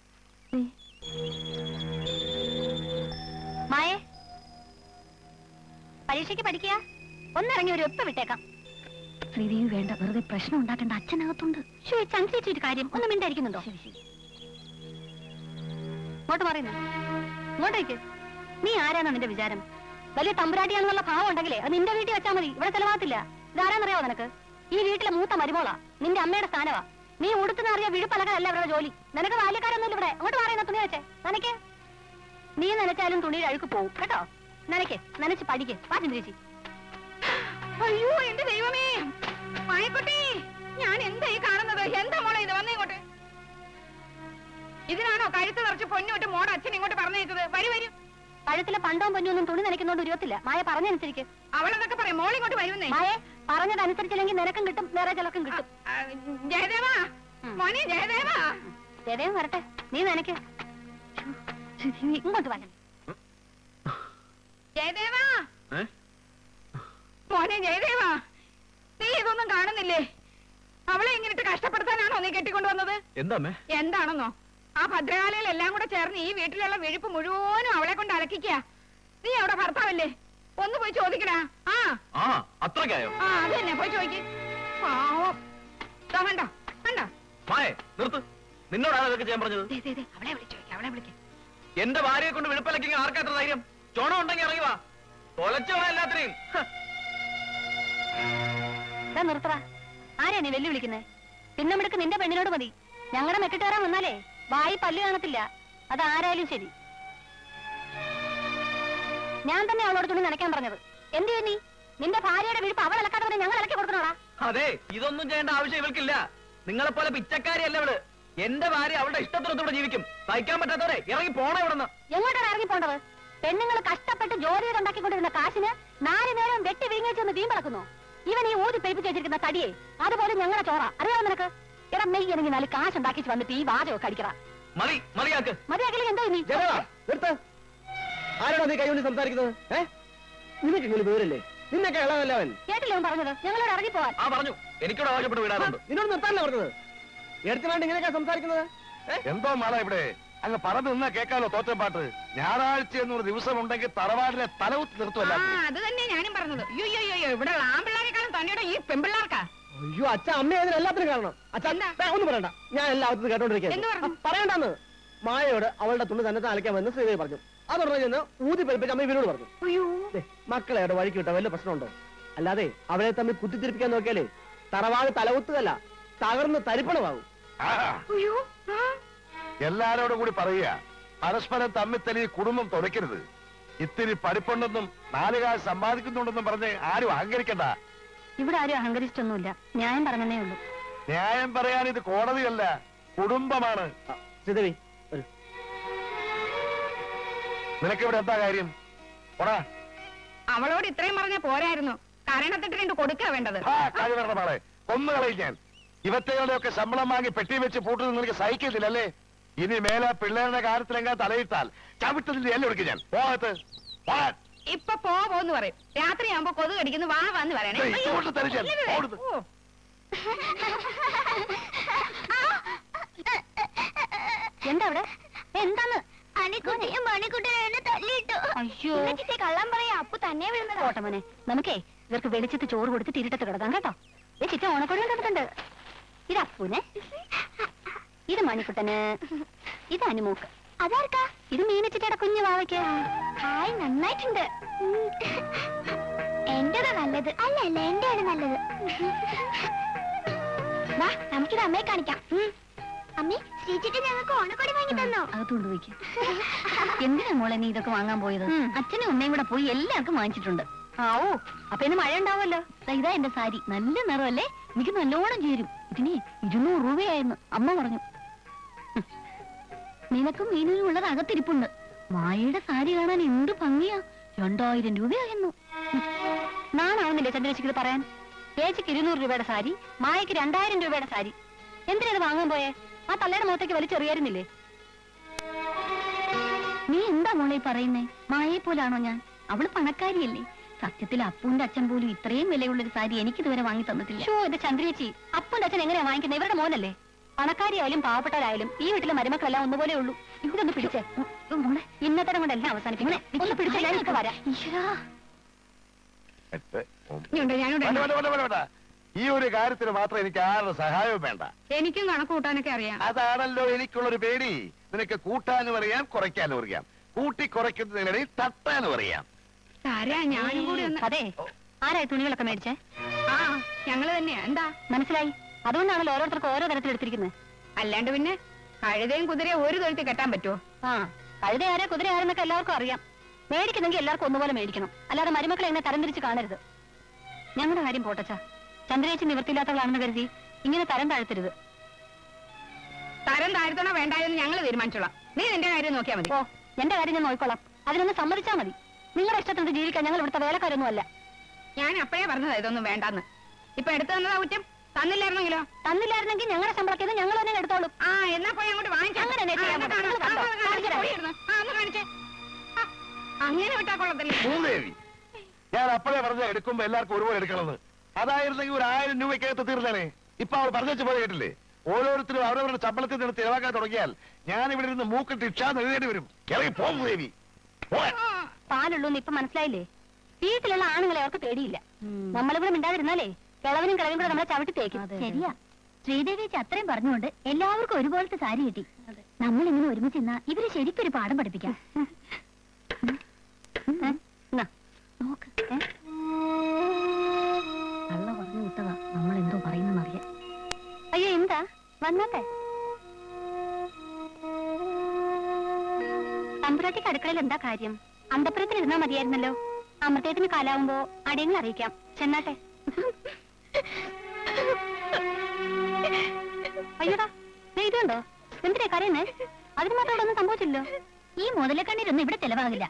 [SPEAKER 3] മായേ പരീക്ഷയ്ക്ക് പഠിക്കുക ഒന്നിറങ്ങി ഒരു ഒപ്പ് വിട്ടേക്കാം
[SPEAKER 2] ശ്രീദേവി വേണ്ട വെറുതെ പ്രശ്നം ഉണ്ടാക്കേണ്ട അച്ഛനകത്തുണ്ട്
[SPEAKER 3] ഷോ ചന്ദ്രേച്ചി ഒരു കാര്യം ഒന്നും മിണ്ടായിരിക്കുന്നുണ്ടോ
[SPEAKER 2] ശരി ശരി
[SPEAKER 3] ഇങ്ങോട്ട് പറയുന്നു ഇങ്ങോട്ടേക്ക് നീ ആരാണോ നിന്റെ വിചാരം വലിയ തമ്പുരാട്ടിയാണെന്നുള്ള ഭാവം ഉണ്ടെങ്കിലേ അത് നിന്റെ വീട്ടിൽ വെച്ചാൽ മതി ഇവിടെ ചെലവാകത്തില്ല ഇതാരാന്നറിയാവോ നിനക്ക് ഈ വീട്ടിലെ മൂത്ത മരുമോളാ നിന്റെ അമ്മയുടെ സ്ഥാനവാ നീ ഉടുത്തുന്ന അറിയ വിഴുപ്പലകല്ല അവരുടെ ജോലി നിനക്ക് ബാല്യക്കാരൊന്നുമില്ല ഇവിടെ അങ്ങോട്ട് പറയുന്ന തുണി വെച്ചേ നനയ്ക്ക് നീ നനച്ചാലും തുണിയിൽ അഴുക്ക് പോവും കേട്ടോ നനയ്ക്ക് നനച്ച് പഠിക്ക് വാ ചന്ദ്രേച്ചി
[SPEAKER 6] അയ്യോ എന്റെ ദൈവമേ മായക്കുട്ടി ഞാൻ എന്താ ഈ കാണുന്നത് എന്താ മോളെ ഇത് വന്നേ ഇങ്ങോട്ട് ഇതിനാണോ കഴുത്ത് നിറച്ച് പൊന്നോട്ട് മോടെ അച്ഛൻ ഇങ്ങോട്ട് പറഞ്ഞേച്ചത് വരൂ വരൂ
[SPEAKER 3] കഴുത്തിലെ പണ്ടവും പൊന്നൊന്നും തുണി നനയ്ക്കുന്നോണ്ട് ഉരുവത്തില്ല മായ പറഞ്ഞനുസരിക്ക്
[SPEAKER 6] അവളെന്നൊക്കെ പറയും മോൾ ഇങ്ങോട്ട് വരുന്നേ
[SPEAKER 3] മായെ പറഞ്ഞതനുസരിച്ചില്ലെങ്കിൽ നിനക്കും കിട്ടും വേറെ ചിലർക്കും കിട്ടും
[SPEAKER 6] ആ, ജയദേവാ
[SPEAKER 3] ഉം.
[SPEAKER 6] മോനെ ജയദേവാ
[SPEAKER 3] ജയദേവൻ വരട്ടെ നീ നനയ്ക്ക് ഇങ്ങോട്ട് വന്നെ
[SPEAKER 6] ജയദേവാ മോനെ ജയദേവാ നീ ഇതൊന്നും കാണുന്നില്ലേ അവളെ ഇങ്ങനിട്ട് കഷ്ടപ്പെടുത്താനാണോ നീ കെട്ടിക്കൊണ്ടുവന്നത്
[SPEAKER 8] എന്താ അമ്മേ
[SPEAKER 6] എന്താണെന്നോ ആ ഭദ്രകാലയിൽ എല്ലാം കൂടെ ചേർന്ന് ഈ വീട്ടിലുള്ള വിഴുപ്പ് മുഴുവനും അവളെ കൊണ്ട് അലക്കിക്ക നീ അവിടെ ഭർത്താവല്ലേ ഒന്ന് പോയി ചോദിക്കടാ ആ
[SPEAKER 8] ആ അത്രക്കായോ
[SPEAKER 6] ആ അത് തന്നെ പോയി ചോദിക്ക് പാവം ദാ കണ്ടോ കണ്ടോ
[SPEAKER 8] മായേ നിർത്ത് നിന്നോടാണ് ഇതൊക്കെ ചെയ്യാൻ പറഞ്ഞത്
[SPEAKER 6] ദേ, ദേ, ദേ, അവളെ വിളിച്ചു അവളെ വിളിക്ക
[SPEAKER 8] എന്റെ ഭാര്യയെ കൊണ്ട് വിളിപ്പലക്കിങ് ആർക്കാത്ര ധൈര്യം ചോണം ഉണ്ടെങ്കിൽ ഇറങ്ങി വാ തൊലച്ചോ എല്ലാത്തിനെയും ഹ.
[SPEAKER 3] ഇതാ നിർത്തറ ആരെയാ നീ വെല്ലു വിളിക്കുന്നേ പിന്നമിടുക്ക് നിന്റെ പെണ്ണിനോട് മതി ഞങ്ങളുടെ മെക്കിട്ടേറാൻ വന്നാലേ വായി പല്ല് കാണത്തില്ല അത് ആരായാലും ശരി ഞാൻ തന്നെ അവളോട് തുണി നനയ്ക്കാൻ പറഞ്ഞത് എന്ത് ചെയ്യും നീ നിന്റെ ഭാര്യയുടെ വീഴ്പ്പ് അവൾ ഇളക്കാതെ പറഞ്ഞ് ഞങ്ങൾ ഇളക്കി കൊടുക്കണോടാ
[SPEAKER 8] അതെ ഇതൊന്നും ചെയ്യേണ്ട ആവശ്യം ഇവൾക്കില്ല നിങ്ങളെ പോലെ പിച്ചക്കാരിയല്ല ഇവള് എന്റെ ഭാര്യ അവളുടെ ഇഷ്ടത്തിനൊത്തൂടെ ജീവിക്കും സഹിക്കാൻ പറ്റാത്തവരെ ഇറങ്ങി പോണ ഇവിടുന്ന്
[SPEAKER 3] എങ്ങോട്ടാണ് ഇറങ്ങി പോണ്ടത് പെണ്ണുങ്ങൾ കഷ്ടപ്പെട്ട് ജോലി ചെയ്ത് ഉണ്ടാക്കിക്കൊണ്ടിരുന്ന കാശിന് നാല് നേരം വെട്ടി വിഴുങ്ങി ചെന്ന് വീം വളക്കുന്നു ഇവൻ ഈ ഊതി പെരുപ്പിച്ച് വെച്ചിരിക്കുന്ന തടിയെ അതുപോലെ ഞങ്ങളുടെ ചോറ അറിയാമോ നിനക്ക് ഇടം മെയ്യണെങ്കിൽ നാല് കാശ് ഉണ്ടാക്കിച്ച് വന്നിട്ട് ഈ വാചകം അടിക്കറ
[SPEAKER 8] മതി മതിയാക്ക്
[SPEAKER 3] മതിയാക്കില്ലെങ്കിൽ എന്തോ നീ
[SPEAKER 5] ജനവാ നിർത്ത് ആരോടാ നീ കൈകൊണ്ട് സംസാരിക്കുന്നത് ഏ നിനക്ക് ഇങ്ങനെ വിവരല്ലേ നിന്നൊക്കെ ഇളവല്ല അവൻ
[SPEAKER 3] കേട്ടില്ലേ അവൻ പറഞ്ഞത് ഞങ്ങളോട് ഇറങ്ങി പോവാൻ
[SPEAKER 8] ആ പറഞ്ഞു എനിക്കൂടെ ആവശ്യപ്പെട്ട് വിടാറുണ്ട്
[SPEAKER 5] നിന്നോട് നിർത്താനല്ലേ പറഞ്ഞത് എടുത്തിനാണ്ട് ഇങ്ങനെയൊക്കെ സംസാരിക്കുന്നത്
[SPEAKER 4] എന്തോ മഴ ഇവിടെ അങ്ങ് പറഞ്ഞു നിന്നാ കേൾക്കാലോ തോറ്റപ്പാട്ട് ഞായറാഴ്ച എന്നൊരു ദിവസം ഉണ്ടെങ്കിൽ തറവാടിലെ തലവുത്ത്
[SPEAKER 6] ആ
[SPEAKER 4] നിർത്തുമല്ല
[SPEAKER 6] അത് തന്നെ ഞാനും പറഞ്ഞത് അയ്യോ അയ്യോ അയ്യോ ഇവിടെ ആമ്പിള്ളാരെക്കാളും തന്നെയുടെ ഈ പെമ്പിള്ളാർക്കാ
[SPEAKER 5] അയ്യോ അച്ഛ അമ്മ അതിന് എല്ലാത്തിനും കാണണം അച്ഛ
[SPEAKER 6] എന്താ?
[SPEAKER 5] ദാ, ഒന്നും പറയണ്ട ഞാൻ എല്ലാവരും കേട്ടോണ്ടിരിക്കുന്നത്
[SPEAKER 6] എന്ത് പറഞ്ഞു?
[SPEAKER 5] പറയണ്ടെന്ന് മായയോട് അവളുടെ തുണി തന്നെ അലക്കാമെന്ന് ശ്രീദേവി പറഞ്ഞു അതുടനെ ചെന്ന് ഊതി പെരുപ്പിച്ച് അമ്മ ഇവരോട് പറഞ്ഞു
[SPEAKER 6] അയ്യോ
[SPEAKER 5] ദേ, മക്കളെ അവിടെ വഴിക്ക് വിട്ട വല്ല പ്രശ്നമുണ്ടോ അല്ലാതെ അവരെ തമ്മിൽ കുത്തിത്തിരിപ്പിക്കാൻ നോക്കിയാലേ തറവാട് തലകുത്തുകല്ല തകർന്ന് തരിപ്പണമാകും
[SPEAKER 4] ആ,
[SPEAKER 6] അയ്യോ ആ
[SPEAKER 4] എല്ലാരോടും കൂടി പറയുക പരസ്പരം തമ്മിൽ ഈ കുടുംബം തുലയ്ക്കരുത് ഇത്തിരി പഠിപ്പുണ്ടെന്നും നാലുകാൽ സമ്പാദിക്കുന്നുണ്ടെന്നും പറഞ്ഞ് ആരും അഹങ്കരിക്കണ്ട
[SPEAKER 3] ഇവിടെ ആരും അഹങ്കരിച്ചിട്ടൊന്നുമില്ല ന്യായം പറഞ്ഞതേ ഉള്ളൂ
[SPEAKER 4] ന്യായം പറയാൻ ഇത് കോടതിയല്ല കുടുംബമാണ്
[SPEAKER 5] ആ, ശ്രീദേവി വരൂ.
[SPEAKER 4] നിനക്കിവിടെ എന്താ കാര്യം പോടാ
[SPEAKER 6] അവളോട് ഇത്രയും പറഞ്ഞ പോരായിരുന്നു കരണത്തിട്ട് രണ്ട് കൊടുക്കാ വേണ്ടത്
[SPEAKER 4] ആ, കഴിവരുടെ മകളെ കൊന്നു കളയും ഞാൻ ഇവറ്റകളുടെയൊക്കെ ശമ്പളം വാങ്ങി പെട്ടി വെച്ച് പൂട്ടുന്നത് നിനക്ക് സഹിക്കത്തില്ലല്ലേ ഇനി മേലെ പിള്ളേരുടെ കാര്യത്തിലെങ്ങാൻ തലയിട്ടാൽ ചവിട്ടതിന്റെ എല്ലാം എടുക്കും ഞാൻ പോകത്ത് പോകാൻ
[SPEAKER 6] ഇപ്പൊ പോ പോന്ന് പറയും രാത്രിയാകുമ്പോ കൊതു കടിക്കുന്നു വാ വന്ന് പറയണേ
[SPEAKER 4] ദേ,
[SPEAKER 6] അയ്യോ.
[SPEAKER 4] ഇങ്ങോട്ട് തരൂ ഞാൻ.
[SPEAKER 6] ഇല്ലത്.
[SPEAKER 4] ഓടുന്നു.
[SPEAKER 6] ഓ.
[SPEAKER 3] എന്താ അവിടെ എന്താന്ന് അണിക്കുട്ടിയും മണിക്കുട്ടിയും എന്നെ തല്ലിട്ടു അയ്യോ കള്ളം പറയാ അപ്പു തന്നെ വീഴുന്നത് ഓട്ടമോനെ നമുക്കേ ഇവർക്ക് വെളിച്ചത്ത് ചോറ് കൊടുത്ത് തിരിട്ടത്ത് കിടക്കാം കേട്ടോ ഏ ചിറ്റ ഓണക്കൊടിയും തന്നിട്ടുണ്ട് ഇത് അപ്പൂനെ ഇത് മണിക്കുട്ടന് ഇത് അനുമൂക്ക് അതാർക്കാ ഇത് മീനച്ചിട്ടയുടെ കുഞ്ഞു വാവയ്ക്ക് ഹായ് നന്നായിട്ടുണ്ട് എന്റേതാ നല്ലത് അല്ല അല്ല എന്റെയാണ് നല്ലത് വാ നമുക്കിത് അമ്മയെ കാണിക്കാം അമ്മേ ശ്രീചിട്ട് ഞങ്ങൾക്ക് ഓണക്കൊടി വാങ്ങി തന്നോ അകത്തോണ്ട് പോയിക്ക് എന്തിനാ മോളെ നീ ഇതൊക്കെ വാങ്ങാൻ പോയത് അച്ഛനും അമ്മയും കൂടെ പോയി എല്ലാവർക്കും വാങ്ങിച്ചിട്ടുണ്ട് ആവോ അപ്പൊ ഇന്ന് മഴ ഉണ്ടാവല്ലോ ദാ ഇതാ എന്റെ സാരി നല്ല നിറമല്ലേ എനിക്ക് നല്ലോണം ചേരും ഇതിന് ഇരുന്നൂറ് രൂപയായിരുന്നു അമ്മ പറഞ്ഞു ഉം. നിനക്കും മീനിനും ഉള്ളത് അകത്തിരിപ്പുണ്ട് മായയുടെ സാരി കാണാൻ എന്ത് ഭംഗിയാ രണ്ടായിരം രൂപയായിരുന്നു ഉം. നാണാവുന്നില്ലേ ചന്ദ്രശേഖർ പറയാൻ ചേച്ചിക്ക് ഇരുന്നൂറ് രൂപയുടെ സാരി മായക്ക് രണ്ടായിരം രൂപയുടെ സാരി എന്തിനാ ഇത് വാങ്ങാൻ പോയേ ആ തള്ളയുടെ മുഖത്തേക്ക് വലിച്ചെറിയായിരുന്നില്ലേ നീ എന്താ മോളെ ഈ പറയുന്നേ മായയെ പോലാണോ ഞാൻ അവള് പണക്കാരിയല്ലേ സത്യത്തിൽ അപ്പുന്റെ അച്ഛൻ പോലും ഇത്രയും വിലയുള്ള ഒരു സാരി എനിക്ക് ഇതുവരെ വാങ്ങി തന്നിട്ടില്ല ഷോ എന്റെ ചന്ദ്രേച്ചി അപ്പുന്റെ അച്ഛൻ എങ്ങനെയാ വാങ്ങിക്കുന്നത് ഇവരുടെ മോനല്ലേ പണക്കാരിയായാലും പാവപ്പെട്ടവരായാലും ഈ വീട്ടിലെ മരുമക്കളെല്ലാം ഒന്നുപോലെ ഉള്ളൂ ഇതൊന്ന് പിടിച്ചേ ഉം, ഉം, മോളെ ഇന്നത്തെ കൊണ്ട് എല്ലാം അവസാനിപ്പിക്കണേ ഒന്ന് പിടിച്ചേ ഞാൻ ഇപ്പൊ വരാം ഈശ്വരാ
[SPEAKER 6] ഇനിയുണ്ട്, ഞാനുണ്ട്.
[SPEAKER 4] വേണ്ട, വേണ്ട, വേണ്ട, വേണ്ട, വേണ്ട. ഈ ഒരു കാര്യത്തിന് മാത്രം എനിക്ക് ആരുടെ സഹായവും വേണ്ട
[SPEAKER 6] എനിക്കും കണക്ക് കൂട്ടാനൊക്കെ അറിയാം
[SPEAKER 4] അതാണല്ലോ എനിക്കുള്ളൊരു പേടി നിനക്ക് കൂട്ടാനും അറിയാം കുറയ്ക്കാനും അറിയാം കൂട്ടി കുറയ്ക്കുന്നതിനിടയിൽ തട്ടാനും അറിയാം
[SPEAKER 6] തരാ ഞാനും കൂടി ഒന്ന്
[SPEAKER 3] അതെ ആരായി തുണികളൊക്കെ മേടിച്ചേ
[SPEAKER 6] ആ ഞങ്ങള് തന്നെയാ എന്താ
[SPEAKER 3] മനസ്സിലായി അതുകൊണ്ടാണല്ലോ ഓരോരുത്തർക്കും ഓരോ തരത്തിൽ എടുത്തിരിക്കുന്നത്
[SPEAKER 6] അല്ലാണ്ട് പിന്നെ കഴുതയും കുതിരയും ഒരു തൊഴുത്ത് കെട്ടാൻ പറ്റുമോ
[SPEAKER 3] ആ കഴുത ആരാ കുതിര ആരെന്നൊക്കെ എല്ലാവർക്കും അറിയാം മേടിക്കുന്നെങ്കിൽ എല്ലാവർക്കും ഒന്നുപോലെ മേടിക്കണം അല്ലാതെ മരുമക്കളെ എങ്ങനെ തരംതിരിച്ച് കാണരുത് ഞങ്ങളുടെ കാര്യം പോട്ടച്ചാ ചന്ദ്രേച്ചി നിവൃത്തിയില്ലാത്തവളാണെന്ന് കരുതി ഇങ്ങനെ തരം താഴ്ത്തരുത്
[SPEAKER 6] തരം താഴ്ത്തണോ വേണ്ടായെന്ന് ഞങ്ങൾ തീരുമാനിച്ചോളാം നീ നിന്റെ കാര്യം നോക്കിയാൽ മതി
[SPEAKER 3] ഓ എന്റെ കാര്യം ഞാൻ നോക്കിക്കോളാം അതിനൊന്ന് സമ്മതിച്ചാ മതി നിങ്ങളുടെ ഇഷ്ടത്തിന് ജീവിക്കാൻ ഞങ്ങൾ ഇവിടുത്തെ വേലക്കാരൊന്നും അല്ല
[SPEAKER 6] ഞാൻ അപ്പോഴേ പറഞ്ഞതാ ഇതൊന്നും വേണ്ടാന്ന് ഇപ്പൊ എടുത്തു തന്നതാ കുറ്റം തന്നില്ലായിരുന്നെങ്കിലോ
[SPEAKER 3] തന്നില്ലായിരുന്നെങ്കിൽ ഞങ്ങളുടെ ശമ്പളത്തിൽ ഞങ്ങൾ തന്നെ എടുത്തോളും
[SPEAKER 6] ആ എന്നാ പോയി അങ്ങോട്ട് വാങ്ങിച്ചോ.
[SPEAKER 3] അങ്ങനെ തന്നെ
[SPEAKER 6] ആ,
[SPEAKER 3] ചെയ്യാൻ
[SPEAKER 6] എന്നാ
[SPEAKER 3] പറ്റും.
[SPEAKER 6] കാണാം.
[SPEAKER 3] നിങ്ങൾ
[SPEAKER 6] ആ,
[SPEAKER 3] കണ്ടോ?
[SPEAKER 6] കാണിച്ച്
[SPEAKER 3] കാണിച്ചു
[SPEAKER 6] പോയി ഇടുന്നു. ആ, ഒന്ന് കാണിച്ചേ ആ, അങ്ങനെ വിട്ടാ കൊള്ളത്തില്ല
[SPEAKER 4] മൂദേവി ഞാൻ അപ്പോഴേ പറഞ്ഞ എടുക്കുമ്പോ എല്ലാവർക്കും ഒരുപോലെ എടുക്കണമെന്ന് അതായിരുന്നെങ്കിൽ ഒരു ആയിരം രൂപയ്ക്കകത്ത് തീർന്നേനെ ഇപ്പൊ അവൾ പറഞ്ഞു പോയി കേട്ടില്ലേ ഓരോരുത്തരും അവരവരുടെ ശമ്പളത്തിൽ നിന്ന് ചിലവാക്കാൻ തുടങ്ങിയാൽ ഞാൻ ഇവിടെ ഇരുന്ന് മൂക്കിട്ട് ഇക്ഷാന്ന് എഴുതേണ്ടി വരും ഇറങ്ങി പോകും ദേവി
[SPEAKER 3] പാലുള്ളൂന്ന് ഇപ്പൊ മനസ്സിലായില്ലേ വീട്ടിലുള്ള ആണുങ്ങളെ അവർക്ക് പേടിയില്ല നമ്മളിവിടെ മിണ്ടാതിരുന്നാലേ കിളവനും കിളവനും കൂടെ നമ്മളെ ചവിട്ടി തേക്കും
[SPEAKER 2] ശരിയാ ശ്രീദേവിച്ച് അത്രയും പറഞ്ഞുകൊണ്ട് എല്ലാവർക്കും ഒരുപോലത്തെ സാരി കിട്ടി നമ്മൾ ഇങ്ങനെ ഒരുമിച്ച് നിന്നാ ഇവര് ശരിക്കൊരു പാഠം പഠിപ്പിക്കാം
[SPEAKER 3] ഏ? എന്നാ,
[SPEAKER 2] നോക്ക് ഏ? കള്ള പറഞ്ഞു വിട്ടതാ നമ്മൾ എന്തോ പറയുന്നറിയാം
[SPEAKER 3] അയ്യോ എന്താ വന്നോട്ടെ തമ്പുരാട്ടിക്ക് അടുക്കളയിൽ എന്താ കാര്യം അന്തപുരത്തിൽ ഇരുന്നാ മതിയായിരുന്നല്ലോ അമൃതത്തിന് കാലാവുമ്പോ അടിയങ്ങൾ അറിയിക്കാം ചെന്നാട്ടെ അയ്യോടാ ദേ ഇതുണ്ടോ എന്തിനാ കരയുന്നേ അതിന് മാത്രം ഇവിടെ ഒന്നും സംഭവിച്ചില്ലല്ലോ
[SPEAKER 2] ഈ മുതലക്കണ്ണീരൊന്നും ഇവിടെ ചെലവാകില്ല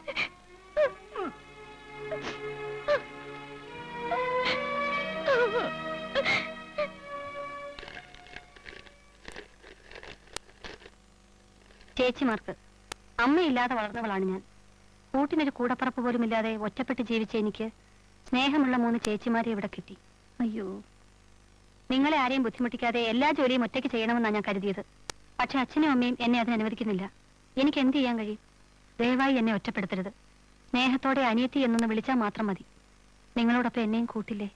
[SPEAKER 3] ചേച്ചിമാർക്ക് അമ്മയില്ലാതെ വളർന്നവളാണ് ഞാൻ കൂട്ടിനൊരു കൂടപ്പറപ്പ് പോലും ഇല്ലാതെ ഒറ്റപ്പെട്ട് ജീവിച്ച എനിക്ക് സ്നേഹമുള്ള മൂന്ന് ചേച്ചിമാരെ ഇവിടെ കിട്ടി
[SPEAKER 2] അയ്യോ
[SPEAKER 3] നിങ്ങളെ ആരെയും ബുദ്ധിമുട്ടിക്കാതെ എല്ലാ ജോലിയും ഒറ്റയ്ക്ക് ചെയ്യണമെന്നാണ് ഞാൻ കരുതിയത് പക്ഷെ അച്ഛനും അമ്മയും എന്നെ അതിന് അനുവദിക്കുന്നില്ല എനിക്ക് എന്ത് ചെയ്യാൻ കഴിയും ദയവായി എന്നെ ഒറ്റപ്പെടുത്തരുത് സ്നേഹത്തോടെ അനിയത്തി എന്നൊന്ന് വിളിച്ചാൽ മാത്രം മതി നിങ്ങളോടൊപ്പം എന്നെയും കൂട്ടില്ലേ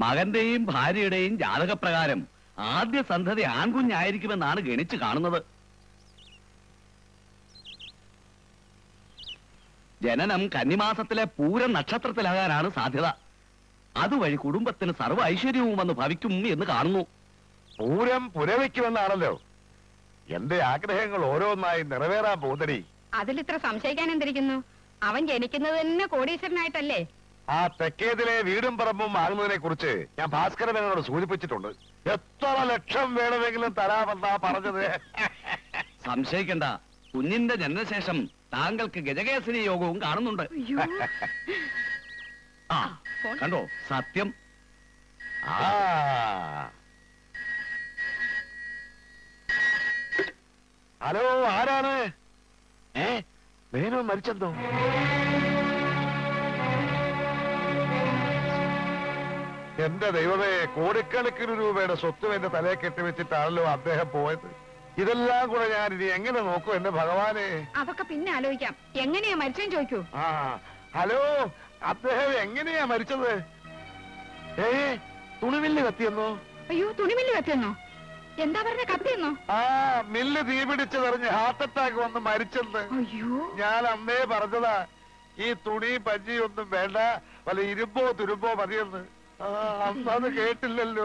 [SPEAKER 10] മകന്റെയും ഭാര്യയുടെയും ജാതകപ്രകാരം ആദ്യ സന്ധതി ആൺകുഞ്ഞായിരിക്കുമെന്നാണ് ഗണിച്ചു കാണുന്നത് ജനനം കന്നിമാസത്തിലെ പൂരം നക്ഷത്രത്തിലാകാനാണ് സാധ്യത അതുവഴി കുടുംബത്തിന് സർവ്വ ഐശ്വര്യവും വന്ന് ഭവിക്കും എന്ന് കാണുന്നു
[SPEAKER 4] പൂരം പുരവയ്ക്കുമെന്നാണല്ലോ എന്റെ ആഗ്രഹങ്ങൾ ഓരോന്നായി നിറവേറാൻ പോകുന്നടി
[SPEAKER 6] അതിലിത്ര സംശയിക്കാൻ എന്തിരിക്കുന്നു അവൻ ജനിക്കുന്നത് തന്നെ കോടീശ്വരനായിട്ടല്ലേ
[SPEAKER 4] ആ തെക്കേതിലെ വീടും പറമ്പും വാങ്ങുന്നതിനെ കുറിച്ച് ഞാൻ ഭാസ്കരനോട് സൂചിപ്പിച്ചിട്ടുണ്ട് എത്ര ലക്ഷം വേണമെങ്കിലും തരാമെന്നാ പറഞ്ഞത്
[SPEAKER 10] സംശയിക്കണ്ട കുഞ്ഞിന്റെ ജനനശേഷം താങ്കൾക്ക് ഗജകേസരി യോഗവും കാണുന്നുണ്ട് ആ കണ്ടോ സത്യം
[SPEAKER 4] ആ ഹലോ ആരാണ് ഏ വേണോ മരിച്ചെന്തോ എന്റെ ദൈവമേ കോടിക്കണക്കിന് രൂപയുടെ സ്വത്തും എന്റെ തലയെ കെട്ടിവെച്ചിട്ടാണല്ലോ അദ്ദേഹം പോയത് ഇതെല്ലാം കൂടെ ഞാൻ ഇനി എങ്ങനെ നോക്കും എന്റെ ഭഗവാനെ
[SPEAKER 6] അതൊക്കെ പിന്നെ ആലോചിക്കാം എങ്ങനെയാ മരിച്ചെന്ന് ചോദിക്കൂ
[SPEAKER 4] ആ ഹലോ അദ്ദേഹം എങ്ങനെയാ മരിച്ചത് ഏ തുണിവില്ല് കത്തിയെന്നോ
[SPEAKER 6] അയ്യോ തുണിമില്ല് കത്തിയെന്നോ എന്താ പറഞ്ഞ കത്തിയെന്നോ
[SPEAKER 4] ആ മില്ല് തീപിടിച്ചതെറിഞ്ഞ് ഹാർട്ട് അറ്റാക്ക് വന്ന് മരിച്ചെന്ന്
[SPEAKER 6] അയ്യോ
[SPEAKER 4] ഞാൻ അന്നേ പറഞ്ഞതാ ഈ തുണി പഞ്ഞി ഒന്നും വേണ്ട വല്ല ഇരുമ്പോ തുരുമ്പോ മതിയെന്ന് ആ അന്നത് കേട്ടില്ലല്ലോ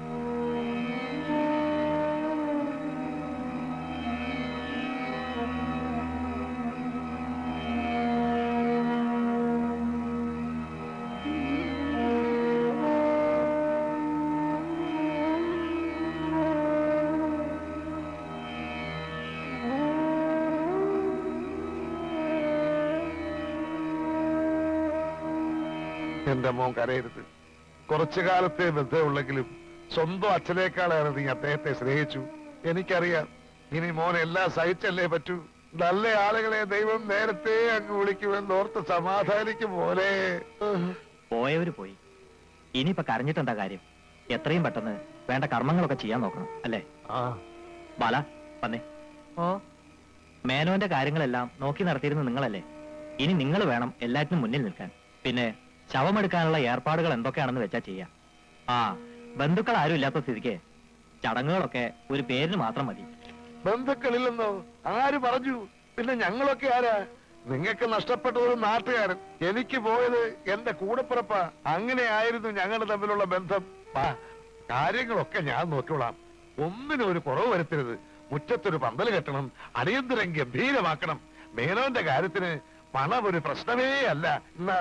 [SPEAKER 4] എന്റെ മോൻ കരയരുത് കുറച്ചു കാലത്തെ ബന്ധമുള്ളെങ്കിലും സ്വന്തം അച്ഛനേക്കാളേറെ നീ അദ്ദേഹത്തെ സ്നേഹിച്ചു എനിക്കറിയാം ഇനി മോൻ എല്ലാം സഹിച്ചല്ലേ പറ്റൂ നല്ല ആളുകളെ ദൈവം നേരത്തെ അങ്ങ് വിളിക്കുമെന്ന് ഓർത്ത് സമാധാനിക്കും പോലെ
[SPEAKER 5] പോയവര് പോയി ഇനിയിപ്പൊ കരഞ്ഞിട്ടെന്താ കാര്യം എത്രയും പെട്ടെന്ന് വേണ്ട കർമ്മങ്ങളൊക്കെ ചെയ്യാൻ നോക്കണം അല്ലേ ബാല വന്നേ ഓ മേനോന്റെ കാര്യങ്ങളെല്ലാം നോക്കി നടത്തിയിരുന്ന നിങ്ങളല്ലേ ഇനി നിങ്ങൾ വേണം എല്ലാറ്റിനും മുന്നിൽ നിൽക്കാൻ പിന്നെ ശവമെടുക്കാനുള്ള ഏർപ്പാടുകൾ എന്തൊക്കെയാണെന്ന് വെച്ചാ ചെയ്യാം ആ ബന്ധുക്കൾ ആരും ഇല്ലാത്ത സ്ഥിതിക്ക് ചടങ്ങുകളൊക്കെ ഒരു പേരിന് മാത്രം മതി
[SPEAKER 4] ബന്ധുക്കളില്ലെന്നോ ആര് പറഞ്ഞു പിന്നെ ഞങ്ങളൊക്കെ ആരാ നിങ്ങൾക്ക് നഷ്ടപ്പെട്ടത് ഒരു നാട്ടുകാരൻ എനിക്ക് പോയത് എന്റെ കൂടപ്പിറപ്പ അങ്ങനെയായിരുന്നു ഞങ്ങൾ തമ്മിലുള്ള ബന്ധം വാ, കാര്യങ്ങളൊക്കെ ഞാൻ നോക്കിക്കൊള്ളാം ഒന്നിനും ഒരു കുറവ് വരുത്തരുത് മുറ്റത്തൊരു പന്തൽ കെട്ടണം അടിയന്തരം ഗംഭീരമാക്കണം മേനോന്റെ കാര്യത്തിന് പണം ഒരു പ്രശ്നമേ അല്ല എന്നാ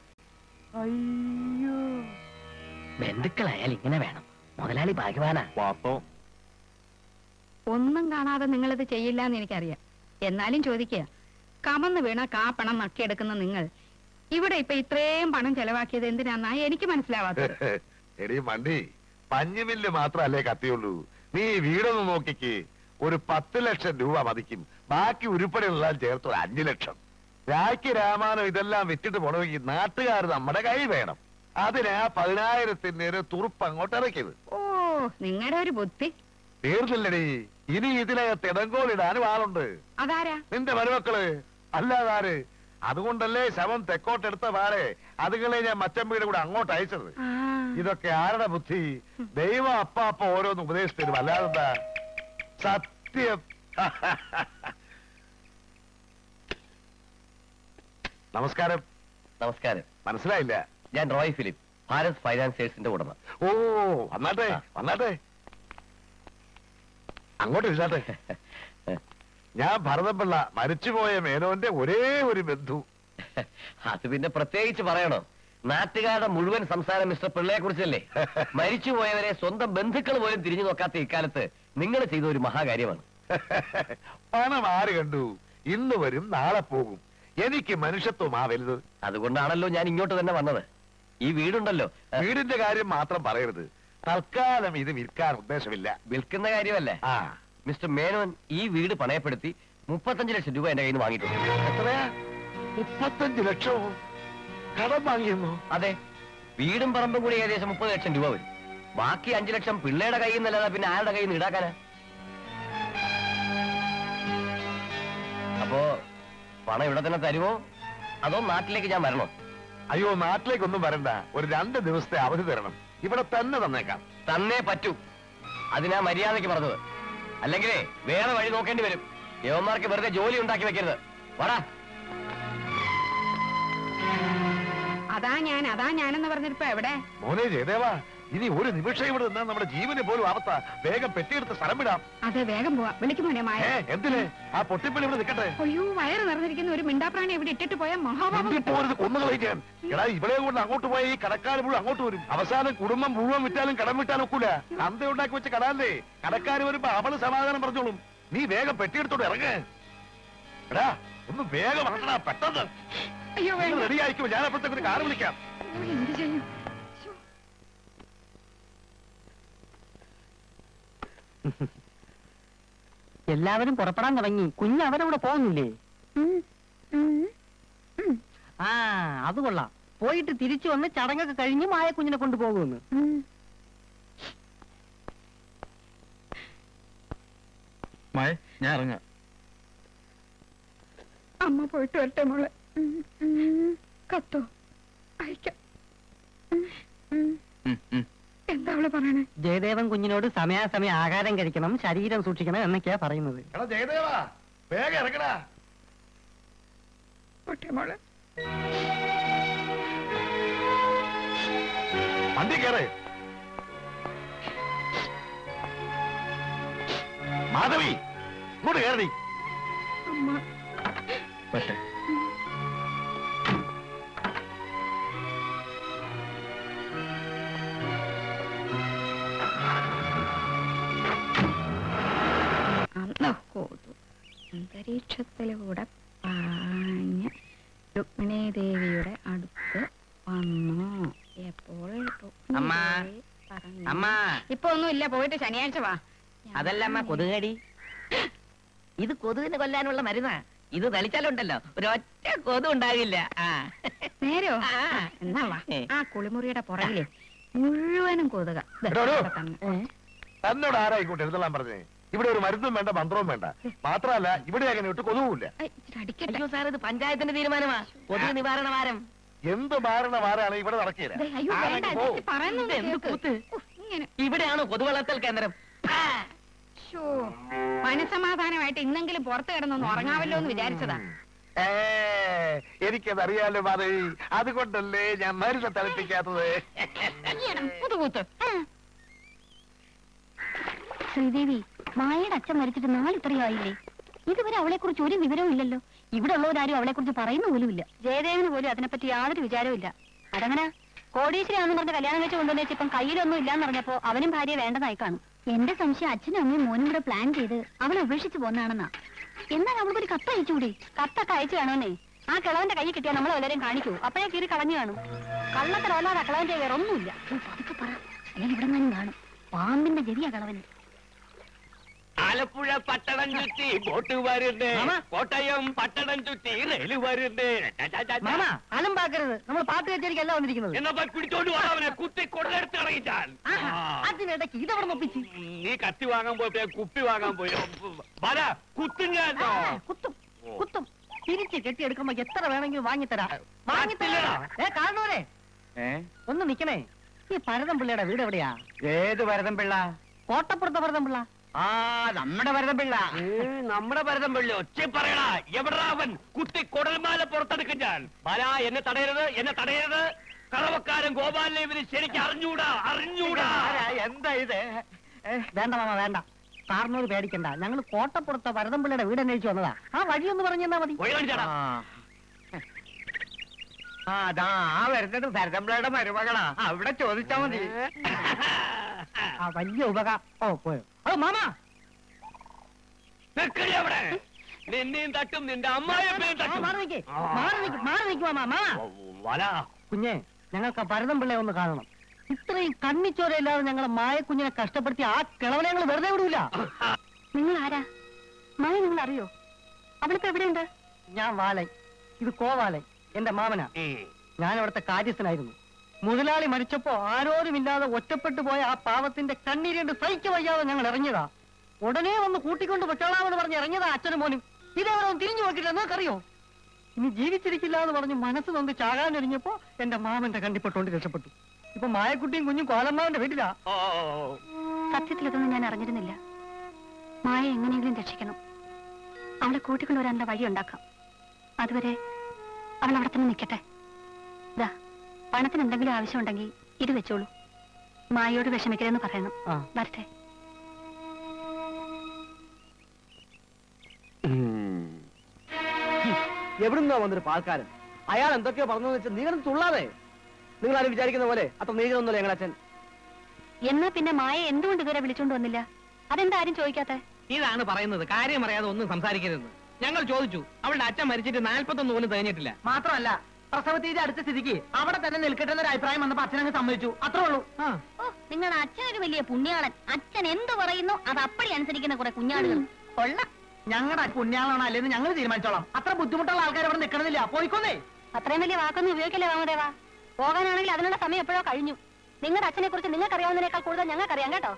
[SPEAKER 9] ബന്ധുക്കളായാൽ ഇങ്ങനെ വേണം മുതലാളി ഭാഗ്യവാനാ
[SPEAKER 5] വാപ്പോ
[SPEAKER 6] ഒന്നും കാണാതെ നിങ്ങളിത് ചെയ്യില്ല എന്ന് എനിക്കറിയാം എന്നാലും ചോദിക്കുക കമന്ന് വീണ കാ പണം നക്കിയെടുക്കുന്ന നിങ്ങൾ ഇവിടെ ഇപ്പൊ ഇത്രയും പണം ചെലവാക്കിയത് എന്തിനാന്നാ എനിക്ക് മനസ്സിലാവാത്തത്
[SPEAKER 4] എടി മണ്ടി പഞ്ഞുമില്ല് മാത്രല്ലേ കത്തിയുള്ളൂ നീ വീടൊന്ന് നോക്കിക്ക് ഒരു പത്ത് ലക്ഷം രൂപ മതിക്കും ബാക്കി ഉരുപ്പടികളെല്ലാം ചേർത്ത് ഒരു അഞ്ചു ലക്ഷം രാഖി രാമാനം ഇതെല്ലാം വിറ്റിട്ട് പോണമെങ്കിൽ നാട്ടുകാർ നമ്മുടെ കൈ വേണം അതിനാ പതിനായിരത്തിന്റെ ഒരു തുറുപ്പ് അങ്ങോട്ട് ഇറക്കിയത്
[SPEAKER 6] ഓ നിങ്ങളുടെ ഒരു ബുദ്ധി
[SPEAKER 4] തീർന്നില്ലടി ഇനി ഇതിനകത്ത് ഇടങ്കോലിടാനും ആളുണ്ട്
[SPEAKER 6] അതാരാ
[SPEAKER 4] നിന്റെ മരുമക്കള് അല്ലാതാര് അതുകൊണ്ടല്ലേ ശവം തെക്കോട്ടെടുത്ത വാരെ അതുങ്ങളെ ഞാൻ മച്ചമ്പയുടെ കൂടെ അങ്ങോട്ട് അയച്ചത്
[SPEAKER 6] ആ,
[SPEAKER 4] ഇതൊക്കെ ആരുടെ ബുദ്ധി ദൈവം അപ്പ അപ്പ ഓരോന്ന് ഉപദേശിച്ചു തരും അല്ലാതെന്താ സത്യം നമസ്കാരം
[SPEAKER 8] നമസ്കാരം
[SPEAKER 4] മനസ്സിലായില്ല
[SPEAKER 8] ഞാൻ റോയ് ഫിലിപ്പ് ഭാരത് ഫൈനാൻസിയേഴ്സിന്റെ ഉടമ
[SPEAKER 4] ഓ വന്നാട്ടെ
[SPEAKER 8] ആ.
[SPEAKER 4] വന്നാട്ടെ അങ്ങോട്ട് ഇരുന്നാട്ടെ ഞാൻ ഭരതപിള്ള മരിച്ചുപോയ മേനോന്റെ ഒരേ ഒരു ബന്ധു
[SPEAKER 8] അത് പിന്നെ പ്രത്യേകിച്ച് പറയണോ നാട്ടുകാരുടെ മുഴുവൻ സംസാരം മിസ്റ്റർ പിള്ളയെ കുറിച്ചല്ലേ മരിച്ചുപോയവരെ സ്വന്തം ബന്ധുക്കൾ പോലും തിരിഞ്ഞു നോക്കാത്ത ഇക്കാലത്ത് നിങ്ങൾ ചെയ്ത ഒരു മഹാകാര്യമാണ്
[SPEAKER 4] പണം ആര് കണ്ടു ഇന്ന് വരും നാളെ പോകും എനിക്ക് മനുഷ്യത്വം ആ വലുത്
[SPEAKER 8] അതുകൊണ്ടാണല്ലോ ഞാൻ ഇങ്ങോട്ട് തന്നെ വന്നത് ഈ വീടുണ്ടല്ലോ അഹ്,
[SPEAKER 4] വീടിന്റെ കാര്യം മാത്രം പറയരുത് തൽക്കാലം ഇത് വിൽക്കാൻ ഉദ്ദേശമില്ല
[SPEAKER 8] വിൽക്കുന്ന കാര്യമല്ലേ
[SPEAKER 4] ആ
[SPEAKER 8] മിസ്റ്റർ മേനോൻ ഈ വീട് പണയപ്പെടുത്തി മുപ്പത്തഞ്ച് ലക്ഷം രൂപ എന്റെ കയ്യിൽ നിന്ന് വാങ്ങിയിട്ടുണ്ട്
[SPEAKER 4] എത്രയാ മുപ്പത്തഞ്ച് ലക്ഷവും കടം വാങ്ങിയെന്നു
[SPEAKER 8] അതെ വീടും പറമ്പും കൂടി ഏകദേശം മുപ്പത് ലക്ഷം രൂപ വരും ബാക്കി അഞ്ചു ലക്ഷം പിള്ളയുടെ കയ്യിൽ നിന്നല്ലാതെ പിന്നെ ആരുടെ കയ്യിൽ നിന്ന് ഈടാക്കാനാ അപ്പോ പണം ഇവിടെ തന്നെ തരുമോ അതോ നാട്ടിലേക്ക് ഞാൻ വരണോ
[SPEAKER 4] അയ്യോ നാട്ടിലേക്കൊന്നും വരണ്ട ഒരു രണ്ട് ദിവസത്തെ അവധി തരണം ഇവിടെ തന്നെ തന്നേക്കാം
[SPEAKER 8] തന്നേ പറ്റൂ അതിനാ മര്യാദയ്ക്ക് പറഞ്ഞത് അല്ലെങ്കിലേ വേറെ വഴി നോക്കേണ്ടി വരും യവന്മാർക്ക് വെറുതെ ജോലി ഉണ്ടാക്കി വെക്കരുത് വാടാ
[SPEAKER 6] അതാ ഞാൻ അതാ ഞാനെന്ന് പറഞ്ഞിട്ടിപ്പോ എവിടെ
[SPEAKER 4] മോനെ ജയദേവാ ഇനി ഒരു നിമിഷം ഇവിടെ നിന്നാ നമ്മുടെ ജീവന് പോലും ആവത്ത വേഗം പെട്ടിയെടുത്ത് സ്ഥലം വിടാം
[SPEAKER 6] അതെ വേഗം പോവാ വിളിക്കുമോനെ മായ
[SPEAKER 4] ഏ എന്തിന് ആ പൊട്ടിപ്പള്ളി ഇവിടെ നിൽക്കട്ടെ
[SPEAKER 6] അയ്യോ വയറ് നിറഞ്ഞിരിക്കുന്ന ഒരു മിണ്ടാപ്രാണി ഇവിടെ ഇട്ടിട്ട് പോയ മഹാഭാവം
[SPEAKER 4] പോരുത് കൊന്നുകളയിക്കാൻ എടാ ഇവളെ കൊണ്ട് അങ്ങോട്ട് പോയി ഈ കടക്കാർ മുഴുവൻ അങ്ങോട്ട് വരും അവസാനം കുടുംബം മുഴുവൻ വിറ്റാലും കടം വിട്ടാൻ ഒക്കൂല അന്ത ഉണ്ടാക്കി വെച്ച കടല്ലേ കടക്കാർ വരുമ്പോ അവള് സമാധാനം പറഞ്ഞോളും നീ വേഗം പെട്ടിയെടുത്തോണ്ട് ഇറങ്ങ് എടാ ഒന്ന് വേഗം ഇറങ്ങടാ പെട്ടെന്ന്
[SPEAKER 6] അയ്യോ വേണ്ട
[SPEAKER 4] റെഡി ആയിക്കോ ഞാൻ അപ്പോഴത്തേക്ക് ഒരു കാർ വിളിക്കാം
[SPEAKER 6] അയ്യോ, എന്ത് ചെയ്യും ശ്ശോ.
[SPEAKER 1] എല്ലാവരും പുറപ്പെടാൻ തുടങ്ങി കുഞ്ഞ് അവരവിടെ പോകുന്നില്ലേ ആ അത് കൊള്ളാം പോയിട്ട് തിരിച്ചു വന്ന് ചടങ്ങൊക്കെ കഴിഞ്ഞ് മായ കുഞ്ഞിനെ കൊണ്ടുപോകുമെന്ന്
[SPEAKER 5] മായ ഞാൻ ഇറങ്ങാം
[SPEAKER 6] അമ്മ പോയിട്ട് വരട്ടെ മോളെ കത്തോ അയക്കാം എന്താ അവള് പറയണേ
[SPEAKER 1] ജയദേവൻ കുഞ്ഞിനോട് സമയാസമയം ആഹാരം കഴിക്കണം ശരീരം സൂക്ഷിക്കണം എന്നൊക്കെയാ പറയുന്നത്
[SPEAKER 4] എടാ ജയദേവാ വേഗം ഇറങ്ങടാ
[SPEAKER 6] പോട്ടെ മോളെ
[SPEAKER 4] വണ്ടി കയറ് മാധവി ഇങ്ങോട്ട് കയറടി
[SPEAKER 6] അമ്മ
[SPEAKER 5] പറ്റേ
[SPEAKER 6] അന്ന് കൊതു അന്തരീക്ഷത്തിലൂടെ പാഞ്ഞ രുക്മിണി ദേവിയുടെ അടുത്ത് വന്നു എപ്പോൾ രുക്മിണി
[SPEAKER 1] അമ്മാ.
[SPEAKER 6] ദേവി പറഞ്ഞു.
[SPEAKER 1] അമ്മാ
[SPEAKER 6] ഇപ്പൊ ഒന്നുമില്ല പോയിട്ട് ശനിയാഴ്ച വാ
[SPEAKER 1] അതല്ല അമ്മ കൊതുകടി
[SPEAKER 9] ഇത് കൊതുകിന് കൊല്ലാനുള്ള മരുന്നാ ഇത് തളിച്ചാലുണ്ടല്ലോ ഒരൊറ്റ കൊതു ഉണ്ടാകില്ല ആ
[SPEAKER 6] നേരോ
[SPEAKER 9] ആ.
[SPEAKER 6] എന്നാ വാ
[SPEAKER 9] ഏ.
[SPEAKER 6] ആ കുളിമുറിയുടെ പുറകില് മുഴുവനും കൊതുക ദേ,
[SPEAKER 4] എടോ, എടോ.
[SPEAKER 6] ഇവിടെ തന്നെ.
[SPEAKER 4] തന്നോട് ആരാ ഇങ്ങോട്ട് എഴുതലാൻ പറഞ്ഞേ ഇവിടെ ഒരു മരുന്നും വേണ്ട മന്ത്രവും വേണ്ട മാത്രമല്ല ഇവിടെ അങ്ങനെ ഇട്ട് കൊതുവില്ല
[SPEAKER 6] ഐ, ഇച്ചിരി അടിക്കട്ടെ
[SPEAKER 9] അയ്യോ സാർ ഇത് പഞ്ചായത്തിന്റെ തീരുമാനമാ കൊതുക് നിവാരണ വാരം
[SPEAKER 4] എന്ത് മാരണ മാറാണ് ഇവിടെ നടക്കില്ല
[SPEAKER 6] ദേ, അയ്യോ വേണ്ട
[SPEAKER 4] ആരെങ്കിലും പോ.
[SPEAKER 6] ചേച്ചി പറയുന്നത്
[SPEAKER 9] ഇത് എന്ത്
[SPEAKER 6] കേൾക്ക്.
[SPEAKER 9] കൂത്ത്?
[SPEAKER 6] ഉഫ്, ഇങ്ങനെ
[SPEAKER 9] ഇവിടെയാണോ കൊതുവളർത്തൽ കേന്ദ്രം ആ.
[SPEAKER 6] ശോ, മനസമാധാനമായിട്ട് ഇന്നെങ്കിലും പുറത്ത് കിടന്നൊന്ന് ഉറങ്ങാവല്ലോ എന്ന് വിചാരിച്ചതാ
[SPEAKER 4] ഏ എനിക്കതറിയാലോ മാധവി അതുകൊണ്ടല്ലേ ഞാൻ മരുന്ന് തളിപ്പിക്കാത്തത്
[SPEAKER 6] പുതുകൂത്ത്
[SPEAKER 2] ശ്രീദേവി മായയുടെ അച്ഛൻ മരിച്ചിട്ട് നാളിത്രയായില്ലേ ഇതുവരെ അവളെ കുറിച്ച് ഒരു വിവരവും ഇല്ലല്ലോ ഇവിടെ ഉള്ളവരാരും അവളെ കുറിച്ച് പറയുന്ന പോലുമില്ല ജയദേവന് പോലും അതിനെപ്പറ്റി യാതൊരു വിചാരവും ഇല്ല അതങ്ങനെ കോടീശ്വരാന്ന് പറഞ്ഞ കല്യാണം വെച്ച് കൊണ്ടുവന്ന ഇപ്പം കയ്യിലൊന്നും ഇല്ലാന്ന് പറഞ്ഞപ്പോ അവനും ഭാര്യ വേണ്ടതായി കാണും എന്റെ സംശയം അച്ഛനും അമ്മയും മോനും കൂടെ പ്ലാൻ ചെയ്ത് അവളെ ഉപേക്ഷിച്ച് പോന്നാണെന്നാ എന്നാൽ അവൾക്കൊരു കത്ത് അയച്ചുകൂടി കത്തൊക്കെ അയച്ചു കാണുമെന്നേ ആ കിളവന്റെ കൈ കിട്ടിയാൽ നമ്മളെ എല്ലാവരും കാണിക്കൂ അപ്പോഴേ കീറി കളഞ്ഞു കാണും കള്ളത്തിലല്ലാതെ കിളവന്റെ വേറെ ഒന്നുമില്ല ഉം, പതുക്കെ പറ അല്ലെങ്കിൽ ഇവിടെ നിന്നും കാണും പാമ്പിന്റെ ജെവിയാ കളവന്
[SPEAKER 8] ആലപ്പുഴ പട്ടണം ചുറ്റി ബോട്ട് വരുന്നേ
[SPEAKER 1] മാമ.
[SPEAKER 8] കോട്ടയം പട്ടണം ചുറ്റി റെയിൽ വരുന്നേ
[SPEAKER 1] മാമ അലമ്പാക്കരുത് നമ്മൾ പാട്ട് കച്ചേരിക്കല്ല വന്നിരിക്കുന്നത്
[SPEAKER 8] എന്നാ പോയി പിടിച്ചോണ്ട് പോകാവനെ കുത്തി കൊള്ളെടുത്ത് ഇറങ്ങിച്ചാൽ
[SPEAKER 1] ആഹാ, അതിനിടയ്ക്ക് ഇതവിടെ ഒപ്പിച്ച്
[SPEAKER 8] നീ കത്തി വാങ്ങാൻ പോയപ്പോ ഞാൻ കുപ്പി വാങ്ങാൻ പോയി വല കുത്തും ഞാൻ
[SPEAKER 1] ആ, കുത്തും കുത്തും തിരിച്ച് കെട്ടിയെടുക്കുമ്പോ എത്ര വേണമെങ്കിലും വാങ്ങിത്തരാം വാങ്ങിത്തരാ ഏ കാണുവരെ ഒന്ന് നിക്കണേ ഈ ഭരതം പിള്ളയുടെ വീട് എവിടെയാ
[SPEAKER 8] ഏത് ഭരതം പിള്ള
[SPEAKER 1] കോട്ടപ്പുറത്തെ ഭരതം പിള്ള
[SPEAKER 8] ആ നമ്മുടെ ഭരതം പിള്ള നമ്മുടെ ഭരതം പിള്ള ഒച്ച പറയടാ എവിടാ അവൻ കുത്തി കൊടൽമാല പുറത്തെടുക്കും ഞാൻ ബാല എന്നെ തടയരുത് എന്നെ തടയരുത് കളവക്കാരൻ ഗോപാലിനെ ഇവന് ശരിക്കും അറിഞ്ഞൂടാ അറിഞ്ഞൂടാ
[SPEAKER 1] എന്താ ഇത് വേണ്ട മാമ വേണ്ട സാറിനോട് പേടിക്കണ്ട ഞങ്ങൾ കോട്ടപ്പുറത്തെ ഭരതം പിള്ളയുടെ വീട് അന്വേഷിച്ചു വന്നതാ ആ വഴിയൊന്ന് പറഞ്ഞു തന്നാ മതി
[SPEAKER 8] പോയി കാണിച്ചാടാ
[SPEAKER 1] ആ അതാ ആ വരുന്നത് ഭരതമ്പിളയുടെ മരുമകളാ അവിടെ ചോദിച്ചാ മതി ആ വലിയ ഉപകാ ഓ പോയോ ഓ മാമ
[SPEAKER 8] നിക്കടി അവിടെ നിന്നെയും തട്ടും നിന്റെ അമ്മായിയമ്മയും
[SPEAKER 1] ആ,
[SPEAKER 8] തട്ടും
[SPEAKER 1] മാറി നിക്ക്
[SPEAKER 8] ആ.
[SPEAKER 1] മാറി നിക്ക് മാറി നിക്ക് മാമ മാമ
[SPEAKER 8] വല
[SPEAKER 1] കുഞ്ഞെ ഞങ്ങൾക്ക് ആ ഭരതം പിള്ളയെ ഒന്ന് കാണണം ഇത്രയും കണ്ണിച്ചോരയില്ലാതെ ഞങ്ങളെ മായക്കുഞ്ഞിനെ കഷ്ടപ്പെടുത്തി ആ കിളവനെ ഞങ്ങൾ വെറുതെ വിടൂല
[SPEAKER 2] നിങ്ങൾ ആരാ മായ നിങ്ങൾ അറിയോ അവളിപ്പോ എവിടെയുണ്ട്
[SPEAKER 1] ഞാൻ വാലൻ ഇത് കോവാലൻ എന്റെ മാമനാ ഞാൻ അവിടുത്തെ കാര്യസ്ഥനായിരുന്നു മുതലാളി മരിച്ചപ്പോ ആരോരുമില്ലാതെ ഒറ്റപ്പെട്ടു പോയ ആ പാവത്തിന്റെ കണ്ണീരുണ്ട് സഹിக்க വയ്യാതെ ഞങ്ങൾ ഇറങ്ങിയതാ ഉടനെ വന്ന് കൂട്ടിക്കൊണ്ട് വെച്ചോളാമെന്ന് പറഞ്ഞ് ഇറങ്ങിയതാ അച്ഛനും മോനും ഇതേവരെ ഒന്ന് തിരിഞ്ഞു നോക്കില്ല നിങ്ങൾക്കറിയോ ഇനി ജീവിച്ചിരിക്കില്ല എന്ന് പറഞ്ഞ് മനസ്സ് നൊന്ന് ചാകാനൊരിഞ്ഞപ്പോ എന്റെ മാമന്റെ കണ്ടിപ്പെട്ടുകൊണ്ട് രക്ഷപ്പെട്ടു ഇപ്പൊ മായക്കുട്ടിയും കുഞ്ഞും കോലമ്മാവിന്റെ വീട്ടിലാ
[SPEAKER 3] സത്യത്തിൽ ഇതൊന്നും ഞാൻ അറിഞ്ഞിരുന്നില്ല മായ എങ്ങനെയെങ്കിലും രക്ഷിക്കണം അവളെ കൂട്ടിക്കൊണ്ടുവരാനുള്ള വഴി ഉണ്ടാക്കാം അതുവരെ അവൾ അവിടെ തന്നെ നിൽക്കട്ടെ ഇതാ പണത്തിന് എന്തെങ്കിലും ആവശ്യമുണ്ടെങ്കിൽ ഇത് വെച്ചോളൂ മായയോട് വിഷമിക്കരുതെന്ന് പറയണം
[SPEAKER 1] ആ.
[SPEAKER 3] വരട്ടെ
[SPEAKER 1] എവിടുന്നാ വന്നൊരു പാൽക്കാരൻ അയാൾ എന്തൊക്കെയോ പറഞ്ഞെന്ന് വെച്ചാൽ നീങ്ങളും തുള്ളാതെ നിങ്ങൾ ആരും വിചാരിക്കുന്ന പോലെ അത്ര നീകളൊന്നുമില്ല ഞങ്ങളുടെ അച്ഛൻ
[SPEAKER 3] എന്നാ പിന്നെ മായ എന്തുകൊണ്ട് ഇതുവരെ വിളിച്ചോണ്ട് വന്നില്ല അതെന്താ ആരും ചോദിക്കാത്തെ
[SPEAKER 7] ഇതാണ് പറയുന്നത് കാര്യം അറിയാതെ ഒന്നും സംസാരിക്കരുതെന്ന് ഞങ്ങൾ ചോദിച്ചു അവളുടെ അച്ഛൻ മരിച്ചിട്ട് നാൽപ്പത്തൊന്ന് പോലും തികഞ്ഞിട്ടില്ല
[SPEAKER 1] മാത്രമല്ല പ്രസവത്തീരെ അടുത്ത സ്ഥിതിക്ക് അവിടെ തന്നെ നിൽക്കട്ടെ എന്നൊരു അഭിപ്രായം വന്നപ്പോ അച്ഛനങ്ങ് സമ്മതിച്ചു അത്രേ ഉള്ളൂ
[SPEAKER 2] ഓ നിങ്ങളുടെ അച്ഛൻ ഒരു വലിയ പുണ്യാളൻ അച്ഛൻ എന്ത് പറയുന്നു അത് അപ്പടി അനുസരിക്കുന്ന കുറെ കുഞ്ഞാടുകൾ കൊള്ളാം
[SPEAKER 1] ഞങ്ങളുടെ പുണ്യാളാണ് അല്ലെന്ന് ഞങ്ങൾ തീരുമാനിച്ചോളാം അത്ര ബുദ്ധിമുട്ടുള്ള ആൾക്കാർ അവിടെ നിൽക്കണമെന്നില്ല പോയിക്കോന്നേ
[SPEAKER 3] അത്രയും വലിയ വാക്കൊന്നും ഉപയോഗിക്കല്ലേ വാമദേവാ പോകാനാണെങ്കിൽ അതിനുള്ള സമയം എപ്പോഴോ കഴിഞ്ഞു നിങ്ങളുടെ അച്ഛനെ കുറിച്ച് നിങ്ങൾക്ക് അറിയാവുന്നതിനേക്കാൾ കൂടുതൽ ഞങ്ങൾക്കറിയാം കേട്ടോ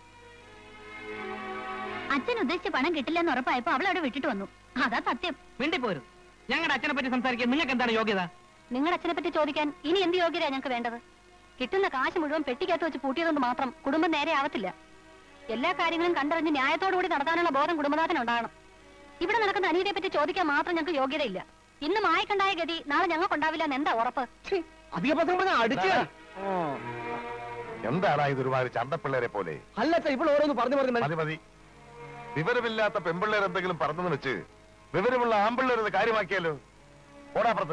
[SPEAKER 2] അച്ഛൻ ഉദ്ദേശിച്ച പണം കിട്ടില്ലെന്ന് ഉറപ്പായപ്പോ അവൾ അവിടെ വിട്ടിട്ട് വന്നു അതാ സത്യം
[SPEAKER 7] മിണ്ടിപ്പോരുത് ഞങ്ങളുടെ അച്ഛനെ പറ്റി സംസാരിക്കാൻ നിങ്ങൾക്ക് എന്താണ് യോഗ്യത
[SPEAKER 3] നിങ്ങളുടെ അച്ഛനെ പറ്റി ചോദിക്കാൻ ഇനി എന്ത് യോഗ്യതയാ ഞങ്ങൾക്ക് വേണ്ടത് കിട്ടുന്ന കാശ് മുഴുവൻ പെട്ടിക്കകത്ത് വെച്ച് പൂട്ടിയതുകൊണ്ട് മാത്രം കുടുംബം നേരെ ആവത്തില്ല എല്ലാ കാര്യങ്ങളും കണ്ടറിഞ്ഞ് ന്യായത്തോടുകൂടി നടത്താനുള്ള ബോധം കുടുംബനാഥന് ഉണ്ടാകണം ഇവിടെ നടക്കുന്ന അനീതിയെ പറ്റി ചോദിക്കാൻ മാത്രം ഞങ്ങൾക്ക് യോഗ്യതയില്ല ഇന്ന് മായക്കുണ്ടായ ഗതി നാളെ ഞങ്ങൾക്കുണ്ടാവില്ല എന്ന് എന്താ ഉറപ്പ്
[SPEAKER 1] അധിക പത്രം പറഞ്ഞ അടിച്ചു
[SPEAKER 4] എന്താടാ ഇത് ഒരുമാതിരി ചന്തപ്പിള്ളേരെ പോലെ
[SPEAKER 1] അല്ല ഇപ്പോൾ ഓരോന്ന് പറഞ്ഞു പറഞ്ഞു
[SPEAKER 4] മതി മതി വിവരമില്ലാത്ത പെമ്പിള്ളേർ എന്തെങ്കിലും പറഞ്ഞെന്ന് വെച്ച് വിവരമുള്ള ആമ്പിള്ളേർ ഇത് കാര്യമാക്കിയാലോ ഓടാപ്പുറത്ത്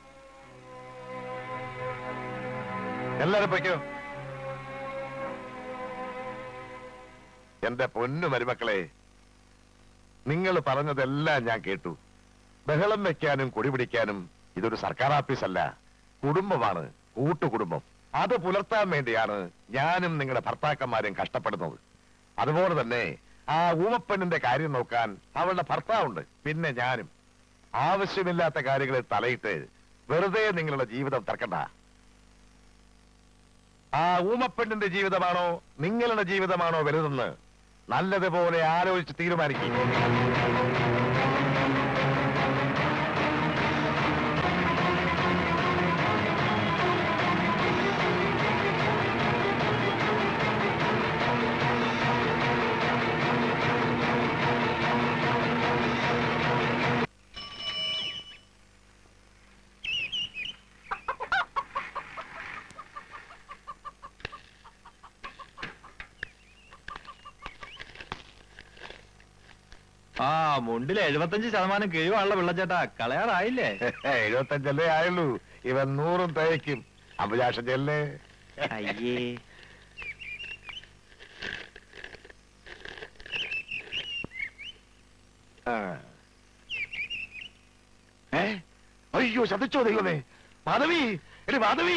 [SPEAKER 4] എല്ലാരും പൊയ്ക്കോ എന്റെ പൊന്നു മരുമക്കളെ നിങ്ങൾ പറഞ്ഞതെല്ലാം ഞാൻ കേട്ടു ബഹളം വെക്കാനും കൊടി പിടിക്കാനും ഇതൊരു സർക്കാർ ഓഫീസല്ല കുടുംബമാണ് കൂട്ടുകുടുംബം അത് പുലർത്താൻ വേണ്ടിയാണ് ഞാനും നിങ്ങളുടെ ഭർത്താക്കന്മാരും കഷ്ടപ്പെടുന്നത് അതുപോലെ തന്നെ ആ ഊമപ്പെണ്ണിന്റെ കാര്യം നോക്കാൻ അവളുടെ ഭർത്താവുണ്ട് പിന്നെ ഞാനും ആവശ്യമില്ലാത്ത കാര്യങ്ങളിൽ തലയിട്ട് വെറുതെ നിങ്ങളുടെ ജീവിതം തർക്കണ്ട ആ ഊമപ്പെണ്ണിന്റെ ജീവിതമാണോ നിങ്ങളുടെ ജീവിതമാണോ വലുതെന്ന് നല്ലതുപോലെ ആലോചിച്ച് തീരുമാനിക്കും
[SPEAKER 5] ആ മുണ്ടിൽ എഴുപത്തഞ്ച് ശതമാനം കിഴിവാണല്ലോ വെള്ളച്ചേട്ടാ കളയാറായില്ലേ
[SPEAKER 4] എഴുപത്തഞ്ചല്ലേ ആയുള്ളൂ ഇവൻ നൂറും തയ്ക്കും അമ്പുജാഷം ചെല്ലേ
[SPEAKER 5] അയ്യേ
[SPEAKER 4] ആ. ഏ അയ്യോ ശതച്ചോ ദൈവമേ മാധവി എടി മാധവി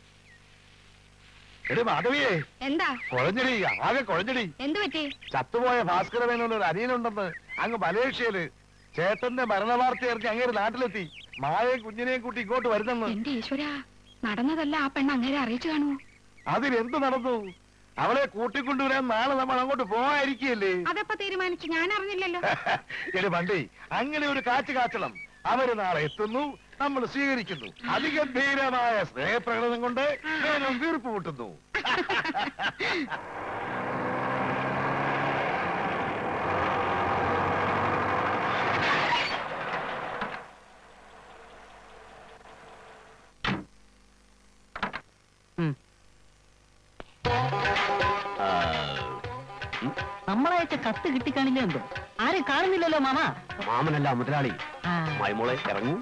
[SPEAKER 4] എടി മാധവിയെ
[SPEAKER 6] എന്താ
[SPEAKER 4] കുഴഞ്ഞടി ആകെ കുഴഞ്ഞടി
[SPEAKER 6] എന്തു പറ്റി
[SPEAKER 4] ചത്തുപോയ ഭാസ്കര മേനോന് ഒരു അനിയനുണ്ടെന്ന് അങ്ങ് മലേഷ്യയില് ചേട്ടന്റെ മരണവാർത്ത ഇറക്കി അങ്ങേര് നാട്ടിലെത്തി മായയും കുഞ്ഞിനെയും കൂട്ടി ഇങ്ങോട്ട് വരുന്നെന്ന്
[SPEAKER 6] എന്റെ ഈശ്വര നടന്നതല്ല ആ പെണ്ണ് അങ്ങേരെ അറിയിച്ചു കാണുമോ
[SPEAKER 4] അതിലെന്ത് നടന്നു അവളെ കൂട്ടിക്കൊണ്ടുവരാൻ നാളെ നമ്മൾ അങ്ങോട്ട് പോകാതിരിക്കുകയല്ലേ
[SPEAKER 6] അതപ്പോ തീരുമാനിച്ചു ഞാൻ അറിഞ്ഞില്ലല്ലോ
[SPEAKER 4] എടി വണ്ടി അങ്ങനെ ഒരു കാറ്റ് കാച്ചണം അവര് നാളെ എത്തുന്നു നമ്മൾ സ്വീകരിക്കുന്നു അതിഗംഭീരമായ സ്നേഹപ്രകടനം കൊണ്ട് മേനോൻ വീർപ്പ് മുട്ടുന്നു
[SPEAKER 1] നമ്മളയച്ച കത്ത് കിട്ടിക്കാണില്ല എന്തോ ആരും കാണുന്നില്ലല്ലോ മാമ
[SPEAKER 8] മാമനല്ല മുതലാളി മൈമോളെ ഇറങ്ങൂ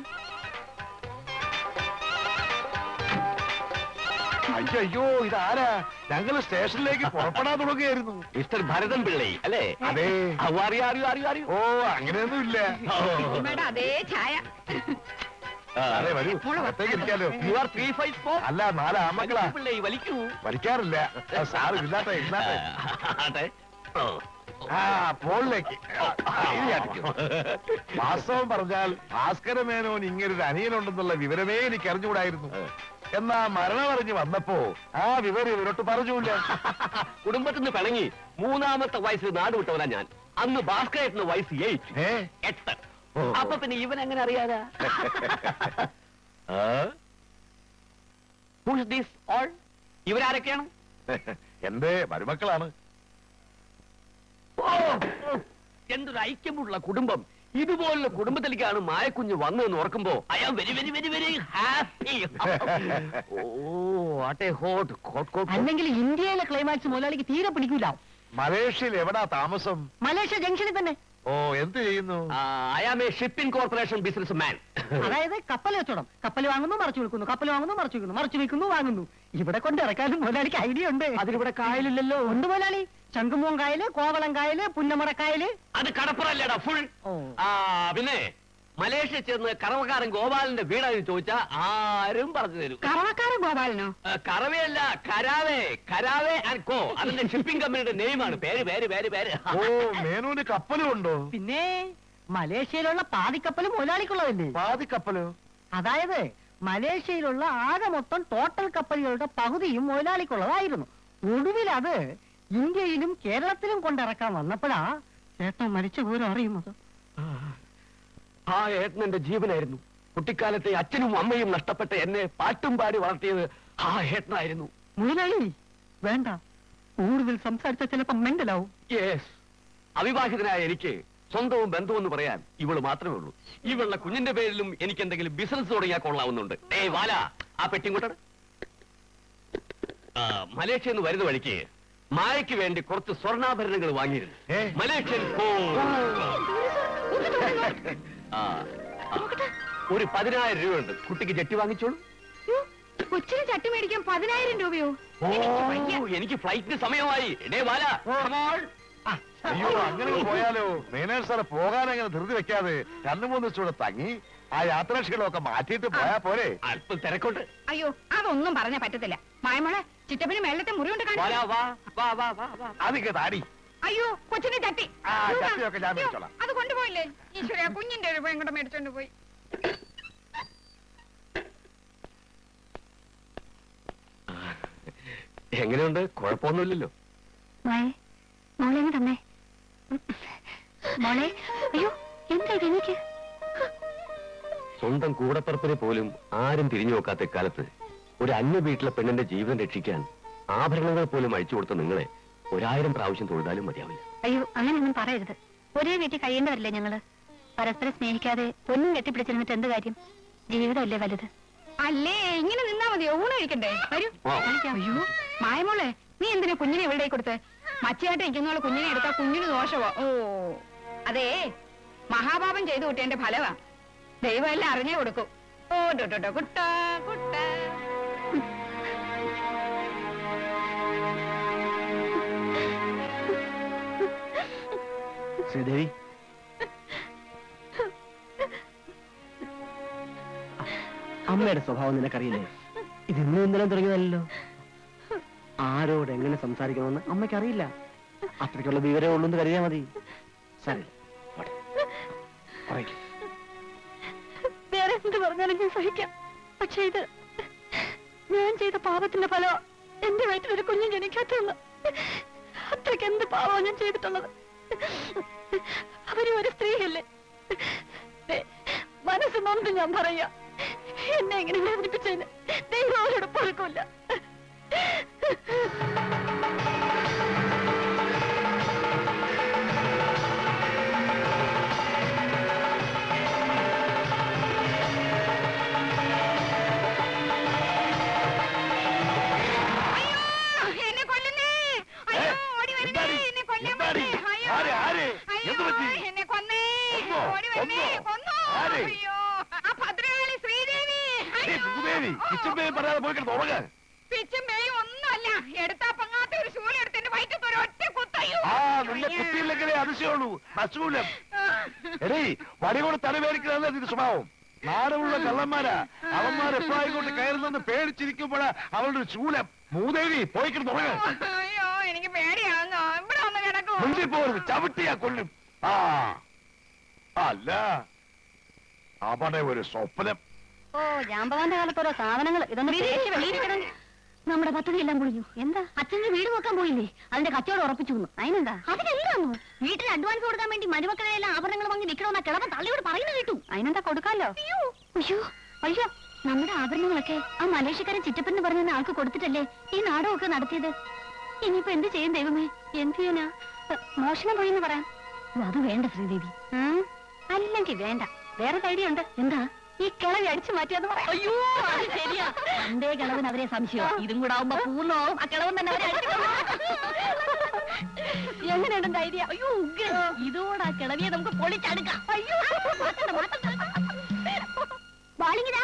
[SPEAKER 4] അയ്യോ ഇതാരാ ഞങ്ങൾ സ്റ്റേഷനിലേക്ക് പുറപ്പെടാൻ തുടങ്ങുകയായിരുന്നു
[SPEAKER 8] മിസ്റ്റർ ഭരതൻ പിള്ളை അല്ലേ
[SPEAKER 4] അതെ
[SPEAKER 8] അവ അറിയോ അറിയോ അറിയോ അറിയോ
[SPEAKER 4] ഓ അങ്ങനെയൊന്നും ഇല്ല
[SPEAKER 6] മേഡം അതേ ഛായ
[SPEAKER 4] അതെ വരൂ അകത്തേക്ക് ഇരിക്കാലോ
[SPEAKER 8] you are three five four
[SPEAKER 4] അല്ല നാല് ആമക്കളാ
[SPEAKER 8] പിള്ളை വലിക്കൂ
[SPEAKER 4] വലിക്കാറില്ല ആ, സാറ് ഇല്ലാട്ടെ ഇല്ലാട്ടെ
[SPEAKER 8] ആട്ടെ ഓ.
[SPEAKER 4] ആ പോളിലേക്ക് വാസ്തവം പറഞ്ഞാൽ ഭാസ്കര മേനോൻ ഇങ്ങനൊരു അനിയനുണ്ടെന്നുള്ള വിവരമേ എനിക്ക് അറിഞ്ഞുകൂടായിരുന്നു എന്നാ മരണമറിഞ്ഞ് വന്നപ്പോ ആ വിവരം ഇവരോട്ട് പറഞ്ഞൂല്ല
[SPEAKER 8] കുടുംബത്തിൽ നിന്ന് പിണങ്ങി മൂന്നാമത്തെ വയസ്സിൽ നാട് വിട്ടവനാ ഞാൻ അന്ന് ഭാസ്കരേട്ടന് വയസ്സ് എയ്റ്റ്
[SPEAKER 4] ഏ
[SPEAKER 8] എട്ട്
[SPEAKER 4] ഓ.
[SPEAKER 8] അപ്പൊ പിന്നെ ഇവൻ എങ്ങനെ അറിയാതാ Who's this all?
[SPEAKER 10] ഇവരാരൊക്കെയാണ്
[SPEAKER 4] എന്റെ മരുമക്കളാണ്
[SPEAKER 10] ഓ, ഓ, എന്തൊരു ഐക്യമുള്ള കുടുംബം ഇതുപോലുള്ള കുടുംബത്തിലേക്കാണ് മായക്കുഞ്ഞ് വന്നതെന്ന് ഓർക്കുമ്പോ I am very very very very happy oh what a hot hot hot
[SPEAKER 1] അല്ലെങ്കിൽ ഇന്ത്യയിലെ ക്ലൈമാക്സ് മുതലാളിക്ക് തീരെ പിടിക്കൂല
[SPEAKER 4] മലേഷ്യയിൽ എവിടാ താമസം
[SPEAKER 1] മലേഷ്യ ജംഗ്ഷനിൽ തന്നെ
[SPEAKER 4] ഓ എന്ത് ചെയ്യുന്നു
[SPEAKER 10] I am a shipping corporation businessman
[SPEAKER 1] അതായത് കപ്പൽ കച്ചവടം കപ്പൽ വാങ്ങുന്നു മറച്ചു വിൽക്കുന്നു കപ്പൽ വാങ്ങുന്നു മറച്ചു വിൽക്കുന്നു മറച്ചു വിൽക്കുന്നു വാങ്ങുന്നു ഇവിടെ കൊണ്ട് ഇറക്കാനും മുതലാളിക്ക് ഐഡിയ ഉണ്ട്
[SPEAKER 10] അതിനിവിടെ കായലില്ലല്ലോ
[SPEAKER 1] ഉണ്ട് മുതലാളി ശംഖുമൂൻ കായല് കോവളം കായല് പുന്നമട കായല്
[SPEAKER 10] അത് കടപ്പുറല്ലേടാ ഫുൾ
[SPEAKER 1] ഓ
[SPEAKER 10] ആ പിന്നെ മലേഷ്യ ചെന്ന് കറവക്കാരൻ ഗോപാലന്റെ വീടാണെന്ന് ചോദിച്ചാ ആരും പറഞ്ഞു തരും
[SPEAKER 6] കറവക്കാരൻ ഗോപാലനോ
[SPEAKER 10] ആ, കറവയല്ല കരാവേ കരാവേ ആൻഡ് കോ അതിന്റെ ഷിപ്പിംഗ് കമ്പനിയുടെ നെയിമാണ് പേര് പേര് പേര് പേര്
[SPEAKER 4] ഓ മേനൂന് കപ്പലും ഉണ്ടോ
[SPEAKER 1] പിന്നെ മലേഷ്യയിലുള്ള പാതിക്കപ്പൽ മുതലാളിക്കുള്ളതല്ലേ
[SPEAKER 4] പാതി കപ്പലോ
[SPEAKER 1] അതായത് മലേഷ്യയിലുള്ള ആകെ മൊത്തം ടോട്ടൽ കപ്പലുകളുടെ പകുതിയും മുതലാളിക്കുള്ളതായിരുന്നു ഒടുവിൽ അത് ഇന്ത്യയിലും കേരളത്തിലും കൊണ്ടിറക്കാൻ വന്നപ്പോഴാ ചേട്ടൻ മരിച്ച പോലും അറിയുന്നത്
[SPEAKER 10] ആ ഏട്ടൻ എന്റെ ജീവനായിരുന്നു കുട്ടിക്കാലത്തെ അച്ഛനും അമ്മയും നഷ്ടപ്പെട്ട എന്നെ പാട്ടും പാടി വളർത്തിയത് ആ ഏട്ടനായിരുന്നു
[SPEAKER 1] മുതലാളി വേണ്ട കൂടുതൽ സംസാരിച്ച ചിലപ്പോ മെന്റലാവും
[SPEAKER 10] യെസ് അവിവാഹിതനായ എനിക്ക് സ്വന്തവും ബന്ധവും എന്ന് പറയാൻ ഇവള് മാത്രമേ ഉള്ളൂ ഇവളുടെ കുഞ്ഞിന്റെ പേരിലും എനിക്ക് എന്തെങ്കിലും ബിസിനസ് തുടങ്ങിയാൽ കൊള്ളാവുന്നുണ്ട് ഏയ് വാല ആ പെട്ടിങ്ങോട്ടാണ് മലേഷ്യ എന്ന് വരുന്ന വഴിക്ക് മായയ്ക്ക് വേണ്ടി കുറച്ച് സ്വർണ്ണാഭരണങ്ങൾ വാങ്ങിയിരുന്നു
[SPEAKER 4] ഏ?
[SPEAKER 10] Malaysian gold. ആ, ആ. ഒരു പതിനായിരം രൂപയുണ്ട് കുട്ടിക്ക് ചെട്ടി വാങ്ങിച്ചോളൂ
[SPEAKER 6] കൊച്ചിന് ചട്ടി മേടിക്കാൻ പതിനായിരം രൂപയോ
[SPEAKER 10] ഓ എനിക്ക് ഫ്ലൈറ്റിന് സമയമായി എടേ വാല come on.
[SPEAKER 4] അയ്യോ അങ്ങനെ പോയാലോ മേനേജ് സാറെ പോകാൻ അങ്ങനെ ധൃതി വെക്കാതെ രണ്ടു മൂന്ന് ദിവസം ഇവിടെ തങ്ങി ആ യാത്രാക്ഷീണമൊക്കെ മാറ്റിയിട്ട് പോയാ പോരെ
[SPEAKER 10] അല്പം തിരക്കുണ്ട്
[SPEAKER 6] അയ്യോ അതൊന്നും പറഞ്ഞ പറ്റത്തില്ല മായമോളെ ചിറ്റപ്പിന് മേളത്തെ മുറിവുണ്ട്
[SPEAKER 10] വാല
[SPEAKER 6] കാണാൻ
[SPEAKER 10] വാ വാ വാ വാ വാ
[SPEAKER 4] അതിങ്ങ് താടി
[SPEAKER 6] അയ്യോ കൊച്ചിന്റെ ചട്ടി
[SPEAKER 4] ആ,
[SPEAKER 6] അയ്യോ,
[SPEAKER 4] ചട്ടിയൊക്കെ ഞാൻ
[SPEAKER 6] അയ്യോ,
[SPEAKER 4] മേടിച്ചോളാം.
[SPEAKER 6] അത് കൊണ്ടുപോയില്ലേ ഈശ്വര കുഞ്ഞിന്റെ ഒരു രൂപയും കൂടെ മേടിച്ചോണ്ട് പോയി
[SPEAKER 10] എങ്ങനെയുണ്ട് കുഴപ്പമൊന്നുമില്ലല്ലോ
[SPEAKER 3] മോളെ മോളെ ഇങ്ങ് തന്നെ മോളെ അയ്യോ എന്താ ഇത് എനിക്ക്
[SPEAKER 10] സ്വന്തം കൂടപ്പറപ്പിനെ പോലും ആരും തിരിഞ്ഞു നോക്കാത്ത ഇക്കാലത്ത് ഒരു അന്യ വീട്ടിലെ പെണ്ണിന്റെ ജീവൻ രക്ഷിക്കാൻ ആഭരണങ്ങൾ പോലും അഴിച്ചു കൊടുത്ത നിങ്ങളെ ഒരായിരം പ്രാവശ്യം തൊഴുതാലും മതിയാവില്ല
[SPEAKER 3] അയ്യോ അങ്ങനെയൊന്നും പറയരുത് ഒരേ വീട്ടിൽ കഴിയേണ്ടവരില്ലേ ഞങ്ങള് പരസ്പരം സ്നേഹിക്കാതെ പൊന്നും കെട്ടിപ്പിടിച്ചിരുന്നിട്ട് എന്ത് കാര്യം ജീവിതമല്ലേ വലുത്
[SPEAKER 6] അല്ലേ ഇങ്ങനെ നിന്നാ മതിയോ ഊണ് കഴിക്കണ്ടേ വരൂ
[SPEAKER 10] ആ.
[SPEAKER 6] കഴിക്കാം. അയ്യോ മായമോളെ നീ എന്തിനാ കുഞ്ഞിനെ ഇവിടെ കൊടുത്ത് മച്ചയായിട്ട് ഇരിക്കുന്നോളെ കുഞ്ഞിനെ എടുത്താ കുഞ്ഞിന് ദോഷവാ ഓ അതേ മഹാപാപം ചെയ്തു കൂട്ടിയതിന്റെ ഫലവാ ദൈവം എല്ലാം അറിഞ്ഞേ കൊടുക്കും ഓ ഡോ കുട്ട കുട്ട
[SPEAKER 5] ശ്രീദേവി
[SPEAKER 7] അമ്മയുടെ സ്വഭാവം നിനക്കറിയില്ലേ ഇത് ഇന്നും ഇന്നലെ തുടങ്ങിയതല്ലോ ആരോട് എങ്ങനെ സംസാരിക്കണമെന്ന് അമ്മയ്ക്ക് അറിയില്ല അത്രയ്ക്കുള്ള വിവരമേ ഉള്ളൂ എന്ന് കരുതിയാ മതി സാരമില്ല പോട്ടെ. പറയ്.
[SPEAKER 3] വേറെ എന്ത് പറഞ്ഞാലും ഞാൻ സഹിക്കാം പക്ഷെ ഇത് ഞാൻ ചെയ്ത പാപത്തിന്റെ ഫലം എന്റെ വയറ്റിൽ ഒരു കുഞ്ഞ് ജനിക്കാത്തതെന്ന് അത്രയ്ക്ക് എന്ത് പാവമാണ് ഞാൻ ചെയ്തിട്ടുള്ളത് അവര് ഒരു സ്ത്രീയല്ലേ ദേ, മനസ്സ് നൊന്ത് ഞാൻ പറയാ എന്നെ ഇങ്ങനെ വേദനിപ്പിച്ചതിന് ദൈവം അവരോട് പൊറുക്കില്ല
[SPEAKER 6] അയ്യോ എന്നെ കൊല്ലുന്നേ അയ്യോ ഓടി വരണേ
[SPEAKER 4] എന്താടി?
[SPEAKER 6] എന്നെ കൊല്ലാൻ
[SPEAKER 4] എന്താടി?
[SPEAKER 6] വന്നേ. അയ്യോ
[SPEAKER 4] ആര്? ആര്?
[SPEAKER 6] അയ്യോ
[SPEAKER 4] എന്ത് പറ്റി?
[SPEAKER 6] എന്നെ കൊന്നേ
[SPEAKER 4] കൊന്നോ?
[SPEAKER 6] ഓടി വരണേ
[SPEAKER 4] കൊന്നോ?
[SPEAKER 6] കൊന്നു
[SPEAKER 4] ആര്?
[SPEAKER 6] അയ്യോ ആ ഭദ്രകാളി ശ്രീദേവി
[SPEAKER 4] ഏയ്,
[SPEAKER 6] അയ്യോ.
[SPEAKER 4] സുഖദേവി കിച്ചൻ പേര് പറയാതെ പോയി കിടന്ന് ഉറങ്ങാൻ
[SPEAKER 6] പിച്ചും പേയും ഒന്നുമല്ല എടുത്താ പങ്ങാത്ത ഒരു ശൂലം എടുത്ത് എന്റെ വയറ്റത്ത് ഒരു ഒറ്റ കുത്തയ്യോ
[SPEAKER 4] ആ നിന്നെ കുത്തിയില്ലെങ്കിലേ അതിശയുള്ളൂ നശൂലം എടീ വടികൊണ്ട് തലവേടിക്കുന്നതല്ലേ നിന്റെ സ്വഭാവം നാടുള്ള കള്ളന്മാരാ അവന്മാർ എപ്പോഴായിക്കോട്ട് കയറുന്നെന്ന് പേടിച്ചിരിക്കുമ്പോഴാ അവളുടെ ഒരു ശൂലം മൂദേവി പോയി കിടന്ന് ഉറങ്ങാൻ
[SPEAKER 6] അയ്യോ എനിക്ക് പേടിയാവുന്നോ ഇവിടെ ഒന്ന് കിടക്കൂ
[SPEAKER 4] മുന്നിൽ പോകരുത് ചവിട്ടിയാ കൊല്ലും ആ അല്ല അവനെ ഒരു സ്വപ്നം
[SPEAKER 3] ഓ ജാമ്പവാന്റെ കാലത്ത് ഓരോ സാധനങ്ങൾ ഇതൊന്ന് തേച്ച് വെളിയിരിക്കണം നമ്മുടെ പദ്ധതി എല്ലാം പൊളിഞ്ഞു എന്താ അച്ഛന്റെ വീട് നോക്കാൻ പോയില്ലേ അതിന്റെ കച്ചവടം ഉറപ്പിച്ചു വന്നു അതിനെന്താ അതിനെന്താന്നു വീട്ടിൽ അഡ്വാൻസ് കൊടുക്കാൻ വേണ്ടി മരുമക്കളെ എല്ലാം ആഭരണങ്ങൾ വാങ്ങി നിൽക്കണമെന്ന കിളവൻ തള്ളിയോട് പറയുന്നത് കേട്ടു അതിനെന്താ കൊടുക്കാലോ അയ്യോ അയ്യോ
[SPEAKER 2] നമ്മുടെ ആഭരണങ്ങളൊക്കെ ആ മലേഷ്യക്കാരൻ ചിറ്റപ്പൻ പറഞ്ഞ ആൾക്ക് കൊടുത്തിട്ടല്ലേ ഈ നാടകമൊക്കെ നടത്തിയത് ഇനിയിപ്പോ എന്ത് ചെയ്യും ദൈവമേ എന്ത് ചെയ്യാനാ ഏ, മോഷണം പോയിന്ന് പറയാം ഓ, അത് വേണ്ട ശ്രീദേവി അല്ലെങ്കിൽ വേണ്ട വേറെ ഐഡിയ ഉണ്ട് എന്താ ഈ കിളവി അടിച്ചു മാറ്റിയെന്ന് പറയാം അയ്യോ അത് ശരിയാ പണ്ടേ കിളവൻ അവരെ സംശയം ഇതും കൂടെ ആവുമ്പോ പൂർണ്ണമാവും ആ കിളവൻ തന്നെ അവരെ അടിച്ചു എങ്ങനെയുണ്ട് ഐഡിയ അയ്യോ ഉഗ്രൻ. ഇതോടെ ആ കിളവിയെ നമുക്ക് പൊളിച്ചെടുക്കാം അയ്യോ മാറ്റണ്ട, മാറ്റണ്ട. ബാലിങ്ങിതാ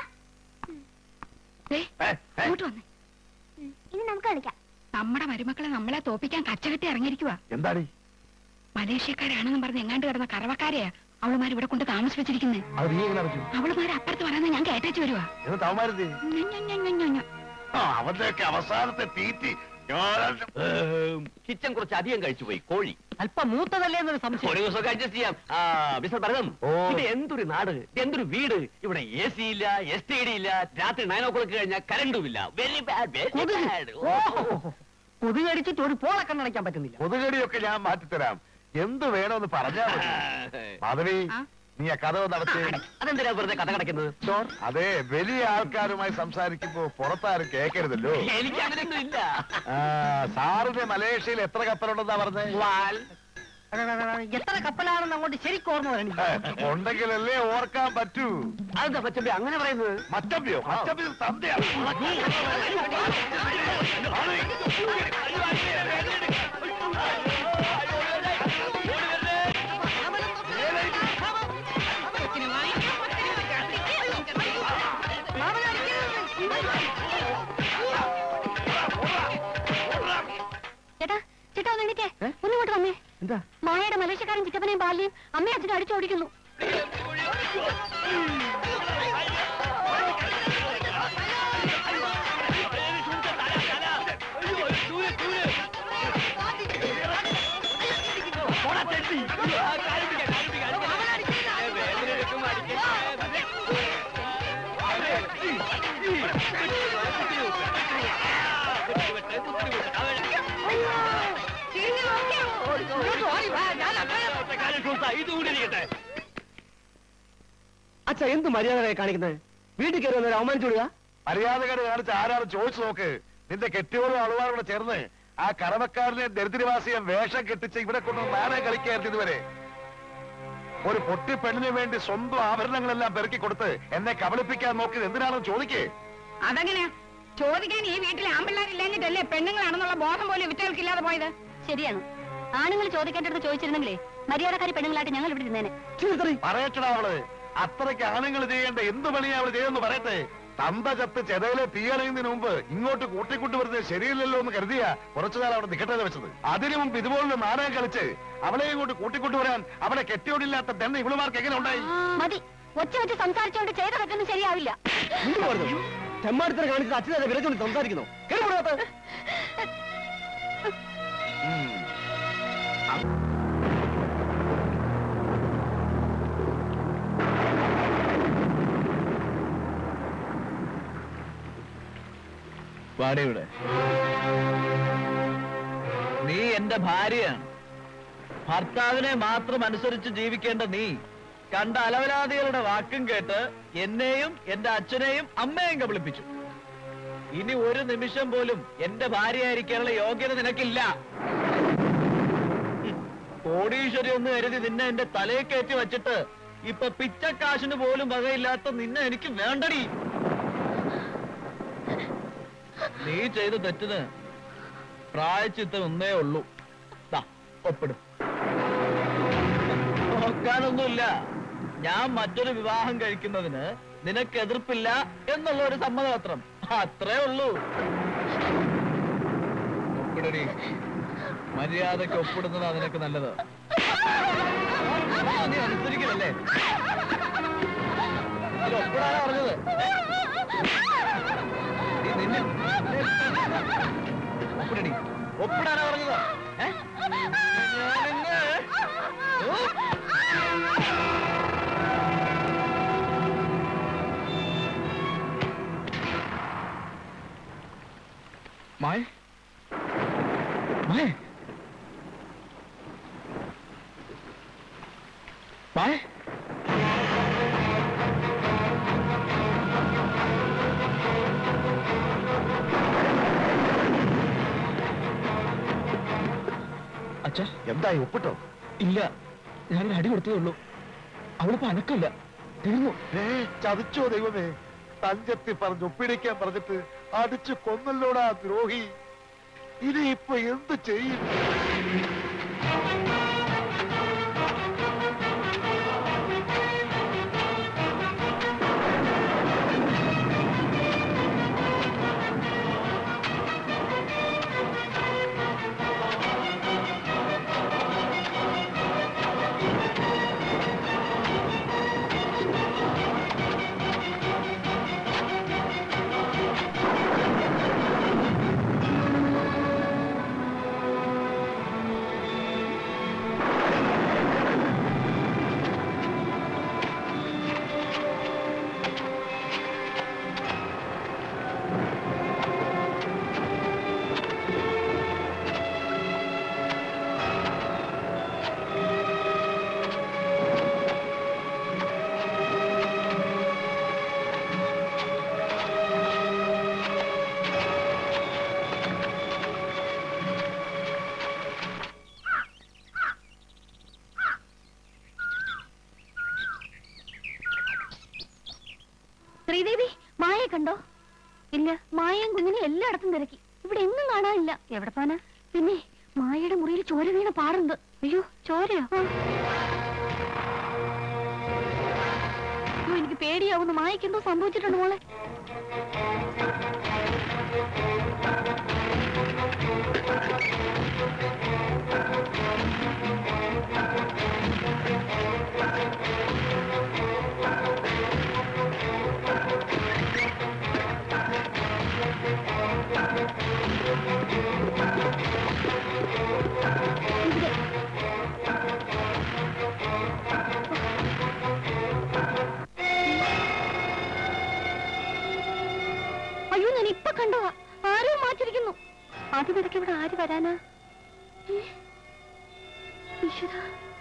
[SPEAKER 6] അങ്ങോട്ട് വന്നേ
[SPEAKER 2] ഇനി നമുക്ക് കളിക്കാം
[SPEAKER 6] നമ്മുടെ മരുമക്കളെ നമ്മളെ തോപ്പിക്കാൻ കച്ചകെട്ടി ഇറങ്ങിയിരിക്കുക
[SPEAKER 4] എന്താടി
[SPEAKER 6] മലേഷ്യക്കാരാണെന്നും പറഞ്ഞ് എങ്ങാണ്ട് കിടന്ന കറവക്കാരെയാ അവളുമാർ ഇവിടെ കൊണ്ട് താമസിപ്പിച്ചിരിക്കുന്നത്
[SPEAKER 4] അത് നീ എങ്ങനെ അറിഞ്ഞു
[SPEAKER 6] അവളുമാർ അപ്പുറത്ത് പറയുന്നത് ഞാൻ കേട്ടേച്ചു വരുവാ
[SPEAKER 4] എന്നിട്ട് അവന്മാരെന്തേ
[SPEAKER 6] ഞ, ഞ, ഞ, ഞ, ഞ, ഞ.
[SPEAKER 4] ആ, അവന്റെയൊക്കെ അവസാനത്തെ തീറ്റി ഞാൻ-
[SPEAKER 10] കിച്ചൻ കുറച്ച് അധികം കഴിച്ചു പോയി കോഴി
[SPEAKER 1] അല്പം മൂത്തതല്ലേ എന്നൊരു സംശയം
[SPEAKER 10] ഒരു ദിവസമൊക്കെ അഡ്ജസ്റ്റ് ചെയ്യാം ആ, മിസ്റ്റർ ഭരതം
[SPEAKER 4] ഓ.
[SPEAKER 10] ഇത് എന്തൊരു നാട് ഇത് എന്തൊരു വീട് ഇവിടെ എ സി ഇല്ല എസ് ടി ഡി ഇല്ല രാത്രി നയൻ ഓ ക്ലോക്ക് കഴിഞ്ഞാൽ കരണ്ടും ഇല്ല വെരി ബാഡ് വെരി ബാഡ്
[SPEAKER 1] കൊതുകടിച്ചിട്ട് ഒരു പോളക്കം അടയ്ക്കാൻ പറ്റുന്നില്ല
[SPEAKER 4] കൊതുകടിയൊക്കെ ഞാൻ മാറ്റിത്തരാം എന്ത് വേണമെന്ന് പറഞ്ഞാ മതി മാധവി
[SPEAKER 6] ആ?
[SPEAKER 4] നീ ആ കഥ നടത്തി
[SPEAKER 10] അതെന്തിനാ വെറുതെ കഥ കിടക്കുന്നത്
[SPEAKER 4] അതെ വലിയ ആൾക്കാരുമായി സംസാരിക്കുമ്പോ പുറത്താരും കേൾക്കരുതല്ലോ
[SPEAKER 10] എനിക്ക് അങ്ങനെയൊന്നും ഇല്ല
[SPEAKER 4] ആ, സാറിന് മലേഷ്യയിൽ എത്ര കപ്പലുണ്ടെന്നാ പറഞ്ഞേ
[SPEAKER 10] വാൽ
[SPEAKER 1] എത്ര കപ്പലാണെന്ന് അങ്ങോട്ട് ശരിക്കും ഓർമ്മ വരണില്ല
[SPEAKER 4] ഉണ്ടെങ്കിലല്ലേ ഓർക്കാൻ പറ്റൂ
[SPEAKER 10] അതെന്താ പച്ചമ്പി അങ്ങനെ പറയുന്നത്
[SPEAKER 4] മറ്റമ്പിയോ മറ്റമ്പിയോ തന്തയാണ്
[SPEAKER 2] ചേട്ടാ ചേട്ടാ ഒന്ന് എണീറ്റേ ഒന്നിങ്ങോട്ട് വന്നേ
[SPEAKER 1] എന്താ
[SPEAKER 2] മായയുടെ മലേഷ്യക്കാരൻ ചിറ്റപ്പനെയും ബാലിയും അമ്മയും അച്ഛനും അടിച്ചോടിക്കുന്നു
[SPEAKER 1] അച്ഛ എന്ത് മര്യാദ കാണിക്കുന്നത് വീട്ടിൽ കയറി വന്നവരെ അവമാനിച്ചു വിടുക
[SPEAKER 4] മര്യാദകട് കാണിച്ച് ആരാണ് ചോദിച്ചു നോക്ക് നിന്റെ കെട്ടിയോളും അളുവാറും കൂടെ ചേർന്ന് ആ കറവക്കാരനെ ദരിദ്രവാസിയെ വേഷം കെട്ടിച്ച് ഇവിടെ കൊണ്ട് നാടകം കളിക്കായിരുന്നു ഇതുവരെ ഒരു പൊട്ടി പെണ്ണിന് വേണ്ടി സ്വന്തം ആഭരണങ്ങളെല്ലാം പെറുക്കി കൊടുത്ത് എന്നെ കബളിപ്പിക്കാൻ നോക്കിയത് എന്തിനാണെന്ന് ചോദിക്കേ
[SPEAKER 6] അതെങ്ങനെയാ ചോദിക്കാൻ ഈ വീട്ടിൽ ആമ്പിള്ളാരില്ലാഞ്ഞിട്ടല്ലേ പെണ്ണുങ്ങളാണെന്നുള്ള ബോധം പോലും ഇവറ്റകൾക്കില്ലാതെ പോയത്
[SPEAKER 2] ശരിയാണ് ആണുങ്ങൾ ചോദിക്കേണ്ടടുത്ത് ചോദിച്ചിരുന്നെങ്കിലേ മര്യാദക്കാരി പെണ്ണുങ്ങളായിട്ട് ഞങ്ങൾ ഇവിടെ ഇരുന്നേനെ
[SPEAKER 4] പറയട്ടടാ അവള് അത്രയ്ക്ക് ആണുങ്ങൾ ചെയ്യേണ്ട എന്ത് പണിയാ അവള് ചെയ്യുമെന്ന് പറയട്ടെ തന്ത ചത്ത് ചെതയിലെ തീയണയുന്നതിന് മുമ്പ് ഇങ്ങോട്ട് കൂട്ടിക്കൊണ്ടുവരുന്നത് ശരിയല്ലല്ലോ എന്ന് കരുതിയ കുറച്ചു കാലം അവിടെ നിക്കട്ടെ എന്ന് വെച്ചത് അതിനു മുമ്പ് ഇതുപോലുള്ള നാടകം കളിച്ച് അവളെ ഇങ്ങോട്ട് കൂട്ടിക്കൊണ്ടുവരാൻ അവളെ കെട്ടിയോടില്ലാത്ത ദണ്ഡ ഇവളുമാർക്ക് എങ്ങനെ ഉണ്ടായി
[SPEAKER 2] മതി ഒച്ച വെച്ച് സംസാരിച്ചോണ്ട് ചെയ്ത തെറ്റൊന്നും ശരിയാവില്ല
[SPEAKER 1] ചെമ്മാടിത്തരം കാണിച്ചിട്ട് അച്ഛനെ വിരച്ചുകൊണ്ട് സംസാരിക്കുന്നു കേറി പോടാത്ത
[SPEAKER 4] ഉം.
[SPEAKER 5] വാടയുടെ നീ എന്റെ ഭാര്യയാണ് ഭർത്താവിനെ മാത്രം അനുസരിച്ച് ജീവിക്കേണ്ട നീ കണ്ട അലവലാദികളുടെ വാക്കും കേട്ട് എന്നെയും എന്റെ അച്ഛനെയും അമ്മയെയും കബളിപ്പിച്ചു ഇനി ഒരു നിമിഷം പോലും എന്റെ ഭാര്യയായിരിക്കാനുള്ള യോഗ്യത നിനക്കില്ല ഹും, കോടീശ്വരി ഒന്ന് കരുതി നിന്നെ എന്റെ തലയെ കയറ്റി വെച്ചിട്ട് ഇപ്പൊ പിച്ചക്കാശിന് പോലും വകയില്ലാത്ത നിന്നെ എനിക്ക് വേണ്ടടി നീ ചെയ്ത തെറ്റിന് പ്രായച്ചിത്തം ഒന്നേ ഉള്ളൂ ദാ, ഒപ്പിടും നോക്കാനൊന്നുമില്ല ഞാൻ മറ്റൊരു വിവാഹം കഴിക്കുന്നതിന് നിനക്ക് എതിർപ്പില്ല എന്നുള്ള ഒരു സമ്മതപത്രം അത്രേ ഉള്ളൂ ഒപ്പിടടി മര്യാദക്ക് ഒപ്പിടുന്നതാ നിനക്ക് നല്ലത് ആ, നീ അനുസരിക്കില്ലല്ലേ ഇതിൽ ഒപ്പിടാനാ പറഞ്ഞത് നീ നിന്നെ ഒപ്പിടടി ഒപ്പിടാനാ പറഞ്ഞത് ഏ? ഞാനിന്ന് ഓ! മായ മായ മായ
[SPEAKER 4] എന്തായി ഒപ്പിട്ടോ
[SPEAKER 7] ഇല്ല ഞാനൊരു അടി കൊടുത്തേ ഉള്ളൂ അവളിപ്പോ അനക്കില്ല തീർന്നു
[SPEAKER 4] ഏ ചതിച്ചോ ദൈവമേ തഞ്ചത്തി പറഞ്ഞ് ഒപ്പിടിക്കാൻ പറഞ്ഞിട്ട് അടിച്ചു കൊന്നല്ലോടാ ദ്രോഹി ഇനി ഇപ്പൊ എന്ത് ചെയ്യും
[SPEAKER 2] ശ്രീദേവി മായയെ കണ്ടോ ഇല്ല മായയും കുഞ്ഞിനെ എല്ലായിടത്തും തിരക്കി ഇവിടെ എങ്ങും കാണാനില്ല എവിടെ പോനാ പിന്നെ മായയുടെ മുറിയിൽ ചോര വീണ പാടുണ്ട് അയ്യോ ചോരയോ ആ. അയ്യോ, എനിക്ക് പേടിയാവുന്നു മായക്ക് എന്തോ സംഭവിച്ചിട്ടുണ്ട് മോളെ അയ്യോ ഞാൻ ഇപ്പൊ കണ്ടോ ആരോ മാറ്റിരിക്കുന്നു അതിനിടയ്ക്ക് ഇവിടെ ആര് വരാനാ ഏ? ഈശ്വരാ.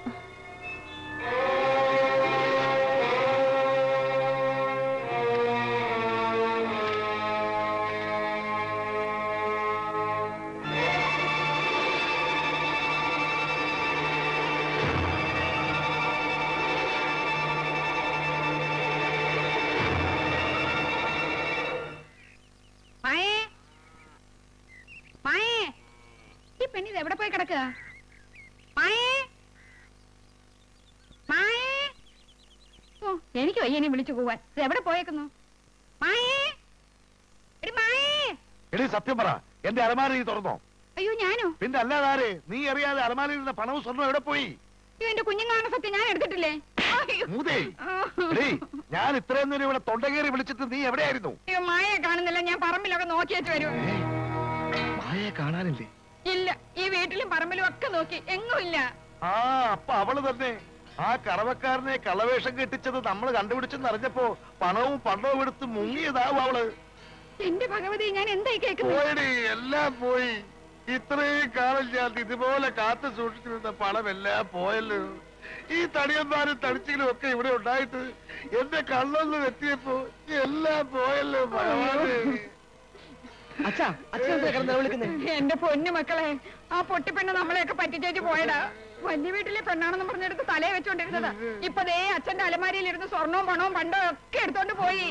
[SPEAKER 6] മായേ മായേ ഈ പെണ്ണിത് എവിടെ പോയി കിടക്കുക മായേ മായേ ഓ എനിക്ക് വയ്യ ഇനി വിളിച്ചു പോവാൻ ഇത് എവിടെ പോയേക്കുന്നു മായേ എടി മായേ
[SPEAKER 4] എടി സത്യം പറ എന്റെ അലമാര നീ തുറന്നോ
[SPEAKER 6] അയ്യോ ഞാനോ
[SPEAKER 4] പിന്നെ അല്ലാതാരെ നീ അറിയാതെ അലമാരയിൽ ഇരുന്ന പണവും സ്വർണ്ണവും എവിടെ പോയി
[SPEAKER 6] അയ്യോ എന്റെ കുഞ്ഞുങ്ങളാണ് സത്യം ഞാൻ എടുത്തിട്ടില്ലേ അയ്യോ.
[SPEAKER 4] മൂതേ എടീ ഞാൻ ഇത്രയും നേരം ഇവിടെ തൊണ്ടകേറി വിളിച്ചിട്ട് നീ എവിടെയായിരുന്നു
[SPEAKER 6] അയ്യോ മായയെ കാണുന്നില്ല ഞാൻ പറമ്പിലൊക്കെ നോക്കി വെച്ച് വരും
[SPEAKER 4] മായയെ കാണാനില്ലേ
[SPEAKER 6] ഇല്ല ഈ വീട്ടിലും പറമ്പിലും ഒക്കെ നോക്കി എങ്ങും ഇല്ല
[SPEAKER 4] ആ അപ്പൊ അവള് തന്നെ ആ കറവക്കാരനെ കളവേഷം കെട്ടിച്ചത് നമ്മൾ കണ്ടുപിടിച്ചെന്ന് അറിഞ്ഞപ്പോ പണവും പണവും എടുത്ത് മുങ്ങിയതാവും അവള്
[SPEAKER 6] എന്റെ ഭഗവതി ഞാൻ എന്തായി കേൾക്കുന്നത്
[SPEAKER 4] പോയടി എല്ലാം പോയി ഇത്രയും കാലം ഞാൻ ഇതുപോലെ കാത്തു സൂക്ഷിച്ചിരുന്ന പണമെല്ലാം പോയല്ലോ ഈ തടിയന്മാരും തടിച്ചിലും ഒക്കെ ഇവിടെ ഉണ്ടായിട്ട് എന്റെ കള്ളൊന്ന് എത്തിയപ്പോ എല്ലാം പോയല്ലോ ഭഗവാനെ
[SPEAKER 7] അച്ഛാ അച്ഛൻ എന്താ കിടന്ന് വിളിക്കുന്നത്
[SPEAKER 6] എന്റെ പൊന്നു മക്കളെ ആ പൊട്ടിപ്പെണ്ണ് നമ്മളെയൊക്കെ പറ്റിച്ചേച്ച് പോയടാ വലിയ വീട്ടിലെ പെണ്ണാണെന്ന് പറഞ്ഞെടുത്ത് തലയെ വെച്ചോണ്ടിരുന്നതാ ഇപ്പൊ ദേ അച്ഛന്റെ അലമാരിയിൽ ഇരുന്ന് സ്വർണവും പണവും പണ്ടോ ഒക്കെ എടുത്തോണ്ട് പോയി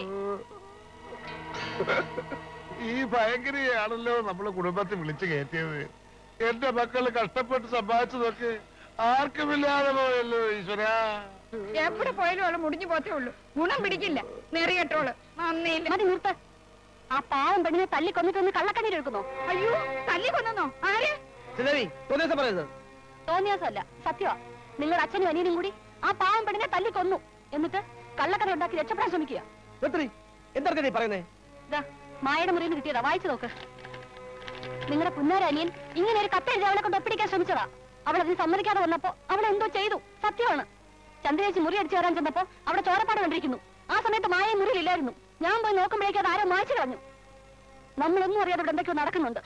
[SPEAKER 4] ഈ ഭയങ്കരയാണല്ലോ നമ്മള് കുടുംബത്തിൽ വിളിച്ചു കയറ്റിയത് എന്റെ മക്കള് കഷ്ടപ്പെട്ട് സമ്പാദിച്ചതൊക്കെ ആർക്കുമില്ലാതെ പോയല്ലോ ഈശ്വരാ
[SPEAKER 6] എവിടെ പോയാലും അവള് മുടിഞ്ഞു പോത്തേ ഉള്ളൂ ഗുണം പിടിക്കില്ല നെറിയട്ടോള് നന്ദിയില്ല
[SPEAKER 2] മതി നിർത്ത് ആ പാവം പെണ്ണിനെ തല്ലി കൊന്നിട്ടൊന്ന് കള്ളക്കണ്ണീര് എടുക്കുന്നോ
[SPEAKER 6] അയ്യോ തല്ലി കൊന്നോ ആര്
[SPEAKER 7] ശ്രീദേവി ഒരു ദിവസം പറയുന്നത്
[SPEAKER 2] തോന്നിയാസല്ല സത്യമാ നിങ്ങളുടെ അച്ഛനും അനിയനും കൂടി ആ പാവം പെണ്ണിനെ തല്ലി കൊന്നു എന്നിട്ട് കള്ളക്കഥ ഉണ്ടാക്കി രക്ഷപ്പെടാൻ ശ്രമിക്കുക
[SPEAKER 7] എത്രയും എന്തൊക്കെ പറയുന്നേ
[SPEAKER 2] ഇതാ മായയുടെ മുറിയിൽ നിന്ന് കിട്ടിയതാ വായിച്ചു നോക്ക് നിങ്ങളുടെ പുന്നാര അനിയൻ ഇങ്ങനെ ഒരു കത്തെഴുതി അവളെ കൊണ്ട് ഒപ്പിടിക്കാൻ ശ്രമിച്ചതാ അവൾ അതിന് സമ്മതിക്കാതെ വന്നപ്പോ അവൾ എന്തോ ചെയ്തു സത്യമാണ് ചന്ദ്രേച്ചി മുറി അടിച്ചു വരാൻ ചെന്നപ്പോ അവിടെ ചോരപ്പാട് കണ്ടിരിക്കുന്നു ആ സമയത്ത് മായ മുറിയിലില്ലായിരുന്നു ഞാൻ പോയി നോക്കുമ്പോഴേക്കും അത് ആരോ മായ്ച്ചു കളഞ്ഞു നമ്മളൊന്നും അറിയാതെ ഇവിടെ എന്തൊക്കെയോ നടക്കുന്നുണ്ട്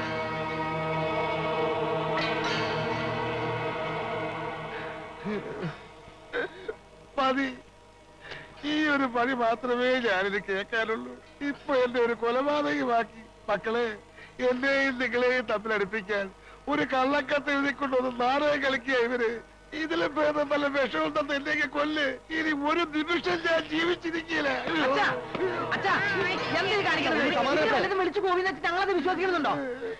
[SPEAKER 4] മതി ഈ ഒരു പണി മാത്രമേ ഞാനിത് കേൾക്കാനുള്ളൂ ഇപ്പൊ എന്റെ ഒരു കൊലപാതകമാക്കി മക്കളെ എന്നെയും നിങ്ങളെയും തമ്മിൽ അടുപ്പിക്കാൻ ഒരു കള്ളക്കത്ത് എഴുതിക്കൊണ്ടൊന്ന് നാടകം കളിക്കുക ഇവര് ഇതിലും ഭേദം വല്ല വിഷവും തന്നെ എന്നെങ്കിൽ കൊല്ല് ഇനി ഒരു നിമിഷം ഞാൻ ജീവിച്ചിരിക്കില്ല
[SPEAKER 1] അച്ഛാ എന്തേ കാണിക്കുന്നത് വിളിച്ചു പോവിന്ന് വെച്ച് ഞങ്ങളത് വിശ്വസിക്കുന്നുണ്ടോ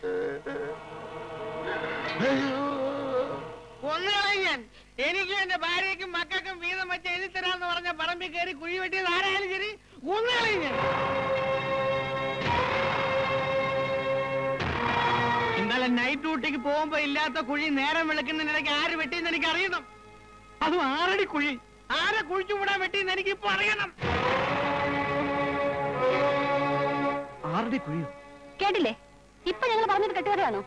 [SPEAKER 1] ഒന്നുകളയും ഞാൻ എനിക്കും എന്റെ ഭാര്യയ്ക്കും മക്കൾക്കും വീതം വെച്ച് എഴുതി തരാന്ന് പറഞ്ഞ പറമ്പിൽ കയറി കുഴി വെട്ടിയത് ആരായാലും ശരി ഒന്നുകളയും ഞാൻ ഇന്നലെ നൈറ്റ് ഡ്യൂട്ടിക്ക് പോകുമ്പോ ഇല്ലാത്ത കുഴി നേരം വിളക്കുന്നതിനിടയ്ക്ക് ആര് വെട്ടിയെന്ന് എനിക്ക് അറിയണം അതും ആറടി കുഴി ആരെ കുഴിച്ചു വിടാൻ വെട്ടിയെന്ന് എനിക്ക് ഇപ്പൊ അറിയണം ആറടി കുഴിയോ
[SPEAKER 3] കേട്ടില്ലേ ഇപ്പൊ ഞങ്ങൾ പറഞ്ഞത് കെട്ടുകഥയാണോ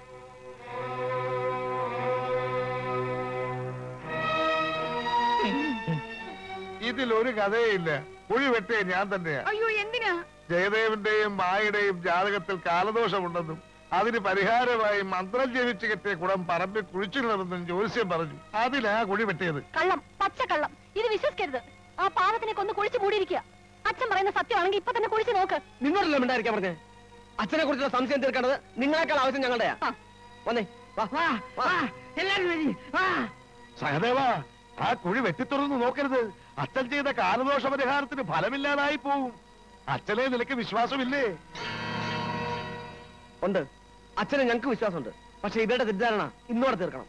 [SPEAKER 4] ഇതിലൊരു കഥയില്ല കുഴി വെട്ടിയ ഞാൻ തന്നെയാ
[SPEAKER 6] അയ്യോ എന്തിനാ
[SPEAKER 4] ജയദേവന്റെയും മായയുടെയും ജാതകത്തിൽ കാലദോഷമുണ്ടെന്നും അതിന് പരിഹാരമായി മന്ത്രം ജപിച്ച് കെട്ടിയ കുടം പറമ്പിൽ കുഴിച്ചിടണമെന്നും ജ്യോത്സ്യം പറഞ്ഞു അതിലാ കുഴി വെട്ടിയത്
[SPEAKER 3] കള്ളം പച്ച കള്ളം ഇത് വിശ്വസിക്കരുത് ആ പാവത്തിനെ കൊന്ന് കുഴിച്ചു മൂടിയിരിക്കുക അച്ഛൻ പറയുന്ന സത്യമാണെങ്കിൽ ഇപ്പൊ തന്നെ കുഴിച്ചു നോക്ക്
[SPEAKER 1] നിന്നോടല്ലോ മിണ്ടായിരിക്കാൻ പറഞ്ഞേ അച്ഛനെ കുറിച്ചുള്ള സംശയം തീർക്കേണ്ടത് നിങ്ങളെക്കാൾ ആവശ്യം ഞങ്ങളുടെയാ
[SPEAKER 3] ആ.
[SPEAKER 1] വന്നേ വാ വാ
[SPEAKER 6] എല്ലാരും വാ
[SPEAKER 4] സഹദേവ ആ കുഴി വെട്ടിത്തുറന്ന് നോക്കരുത് അച്ഛൻ ചെയ്ത കാലദോഷ പരിഹാരത്തിന് ഫലമില്ലാതായി പോവും അച്ഛനെ നിനക്ക് വിശ്വാസമില്ലേ
[SPEAKER 1] ഉണ്ട് അച്ഛനെ ഞങ്ങൾക്ക് വിശ്വാസമുണ്ട് പക്ഷെ ഇവരുടെ തെറ്റിദ്ധാരണ ഇന്നോടെ തീർക്കണം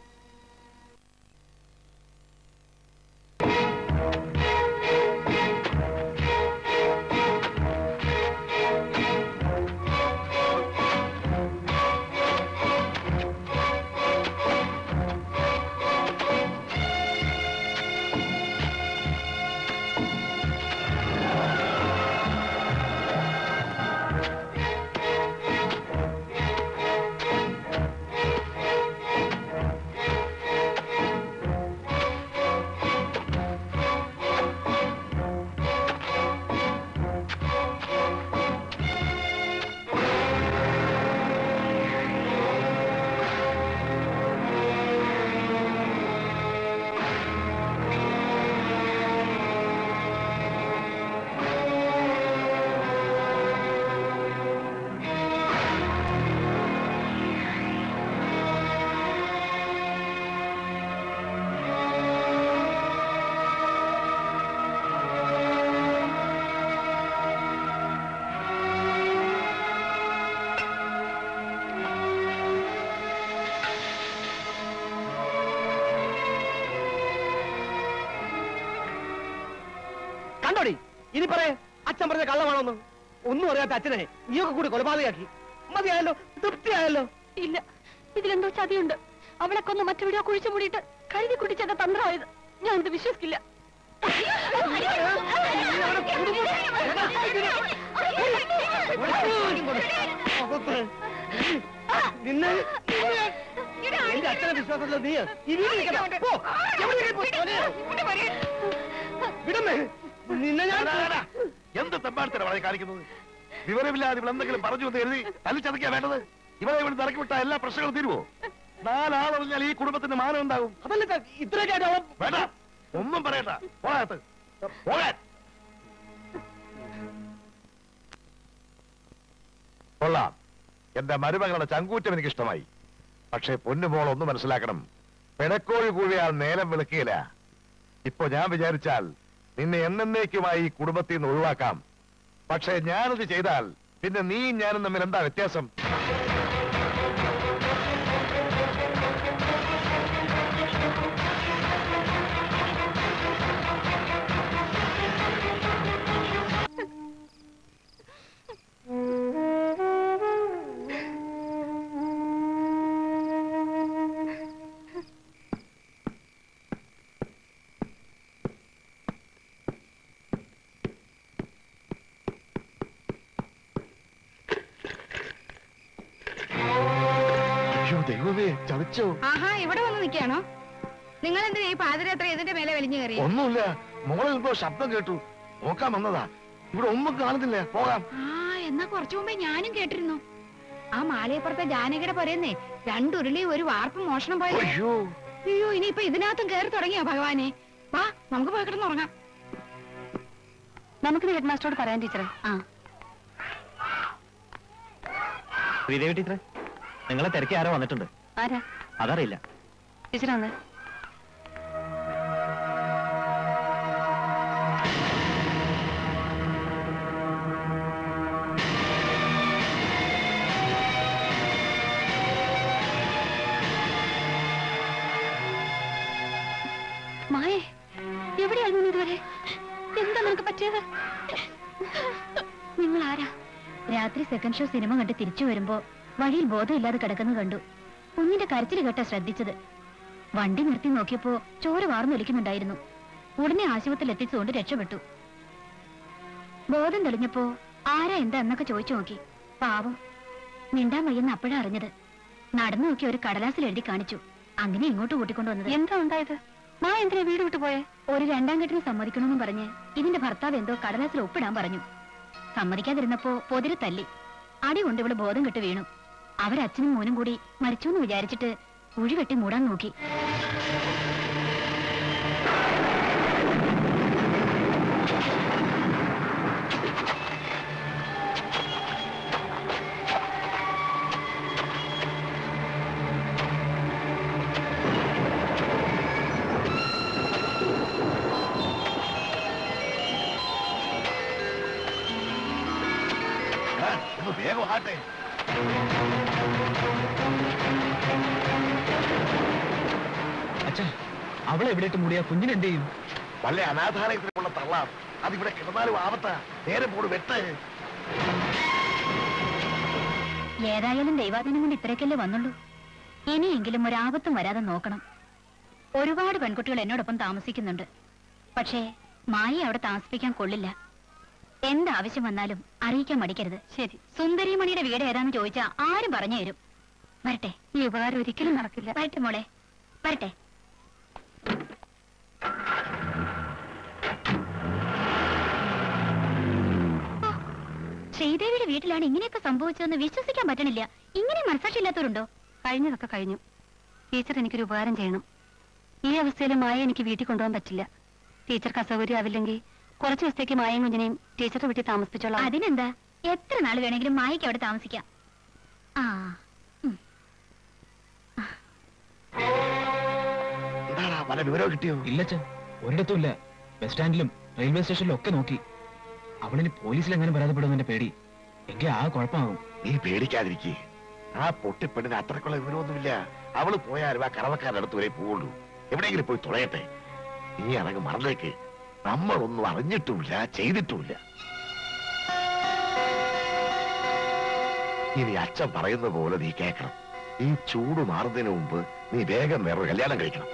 [SPEAKER 1] കണ്ടോടി ഇനി പറയേ അച്ഛൻ പറഞ്ഞ കള്ളമാണോന്ന് ഒന്നും അറിയാത്ത അച്ഛനെ നീയൊക്കെ കൂടി കൊലപാതകയാക്കി മതിയായല്ലോ തൃപ്തിയായല്ലോ
[SPEAKER 3] ഇല്ല ഇതിലെന്തോ ചതിയുണ്ട് അവളെ കൊന്ന് മറ്റെവിടെയോ കുഴിച്ചു മൂടിയിട്ട് കരുതി കുട്ടിച്ചത് തന്ത്രമായത് ഞാനിത് വിശ്വസിക്കില്ല
[SPEAKER 1] നിന്നെ എന്റെ അച്ഛനെ വിശ്വാസത്തില്ല നീ ഈ വീട്ടിൽ നിൽക്കണ്ട. പോ. എവിടേക്ക് പോ? മോനെ. വിടമ്മേ നിന്നെ ഞാൻ
[SPEAKER 4] എന്ത് തെമ്പാടത്തിനാണ് വളരെ കാണിക്കുന്നത് വിവരമില്ലാതെ ഇവിടെ എന്തെങ്കിലും പറഞ്ഞു എന്ന് എഴുതി തല്ലിച്ചതയ്ക്കാ വേണ്ടത് ഇവരെ ഇവിടെ ഇറക്കി വിട്ട എല്ലാ പ്രശ്നങ്ങളും തീരുവോ നാലാളറിഞ്ഞാൽ ഈ കുടുംബത്തിന് മാനം ഉണ്ടാകും
[SPEAKER 1] അതല്ല സാർ, ഇത്രയൊക്കെ ആയിട്ട് അവൻ
[SPEAKER 4] വേണ്ട ഒന്നും പറയണ്ട പോകാത്ത പോകാൻ കൊള്ളാം എന്റെ മരുമകളുടെ ചങ്കൂറ്റം എനിക്ക് ഇഷ്ടമായി പക്ഷേ പൊന്നുമോൾ ഒന്ന് മനസ്സിലാക്കണം പിണക്കോഴി കൂടിയാൽ നേരം വിളിക്കുകയില്ല ഇപ്പൊ ഞാൻ വിചാരിച്ചാൽ നിന്നെ എന്നേക്കുമായി ഈ കുടുംബത്തിൽ നിന്ന് ഒഴിവാക്കാം പക്ഷേ ഞാനത് ചെയ്താൽ പിന്നെ നീയും ഞാനും തമ്മിൽ എന്താ വ്യത്യാസം അയ്യോ ദൈവമേ ചതിച്ചോ
[SPEAKER 6] ആഹാ ഇവിടെ വന്ന് നിൽക്കുകയാണോ നിങ്ങൾ എന്തിനാ ഈ പാതിരാത്രി ഇതിന്റെ മേലെ വലിഞ്ഞു കയറി
[SPEAKER 4] ഒന്നുമില്ല മോളിൽ എന്തോ ശബ്ദം കേട്ടു നോക്കാൻ വന്നതാ ഇവിടെ ഒന്നും കാണുന്നില്ല പോകാം
[SPEAKER 6] ആ എന്നാ കുറച്ചു മുമ്പേ ഞാനും കേട്ടിരുന്നു ആ മാലയപ്പുറത്തെ ജാനകിയുടെ പറയുന്നേ രണ്ടുരുളി ഒരു വാർപ്പ് മോഷണം പോയത്
[SPEAKER 4] അയ്യോ
[SPEAKER 6] അയ്യോ ഇനിയിപ്പൊ ഇതിനകത്തും കയറി തുടങ്ങിയോ ഭഗവാനെ വാ നമുക്ക് പോയി കിടന്നുറങ്ങാം
[SPEAKER 3] നമുക്കിത് ഹെഡ് മാസ്റ്ററോട് പറയാൻ ടീച്ചറെ ആ
[SPEAKER 5] ശ്രീദേവി ടീച്ചറെ നിങ്ങളെ തിരക്കി ആരോ വന്നിട്ടുണ്ട്
[SPEAKER 3] ആരാ
[SPEAKER 5] അതറിയില്ല
[SPEAKER 3] ടീച്ചർ വന്ന് മായേ എവിടെയായിരുന്നു നീ ഇതുവരെ എന്താ നിനക്ക് പറ്റിയത് നിങ്ങൾ ആരാ
[SPEAKER 2] രാത്രി സെക്കൻഡ് ഷോ സിനിമ കണ്ട് തിരിച്ചു വരുമ്പോ വഴിയിൽ ബോധമില്ലാതെ കിടക്കുന്നത് കണ്ടു കുഞ്ഞിന്റെ കരച്ചിൽ കേട്ടാ ശ്രദ്ധിച്ചത് വണ്ടി നിർത്തി നോക്കിയപ്പോ ചോര വാർന്നൊലിക്കുന്നുണ്ടായിരുന്നു ഉടനെ ആശുപത്രിയിൽ എത്തിച്ചുകൊണ്ട് രക്ഷപ്പെട്ടു ബോധം തെളിഞ്ഞപ്പോ ആരാ എന്താ എന്നൊക്കെ ചോദിച്ചു നോക്കി പാവം മിണ്ടാൻ വയ്യെന്ന് അപ്പോഴാ അറിഞ്ഞത് നടന്നു നോക്കി ഒരു കടലാസിൽ എഴുതി കാണിച്ചു അങ്ങനെ ഇങ്ങോട്ട് കൂട്ടിക്കൊണ്ടുവന്നത്
[SPEAKER 3] എന്താ ഉണ്ടായത് മായ എന്തിനാ വീട് വിട്ടു പോയേ
[SPEAKER 2] ഒരു രണ്ടാം കെട്ടിന് സമ്മതിക്കണമെന്നും പറഞ്ഞ് ഇതിന്റെ ഭർത്താവ് എന്തോ കടലാസിൽ ഒപ്പിടാൻ പറഞ്ഞു സമ്മതിക്കാതിരുന്നപ്പോ പൊതിരെ തല്ലി അടി കൊണ്ട് ഇവള് ബോധം കെട്ട് വീണു അവരച്ഛനും മോനും കൂടി മരിച്ചു എന്ന് വിചാരിച്ചിട്ട് കുഴി വെട്ടി മൂടാൻ നോക്കി
[SPEAKER 4] ഒന്ന് വേഗം ആട്ടെ
[SPEAKER 5] അച്ഛാ അവളെ എവിടെ ഇട്ട് മൂടിയ കുഞ്ഞിന് എന്ത് ചെയ്യും
[SPEAKER 4] വല്ല അനാഥാലയത്തിലുള്ള തള്ളാം അതിവിടെ കിടന്നാലും ആപത്താ നേരെ പോട് വെട്ട്
[SPEAKER 2] ഏതായാലും ദൈവാധീനം കൊണ്ട് ഇത്രയൊക്കെയല്ലേ വന്നുള്ളൂ ഇനിയെങ്കിലും ഒരാപത്തും വരാതെ നോക്കണം ഒരുപാട് പെൺകുട്ടികൾ എന്നോടൊപ്പം താമസിക്കുന്നുണ്ട് പക്ഷേ മായി അവിടെ താമസിപ്പിക്കാൻ കൊള്ളില്ല എന്താവശ്യം വന്നാലും അറിയിക്കാൻ മടിക്കരുത്
[SPEAKER 3] ശരി
[SPEAKER 2] സുന്ദരിമണിയുടെ വീട് ഏതാന്ന് ചോദിച്ചാ ആരും പറഞ്ഞു തരും വരട്ടെ
[SPEAKER 3] ഈ ഉപകാരം ഒരിക്കലും നടക്കില്ല
[SPEAKER 2] വരട്ടെ മോളെ വരട്ടെ ഓ, ശ്രീദേവിയുടെ വീട്ടിലാണ് ഇങ്ങനെയൊക്കെ സംഭവിച്ചതെന്ന് വിശ്വസിക്കാൻ പറ്റണില്ല ഇങ്ങനെ മനസ്സാക്ഷിയില്ലാത്തവരുണ്ടോ
[SPEAKER 3] കഴിഞ്ഞതൊക്കെ കഴിഞ്ഞു ടീച്ചർ എനിക്കൊരു ഉപകാരം ചെയ്യണം ഈ അവസ്ഥയിൽ മായ എനിക്ക് വീട്ടിൽ കൊണ്ടുപോകാൻ പറ്റില്ല ടീച്ചർക്ക് അസൗകര്യം ആവില്ലെങ്കിൽ കുറച്ച് ദിവസത്തേക്ക് മായയും കുഞ്ഞിനെയും ടീച്ചറുടെ വീട്ടിൽ താമസിപ്പിച്ചോളാം
[SPEAKER 2] അതിനെന്താ എത്ര നാൾ വേണമെങ്കിലും മായിക്ക് അവിടെ താമസിക്കാം ആ ഉം.
[SPEAKER 4] എന്താടാ വല്ല വിവരം കിട്ടിയോ
[SPEAKER 5] ഇല്ലച്ച ഒരിടത്തും ഇല്ല ബസ് സ്റ്റാൻഡിലും റെയിൽവേ സ്റ്റേഷനിലും ഒക്കെ നോക്കി അവളിന് പോലീസിൽ എങ്ങനെ പരാതിപ്പെടുന്നതിന്റെ പേടി എങ്കിൽ ആ കുഴപ്പമാകും
[SPEAKER 4] നീ പേടിക്കാതിരിക്കേ ആ പൊട്ടിപ്പെണ്ണിന് അത്രക്കുള്ള വിവരമൊന്നുമില്ല അവള് പോയാലും ആ കറവക്കാരുടെ അടുത്ത് വരെ പോവുള്ളൂ എവിടെയെങ്കിലും പോയി തുളയട്ടെ നീ അടങ്ങ് മറന്നേക്ക് നമ്മളൊന്നും അറിഞ്ഞിട്ടുമില്ല ചെയ്തിട്ടുമില്ല ഇനി അച്ഛൻ പറയുന്ന പോലെ നീ കേൾക്കണം ഈ ചൂട് മാറുന്നതിന് മുമ്പ് നീ വേഗം വേറൊരു കല്യാണം കഴിക്കണം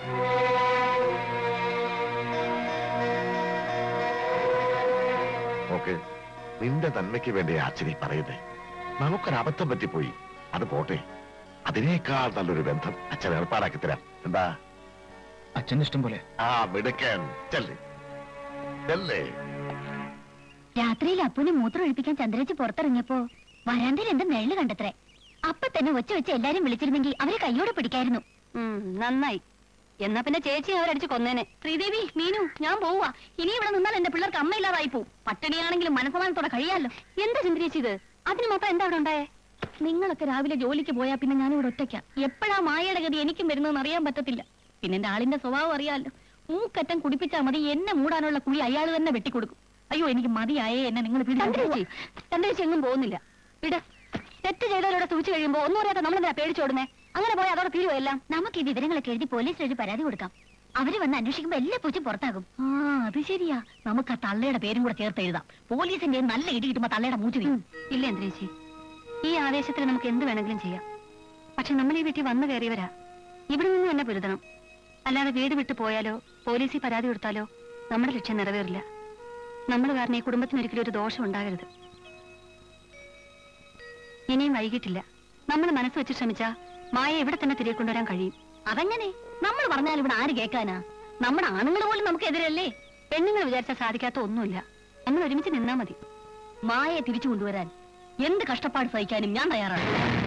[SPEAKER 4] ഓക്കെ നിന്റെ നന്മയ്ക്ക് വേണ്ടി അച്ഛനീ പറയുന്നേ നമുക്കൊരു അബദ്ധം പറ്റിപ്പോയി അത് പോട്ടെ അതിനേക്കാൾ നല്ലൊരു ബന്ധം അച്ഛൻ ഏർപ്പാടാക്കി തരാം എന്താ
[SPEAKER 5] അച്ഛന്റെ ഇഷ്ടം പോലെ
[SPEAKER 4] ആ മിടുക്കൻ ചെല്ലേ ചെല്ലേ
[SPEAKER 2] രാത്രിയിൽ അപ്പുനെ മൂത്രം ഒഴിപ്പിക്കാൻ ചന്ദ്രച്ച് പുറത്തിറങ്ങിയപ്പോ വരാന്തയിൽ എന്റെ നെള്ളു കണ്ടത്രേ അപ്പൊ തന്നെ ഒച്ച വെച്ച് എല്ലാരും വിളിച്ചിരുന്നെങ്കിൽ അവരെ കൈയോടെ പിടിക്കായിരുന്നു
[SPEAKER 3] ഉം, നന്നായി എന്നാ പിന്നെ ചേച്ചി അവരടിച്ച് കൊന്നേനെ
[SPEAKER 2] ശ്രീദേവി മീനു ഞാൻ പോവാ ഇനി ഇവിടെ നിന്നാൽ എന്റെ പിള്ളേർക്ക് അമ്മയില്ലാതായി പോവും പട്ടിണിയാണെങ്കിലും മനസ്സമാനത്തോടെ കഴിയാലോ
[SPEAKER 3] എന്താ ചന്ദ്രേച്ചി ഇത് അതിന് മാത്രം എന്താ അവിടെ ഉണ്ടായേ
[SPEAKER 2] നിങ്ങളൊക്കെ രാവിലെ ജോലിക്ക് പോയാ പിന്നെ ഞാൻ ഇവിടെ ഒറ്റയ്ക്കാം എപ്പോഴാ മായയുടെ ഗതി എനിക്കും വരുന്നതെന്ന് അറിയാൻ പറ്റത്തില്ല പിന്നെ എന്റെ ആളിന്റെ സ്വഭാവം അറിയാമല്ലോ മൂക്കറ്റം കുടിപ്പിച്ചാൽ മതി എന്നെ മൂടാനുള്ള കുഴി അയാൾ തന്നെ വെട്ടിക്കൊടുക്കും അയ്യോ എനിക്ക് മതിയായേ എന്നെ നിങ്ങൾ
[SPEAKER 3] ചന്ദ്രേച്ചി ചന്ദ്രേച്ചി എങ്ങും പോകുന്നില്ല വിട് തെറ്റ് ചെയ്തവരോടെ സൂചിച്ചു കഴിയുമ്പോ ഒന്നും അറിയാത്ത നമ്മളെന്താ പേടിച്ചോടുന്നേ അങ്ങനെ പോയി അതോടെ തീരുവോ എല്ലാം
[SPEAKER 2] നമുക്ക് ഈ വിവരങ്ങളൊക്കെ എഴുതി പോലീസിൽ ഒരു പരാതി കൊടുക്കാം അവര് വന്ന് അന്വേഷിക്കുമ്പോ എല്ലാ പൂച്ചും പുറത്താകും ആ അത് ശരിയാ നമുക്ക് ആ തള്ളയുടെ പേരും കൂടെ ചേർത്ത് എഴുതാം പോലീസിന്റെ നല്ല ഇടി കിട്ടുമ്പോ തള്ളയുടെ മൂച്ച് വീഴും
[SPEAKER 3] ഇല്ല ചന്ദ്രേച്ചി ഈ ആവേശത്തിൽ നമുക്ക് എന്ത് വേണമെങ്കിലും ചെയ്യാം പക്ഷെ നമ്മൾ ഈ വീട്ടിൽ വന്നു കയറിയവരാ ഇവിടെ നിന്ന് തന്നെ പൊരുതണം അല്ലാതെ വീട് വിട്ടു പോയാലോ പോലീസിൽ പരാതി കൊടുത്താലോ നമ്മുടെ ലക്ഷ്യം നിറവേറില്ല നമ്മൾ കാരണം ഈ കുടുംബത്തിന് ഒരിക്കലും ഒരു ദോഷം ഉണ്ടാകരുത് ഇനിയും വൈകിട്ടില്ല നമ്മൾ മനസ്സ് വെച്ച് ശ്രമിച്ചാ മായ ഇവിടെ തന്നെ തിരികെ കൊണ്ടുവരാൻ കഴിയും
[SPEAKER 2] അതെങ്ങനെ നമ്മൾ പറഞ്ഞാൽ ഇവിടെ ആര് കേൾക്കാനാ നമ്മുടെ ആണുങ്ങൾ പോലും നമുക്ക് എതിരല്ലേ
[SPEAKER 3] പെണ്ണുങ്ങൾ വിചാരിച്ചാൽ സാധിക്കാത്ത ഒന്നുമില്ല നമ്മൾ ഒരുമിച്ച് നിന്നാ മതി
[SPEAKER 2] മായയെ തിരിച്ചു കൊണ്ടുവരാൻ എന്ത് കഷ്ടപ്പാട് സഹിക്കാനും ഞാൻ തയ്യാറാണ്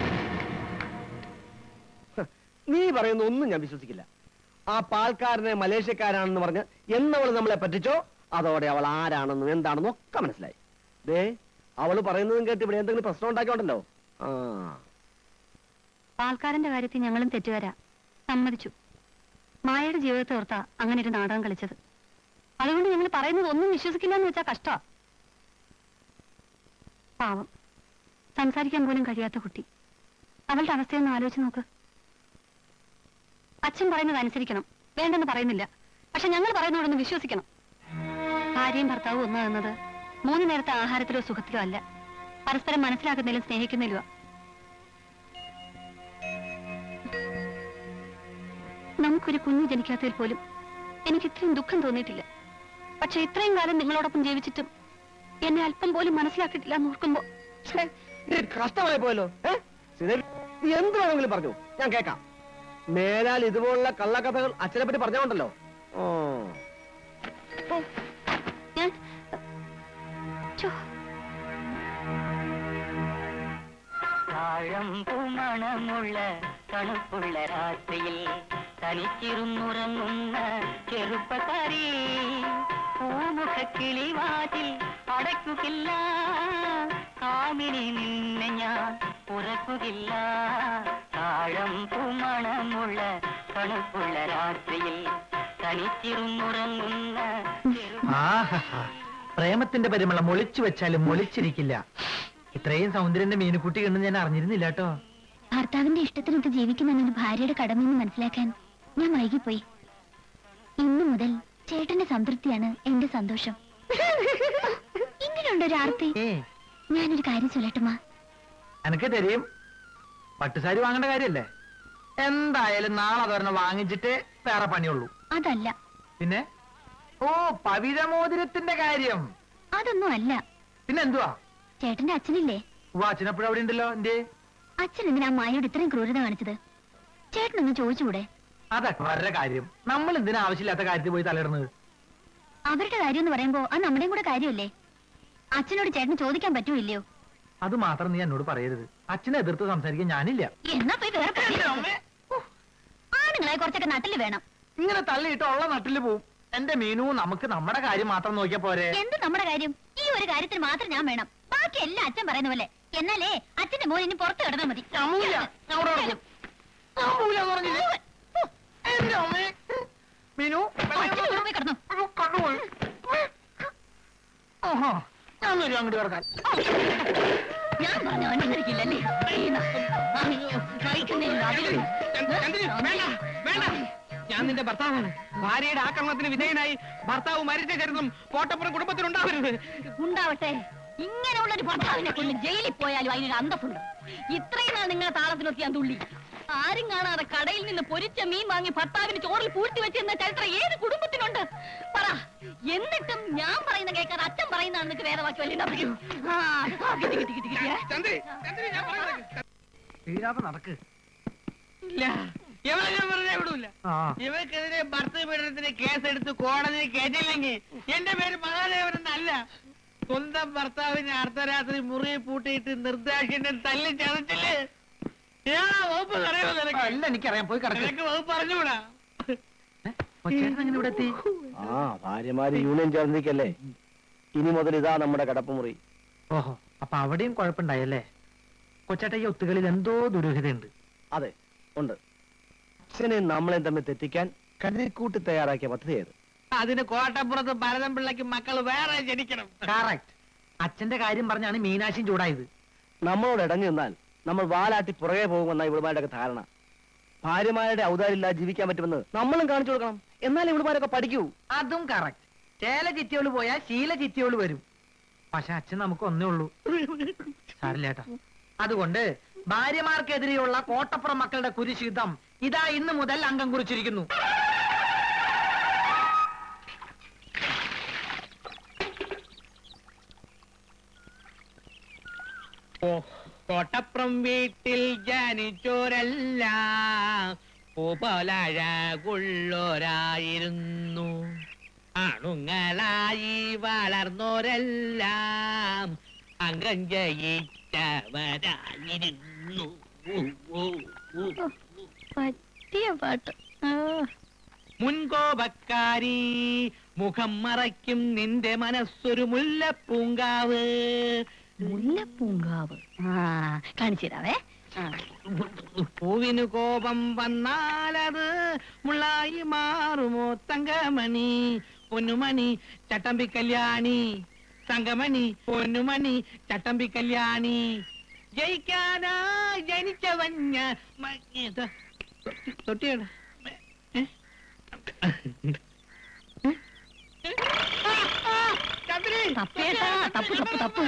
[SPEAKER 1] നീ പറയുന്ന ഒന്നും ഞാൻ വിശ്വസിക്കില്ല ആ പാൽക്കാരനെ മലേഷ്യക്കാരാണെന്ന് പറഞ്ഞ് എന്നവൾ നമ്മളെ പറ്റിച്ചോ അതോടെ അവൾ ആരാണെന്നും എന്താണെന്നും ഒക്കെ മനസ്സിലായി ദേ അവള് പറയുന്നതും കേട്ട് ഇവിടെ എന്തെങ്കിലും പ്രശ്നം ഉണ്ടാക്കിയോണ്ടല്ലോ ആ
[SPEAKER 3] പാൽക്കാരന്റെ കാര്യത്തിൽ ഞങ്ങളും തെറ്റുകാരാ സമ്മതിച്ചു മായയുടെ ജീവിതത്തെ ഓർത്താ അങ്ങനെ ഒരു നാടകം കളിച്ചത് അതുകൊണ്ട് ഞങ്ങൾ പറയുന്നത് ഒന്നും വിശ്വസിക്കില്ല എന്ന് വെച്ചാൽ കഷ്ടാ പാവം സംസാരിക്കാൻ പോലും കഴിയാത്ത കുട്ടി അവളുടെ അവസ്ഥയൊന്ന് ആലോചിച്ച് നോക്ക് അച്ഛൻ പറയുന്നത് അനുസരിക്കണം വേണ്ടെന്ന് പറയുന്നില്ല പക്ഷെ ഞങ്ങൾ പറയുന്നതോടൊന്ന് വിശ്വസിക്കണം ഭാര്യയും ഭർത്താവും ഒന്നാകുന്നത് മൂന്ന് നേരത്തെ ആഹാരത്തിലോ സുഖത്തിലോ അല്ല പരസ്പരം മനസ്സിലാക്കുന്നതിലും സ്നേഹിക്കുന്നതിലുമാ നമുക്കൊരു കുഞ്ഞു ജനിക്കാത്തതിൽ പോലും എനിക്ക് ഇത്രയും ദുഃഖം തോന്നിയിട്ടില്ല പക്ഷെ ഇത്രയും കാലം നിങ്ങളോടൊപ്പം ജീവിച്ചിട്ടും എന്നെ അല്പം പോലും മനസ്സിലാക്കിയിട്ടില്ല എന്ന് ഓർക്കുമ്പോ
[SPEAKER 1] കഷ്ടമായി പോയല്ലോ ഏ? ശ്രീദേവി, നീ എന്ത് വേണമെങ്കിലും പറഞ്ഞു ഞാൻ കേൾക്കാം മേലാൽ ഇതുപോലുള്ള കള്ളക്കഥകൾ അച്ഛനെ പറ്റി പറഞ്ഞോണ്ടല്ലോ ഓ
[SPEAKER 3] ഞാൻ ചോ
[SPEAKER 11] മണമുള്ള തണുപ്പുള്ള രാത്രിയിൽ തനിച്ചിരുന്നുറങ്ങുന്ന ചെറുപ്പക്കാരി പൂമുഖക്കിളി വാതിൽ അടയ്ക്കുകയില്ല കാമിനി നിന്നെ ഞാൻ ഉറക്കുകയില്ല താഴം പൂമണമുള്ള തണുപ്പുള്ള രാത്രിയിൽ തനിച്ചിരുന്നുറങ്ങുന്ന
[SPEAKER 7] ആഹാ പ്രേമത്തിന്റെ പരിമളം ഒളിച്ചു വെച്ചാലും ഒളിച്ചിരിക്കില്ല ഇത്രയും സൗന്ദര്യന്റെ മീനുക്കുട്ടി കണ്ട് ഞാൻ അറിഞ്ഞിരുന്നില്ല കേട്ടോ
[SPEAKER 2] ഭർത്താവിന്റെ ഇഷ്ടത്തിനൊത്ത് ജീവിക്കുമെന്നത് ഭാര്യയുടെ കടമയെന്ന് മനസ്സിലാക്കാൻ ഞാൻ വൈകിപ്പോയി ഇന്നു മുതൽ ചേട്ടന്റെ സംതൃപ്തിയാണ് എന്റെ സന്തോഷം ഇങ്ങനെയുണ്ട് ഒരു ആർത്തി
[SPEAKER 7] ഏ
[SPEAKER 2] ഞാനൊരു കാര്യം ചൊല്ലട്ടുമാ
[SPEAKER 7] എനക്ക് തരും പട്ടുസാരി വാങ്ങേണ്ട കാര്യല്ലേ എന്തായാലും നാളെ അതൊരെണ്ണം വാങ്ങിച്ചിട്ട് വേറെ പണിയുള്ളൂ
[SPEAKER 2] അതല്ല
[SPEAKER 7] പിന്നെ ഓ പവിഴമോതിരത്തിന്റെ കാര്യം
[SPEAKER 2] അതൊന്നും അല്ല
[SPEAKER 7] പിന്നെ എന്തുവാ
[SPEAKER 2] ചേട്ടന്റെ അച്ഛനില്ലേ
[SPEAKER 7] വാച്ചിനപ്പോഴും അവിടെ ഉണ്ടല്ലോ എന്റെ
[SPEAKER 2] അച്ഛൻ എന്തിനാ മായോട് ഇത്രയും ക്രൂരത കാണിച്ചത് ചേട്ടനൊന്ന് ചോദിച്ചുകൂടെ
[SPEAKER 7] അതൊക്കെ വളരെ കാര്യം നമ്മൾ എന്തിനാ ആവശ്യമില്ലാത്ത കാര്യത്തിൽ പോയി തലയിടുന്നത്
[SPEAKER 2] അവരുടെ കാര്യം എന്ന് പറയുമ്പോ അത് നമ്മുടെയും കൂടെ കാര്യമല്ലേ അച്ഛനോട് ചേട്ടന് ചോദിക്കാൻ പറ്റുമോ ഇല്ലയോ
[SPEAKER 7] അത് മാത്രം നീ എന്നോട് പറയരുത് അച്ഛനെ എതിർത്ത് സംസാരിക്കാൻ ഞാനില്ല
[SPEAKER 2] എന്നാ പോയി വേറെ പണി നോക്ക്. ആണുങ്ങളെ കുറച്ചൊക്കെ നട്ടില് വേണം
[SPEAKER 7] ഇങ്ങനെ തള്ളിയിട്ട് ഉള്ള നട്ടില് പോവും എന്റെ മീനു നമുക്ക് നമ്മുടെ കാര്യം മാത്രം നോക്കിയാ പോരെ
[SPEAKER 2] എന്ത് നമ്മുടെ കാര്യം ഈ ഒരു കാര്യത്തിന് മാത്രം ഞാൻ വേണം ബാക്കി എല്ലാം അച്ഛൻ പറയുന്ന പോലെ എന്നാലേ അച്ഛന്റെ മോൻ ഇനി പുറത്ത് കിടന്നാൽ മതി
[SPEAKER 7] ഞാൻ പോവില്ല. ഞാൻ അവിടെ കിടക്കും. ഞാൻ പോവില്ലാന്ന് പറഞ്ഞില്ലേ? എന്റെ അമ്മേ. മീനു
[SPEAKER 2] അച്ഛന്റെ കൂടെ പോയി കിടന്നോ
[SPEAKER 7] അയ്യോ, കണ്ണുപോയി. ഓഹോ ഞാൻ വരും അങ്ങോട്ട് കിടക്കാൻ
[SPEAKER 2] ഞാൻ പറഞ്ഞു അനുസരിക്കില്ലല്ലേ
[SPEAKER 1] ചന്ദ്രി, വേണ്ട വേണ്ട ഞാൻ നിന്റെ ഭർത്താവാണ് ഭാര്യയുടെ ആക്രമണത്തിന് വിധേയനായി ഭർത്താവ് മരിച്ച ചരിത്രം കോട്ടപ്പുറം കുടുംബത്തിനുണ്ടാവരുത്
[SPEAKER 2] ഉണ്ടാവട്ടെ ഇങ്ങനെയുള്ള ഒരു ഭർത്താവിനെ കൊണ്ട് ജയിലിൽ പോയാലും അതിനൊരു അന്തസ്സുണ്ട് ഇത്രയും നാൾ നിങ്ങളെ താളത്തിനൊക്കെ ഞാൻ തുള്ളി ആരും കാണാതെ കടയിൽ നിന്ന് പൊരിച്ച മീൻ വാങ്ങി ഭർത്താവിന് ചോറിൽ പൂഴ്ത്തി വെച്ചിരുന്ന ചരിത്രം ഏത് കുടുംബത്തിനുണ്ട് പറ എന്നിട്ടും ഞാൻ പറയുന്ന കേൾക്കാതെ അച്ഛൻ പറയുന്നതാണ് നിനക്ക് വേദവാക്കി വല്ലതും ആ ആ, കിട്ടി കിട്ടി കിട്ടി കിട്ടിയേ
[SPEAKER 1] ചന്ദ്രി ചന്ദ്രി ഞാൻ പറയുന്നത്
[SPEAKER 7] ശ്രീരാമ നടക്ക്
[SPEAKER 1] ഇല്ല ഇവളെ ഞാൻ വെറുതെ വിടൂല
[SPEAKER 7] ആ
[SPEAKER 1] ഇവക്കെതിരെ ഭർത്തൃ പീഡനത്തിന് കേസെടുത്ത് കോടതിയിൽ കേട്ടില്ലെങ്കിൽ എന്റെ പേര് മഹാദേവൻ എന്നല്ല സ്വന്തം ഭർത്താവിനെ അർദ്ധരാത്രി മുറിയിൽ പൂട്ടിയിട്ട് നിർദ്ദാക്ഷിണ്യം തല്ലി ചതച്ചില്ലേ ഞാൻ വകുപ്പ് അറിയുമോ നിനക്ക്
[SPEAKER 7] അല്ല എനിക്കറിയാം പോയി കിടക്ക്
[SPEAKER 1] നിനക്ക് വകുപ്പ് അറിഞ്ഞൂടാ
[SPEAKER 7] കൊച്ചേട്ടൻ എങ്ങനെ ഇവിടെ എത്തി
[SPEAKER 8] ആ ഭാര്യമാര് യൂണിയൻ ചേർന്നിരിക്കല്ലേ ഇനി മുതൽ ഇതാ നമ്മുടെ കടപ്പുമുറി
[SPEAKER 7] ഓഹോ അപ്പൊ അവിടെയും കുഴപ്പമുണ്ടായല്ലേ കൊച്ചേട്ട ഈ ഒത്തുകളിൽ എന്തോ ദുരൂഹതയുണ്ട്
[SPEAKER 8] അതെ ഉണ്ട് അച്ഛനെയും നമ്മളെയും തമ്മിൽ തെറ്റിക്കാൻ കരുതിക്കൂട്ടി തയ്യാറാക്കിയ പദ്ധതി ഏത്
[SPEAKER 1] അതിന് കോട്ടപ്പുറത്ത് ഭരതം പിള്ളയ്ക്ക് മക്കൾ വേറെ ജനിക്കണം
[SPEAKER 7] കറക്റ്റ് അച്ഛന്റെ കാര്യം പറഞ്ഞാണ് മീനാശിയും ചൂടായത്
[SPEAKER 8] നമ്മളോട് ഇടഞ്ഞു നിന്നാൽ നമ്മൾ വാലാട്ടി പുറകെ പോകുമെന്ന ഇവിടുമാരുടെയൊക്കെ ധാരണ ഭാര്യമാരുടെ ഔദാരില്ലാതെ ജീവിക്കാൻ പറ്റുമെന്ന് നമ്മളും കാണിച്ചു കൊടുക്കണം എന്നാൽ ഇവിടുമാരൊക്കെ പഠിക്കൂ
[SPEAKER 7] അതും കറക്റ്റ് ചേല ചിറ്റിയോള് പോയാൽ ശീല ചിറ്റിയോള് വരും പക്ഷെ അച്ഛൻ നമുക്ക് ഒന്നേ ഉള്ളൂ സാരില്ലേട്ടാ അതുകൊണ്ട് ഭാര്യമാർക്കെതിരെയുള്ള കോട്ടപ്പുറം മക്കളുടെ കുരിശുദ്ധം ഇതാ ഇന്ന് മുതൽ അംഗം കുറിച്ചിരിക്കുന്നു
[SPEAKER 1] കോട്ടപ്പുറം വീട്ടിൽ ജനിച്ചോരല്ല പൂപോലഴകുള്ളോരായിരുന്നു ആണുങ്ങളായി വളർന്നോരെല്ലാം അംഗം ജയിച്ചവരായിരുന്നു
[SPEAKER 2] പറ്റിയ പാട്ട്
[SPEAKER 1] മുൻകോപക്കാരി മുഖം മറയ്ക്കും നിന്റെ മനസ്സൊരു മുല്ലപ്പൂങ്കാവ്
[SPEAKER 2] മുല്ലപ്പൂങ്കാവ് ആ കാണിച്ചു തരാവേ ആ.
[SPEAKER 1] പൂവിന് കോപം വന്നാലത് മുള്ളായി മാറുമോ തങ്കമണി പൊന്നുമണി ചട്ടമ്പി കല്യാണി തങ്കമണി പൊന്നുമണി ചട്ടമ്പി കല്യാണി ജയിക്കാനാ ജനിച്ചവൻ ഞാൻ മ- ഇത് തൊട്ടിയാണ് ചന്ദ്രി
[SPEAKER 2] തപ്പേട്ടാ തപ്പ് തപ്പ് തപ്പ്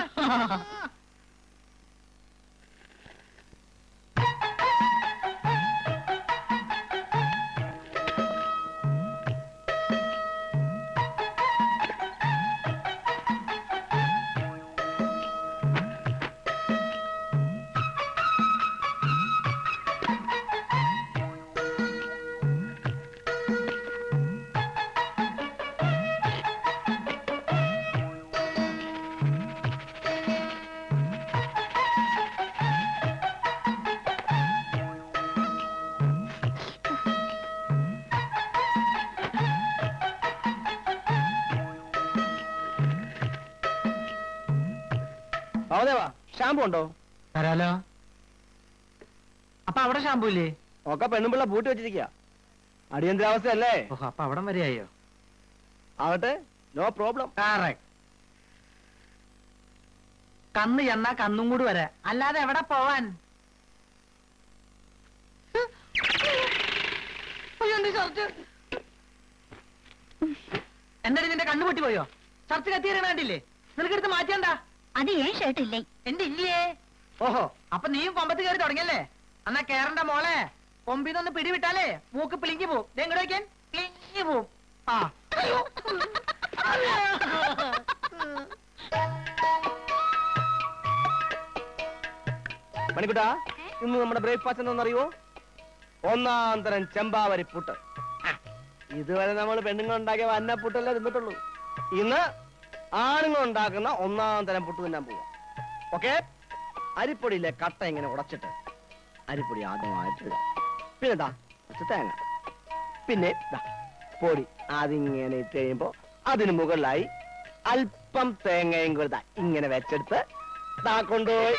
[SPEAKER 7] ബാബുദേവാ ഷാമ്പു ഉണ്ടോ
[SPEAKER 1] തരാലോ അപ്പൊ അവിടെ ഷാമ്പു ഇല്ലേ
[SPEAKER 7] ഒക്കെ പെണ്ണുമ്പിള്ള പൂട്ടി വെച്ചിരിക്കുക അടിയന്തരാവസ്ഥയല്ലേ
[SPEAKER 1] ഓഹോ അപ്പൊ അവിടം വരെയായോ
[SPEAKER 7] ആവട്ടെ നോ പ്രോബ്ലം
[SPEAKER 1] കന്ന് ചെന്നാ കന്നും കൂടി വരാ അല്ലാതെ എവിടെ പോവാൻ അയ്യോ, എന്റെ ഷർട്ട്. എന്താടി നിന്റെ കണ്ണു പൊട്ടി പോയോ ഷർട്ട് കത്തിയേറണ കണ്ടില്ലേ നിനക്കെടുത്ത് മാറ്റണ്ട
[SPEAKER 2] അത് ഏൻ ഷർട്ടില്ലേ
[SPEAKER 1] എന്റെ ഇല്ലേ ഓഹോ അപ്പൊ നീയും കൊമ്പത്ത് കയറി തുടങ്ങിയല്ലേ എന്നാ കേറണ്ട മോളെ കൊമ്പിന്നൊന്ന് പിടിവിട്ടാലേ മൂക്ക് പിളിങ്ങി പോവും ദേ ഇങ്ങോട്ട് വയ്ക്കാൻ പിളിങ്ങി പോവും ആ അയ്യോ.
[SPEAKER 7] മണിക്കുട്ടാ ഇന്ന് നമ്മുടെ ബ്രേക്ക്ഫാസ്റ്റ് എന്താണെന്നറിയോ ഒന്നാം തരം ചെമ്പാവരി പുട്ട് ആ, ഇതുവരെ നമ്മൾ പെണ്ണുങ്ങൾ ഉണ്ടാക്കിയ വന്ന പുട്ടല്ലേ തിന്നിട്ടുള്ളൂ ഇന്ന് ആണുങ്ങൾ ഉണ്ടാക്കുന്ന ഒന്നാം തരം പുട്ട് തിന്നാൻ പോവാ ഓക്കെ അരിപ്പൊടിയിലെ കട്ട ഇങ്ങനെ ഉടച്ചിട്ട് അരിപ്പൊടി ആദ്യമായിട്ട് ഇടുക പിന്നെ ദാ കുറച്ച് തേങ്ങ പിന്നെ ദാ പൊടി അതിങ്ങനെ ഇട്ട് കഴിയുമ്പോ അതിന് മുകളിലായി അല്പം തേങ്ങയും കൂടെ ദാ ഇങ്ങനെ വെച്ചെടുത്ത് ദാ കൊണ്ടുപോയി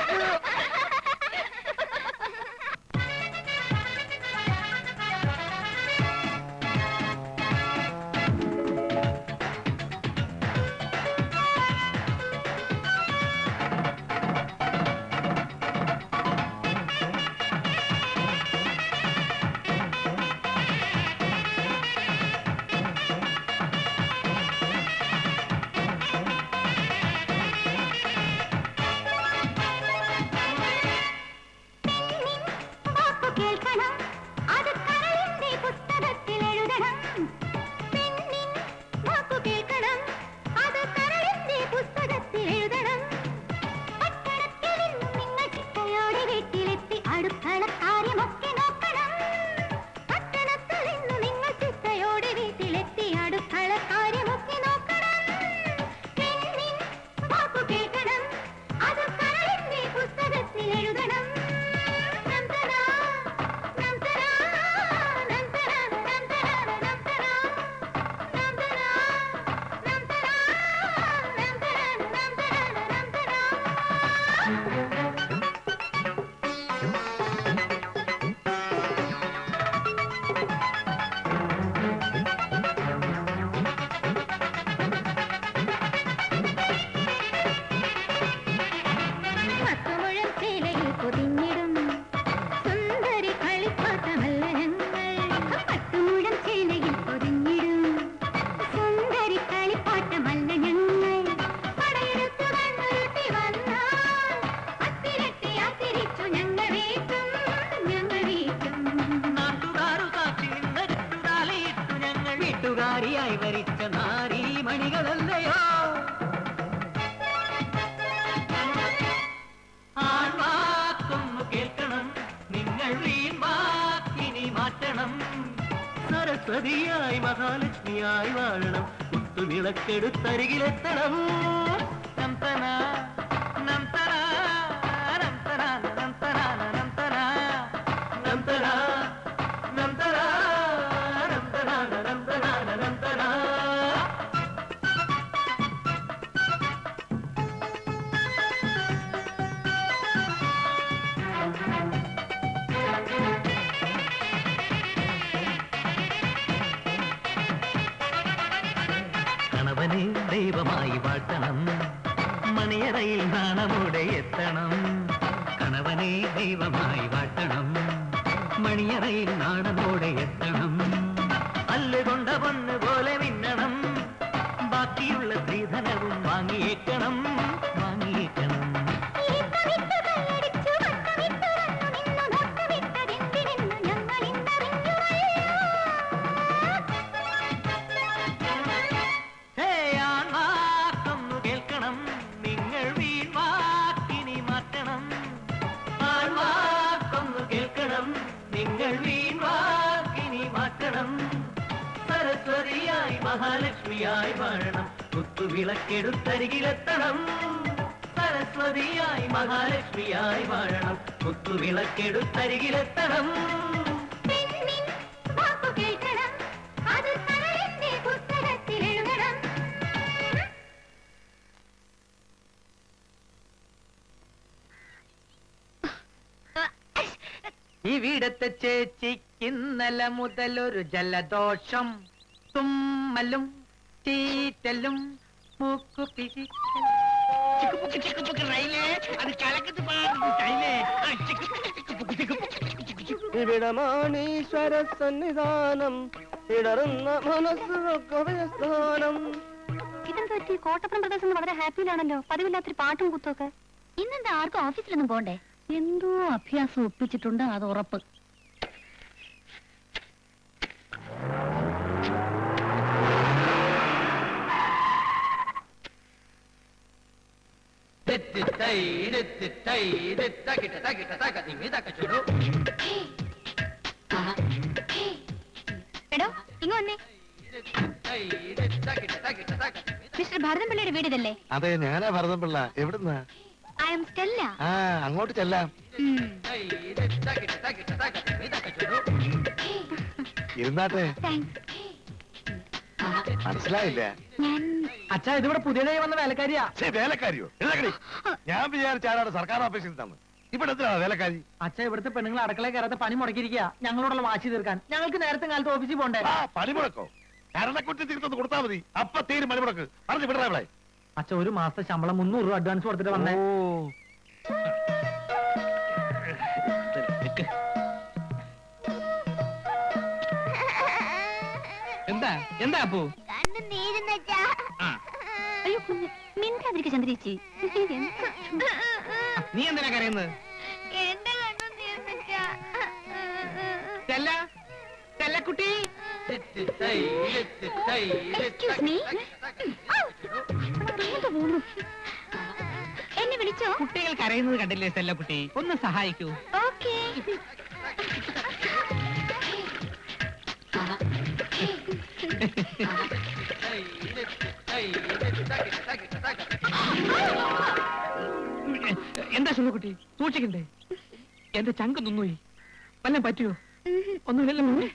[SPEAKER 2] വാക്കു കേൾക്കണം അത് കരളിന്റെ പുസ്തകത്തിൽ എഴുതണം പെണ്ണിൻ വാക്കു കേൾക്കണം അത് കരളിന്റെ പുസ്തകത്തിൽ എഴുതണം പട്ടണത്തിൽ നിന്നും നിങ്ങൾ ചിട്ടയോടെ വീട്ടിലെത്തി അടുക്കള കാര്യമൊക്കെ നോക്കണം പട്ടണത്തിൽ നിന്നും നിങ്ങൾ ചിട്ടയോടെ വീട്ടിലെത്തി അടുക്കള കാര്യമൊക്കെ നോക്കണം പെണ്ണിൻ വാക്കു കേൾക്കണം അത് കരളിന്റെ പുസ്തകത്തിൽ എഴുതണം നന്ദനാ നന്ദനാ നന്ദനാ നന്ദനാ നന്ദനാ നന്ദനാ നന്ദനാ നന്ദനാ നന്ദനാ പത്തുമുഴം ചേലയിൽ പൊതിഞ്ഞിടും സുന്ദരി കളിപ്പാട്ടമല്ല ഞങ്ങൾ പത്തുമുഴം ചേലയിൽ പൊതിഞ്ഞിടും സുന്ദരി കളിപ്പാട്ടമല്ല ഞങ്ങൾ പടയെടുത്തു കണ്ണുരുട്ടി വന്നാൽ അത്തിരട്ടി അത്തിരിച്ചു ഞങ്ങൾ വീട്ടും ഞങ്ങൾ വീട്ടും
[SPEAKER 11] നാട്ടുകാരു സാക്ഷി നിന്നരിട്ടുകാലയിട്ടു ഞങ്ങൾ വീട്ടുകാരിയായി വരിച്ച നാരീ മണികളല്ലയോ ആൺവാക്കൊന്നു കേൾക്കണം നിങ്ങൾ വീൺവാക്കിനി മാറ്റണം സരസ്വതിയായി മഹാലക്ഷ്മിയായി വാഴണം കുത്തുവിളക്കെടുത്തരികിലെത്തണം നംതന, നംതന, നംതന, നംതന, നംതന, നംതന, നംതന, നംതന, നംതന, നംതന. ദൈവമായി വാട്ടണം മണിയറയിൽ നാണമോടെ എത്തണം കണവനെ ദൈവമായി വാട്ടണം മണിയറയിൽ നാണമോടെ എത്തണം അല്ലുകൊണ്ട പൊന്ന് പോലെ മിന്നണം ബാക്കിയുള്ള സ്ത്രീധനവും വാങ്ങിയേക്കണം വാങ്ങിയേക്കണം ഹേ ആൺവാക്കൊന്നു കേൾക്കണം നിങ്ങൾ വീൺവാക്കിനി മാറ്റണം ആൺവാക്കൊന്നു കേൾക്കണം നിങ്ങൾ വീൺവാക്കിനി മാറ്റണം സരസ്വതിയായി മഹാലക്ഷ്മിയായി വാഴണം കുത്തുവിളക്കെടുത്തരികിലെത്തണം സരസ്വതിയായി മഹാലക്ഷ്മിയായി വാഴണം കുത്തുവിളക്കെടുത്തരികിലെത്തണം
[SPEAKER 1] ഇവിടത്തെ ചേച്ചിക്കിന്നലെ മുതലൊരു ജലദോഷം തുമ്മലും ചീറ്റലും മൂക്കുപിരി
[SPEAKER 11] ഇവിടമാണീശ്വര സന്നിധാനം ഇടറുന്ന മനസ്സുകൾക്ക് സ്ഥാനം
[SPEAKER 2] ഇതെന്താ പറ്റി കോട്ടപ്പുറം പ്രദേശം വളരെ ഹാപ്പിയിലാണല്ലോ പതിവില്ലാത്തൊരു പാട്ടും കുത്തൊക്കെ ഇന്നെന്താ ആർക്കും ഓഫീസിലൊന്നും പോണ്ടേ എന്തോ അഭ്യാസം ഒപ്പിച്ചിട്ടുണ്ട് അത് ഉറപ്പ് എടോ ഇങ്ങ വന്നേ മിസ്റ്റർ ഭാരതം പിള്ളയുടെ വീട് ഇതല്ലേ
[SPEAKER 4] അതെ ഞാനാ ഭരതം പിള്ള എവിടുന്നാ
[SPEAKER 2] ഐ എം സ്റ്റെല്ല
[SPEAKER 4] ആ അങ്ങോട്ട് ചെല്ലാം ഇരുന്നാട്ടെ
[SPEAKER 2] താങ്ക്സ്
[SPEAKER 4] മനസ്സിലായില്ല
[SPEAKER 2] ഞാൻ
[SPEAKER 1] അച്ഛാ ഇതിവിടെ പുതിയതായി വന്ന വേലക്കാരിയാ
[SPEAKER 4] ഛേ, വേലക്കാരിയോ എഴുന്നേക്കടി. ഞാൻ വിചാരിച്ചാലാണ് സർക്കാർ ഓഫീസിൽ തന്നു ഇവിടെ എന്തിനാണ് വേലക്കാരി
[SPEAKER 1] അച്ഛാ ഇവിടുത്തെ പെണ്ണുങ്ങൾ അടുക്കളയിൽ കയറാത്ത പണി മുടക്കിയിരിക്കുക ഞങ്ങളോടുള്ള വാശി തീർക്കാൻ ഞങ്ങൾക്ക് നേരത്തെ കാലത്ത് ഓഫീസിൽ പോണ്ടേ
[SPEAKER 4] ആ പണിമുടക്കോ കരണക്കുറ്റി തീർത്തൊന്ന് കൊടുത്താൽ മതി അപ്പൊ തീരും പണിമുടക്ക് പറഞ്ഞു വിടറ ഇവിടെ
[SPEAKER 1] അച്ഛ ഒരു മാസത്തെ ശമ്പളം മുന്നൂറ് രൂപ അഡ്വാൻസ് കൊടുത്തിട്ട് വന്നേ എന്താ എന്താ അപ്പു
[SPEAKER 2] അയ്യോ കുഞ്ഞ് മിണ്ടാതിരിക്കും ചന്ദ്രേച്ചി
[SPEAKER 1] നീ എന്തിനാ കരയുന്നത് ചെല്ല ചെല്ലക്കുട്ടി
[SPEAKER 2] എക്സ്ക്യൂസ് മീ എന്നെ വിളിച്ചോ
[SPEAKER 1] കുട്ടികൾ കരയുന്നത് കണ്ടില്ലേ ചെല്ലക്കുട്ടി ഒന്ന് സഹായിക്കൂ
[SPEAKER 2] ഓക്കേ
[SPEAKER 1] എന്താ ചെല്ലക്കുട്ടി സൂക്ഷിക്കണ്ടേ എന്റെ ചങ്ക് നിന്നുപോയി വല്ലതും പറ്റുമോ ഒന്നുമില്ലല്ലോ മോനെ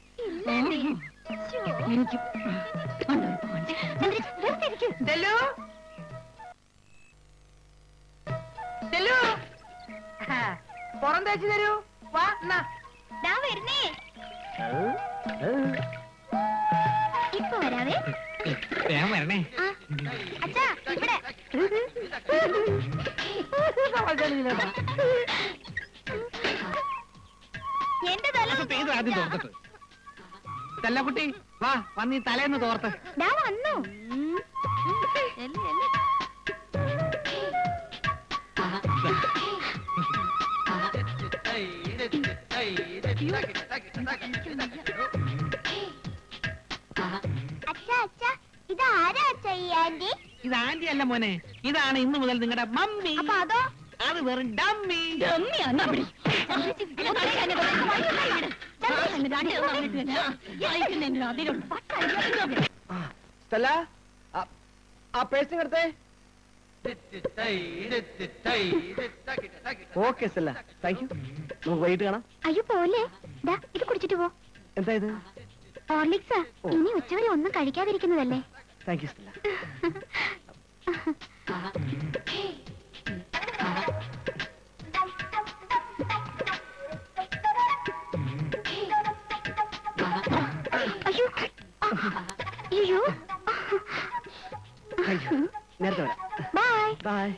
[SPEAKER 1] ചെല്ലു ചെല്ലു പുറം തേച്ച് തരൂ വാ എന്നാ
[SPEAKER 2] ദാ വരുന്നേ ഇപ്പൊ വരാവേ
[SPEAKER 1] വേഗം വരണേ
[SPEAKER 2] ആ, അച്ഛാ ഇവിടെ എന്റെ തല
[SPEAKER 1] അപ്പൊ പെയ്ത് ആദ്യം തോർത്തിട്ട് ചെല്ലക്കുട്ടി വാ വന്ന് ഈ തലേന്ന് തോർത്ത്
[SPEAKER 2] ദാ വന്നു എല്ല്, എല്ല്. അച്ഛാ അച്ഛാ ഇത് ആരാ അച്ഛാ ഈ ആന്റി
[SPEAKER 1] ഇത് ആന്റി അല്ല മോനെ ഇതാണ് ഇന്ന് മുതൽ നിങ്ങളുടെ മമ്മി
[SPEAKER 2] അപ്പൊ അതോ
[SPEAKER 1] അത് വെറും ഡമ്മി
[SPEAKER 11] സ്ഥല ആ പേഴ്സിംഗ് എടുത്തേ ഓക്കെ സ്ഥല താങ്ക് യു നമുക്ക് വൈകിട്ട് കാണാം
[SPEAKER 2] അയ്യോ പോലെ ദാ ഇത് കുടിച്ചിട്ട് പോ
[SPEAKER 11] എന്താ ഇത്
[SPEAKER 2] ഹോർലിക്സാ ഇനി ഉച്ചവരെ ഒന്നും കഴിക്കാതിരിക്കുന്നതല്ലേ
[SPEAKER 11] താങ്ക് യു സ്ഥല
[SPEAKER 2] അയ്യോ ആ, അയ്യോ
[SPEAKER 11] thank you
[SPEAKER 7] hi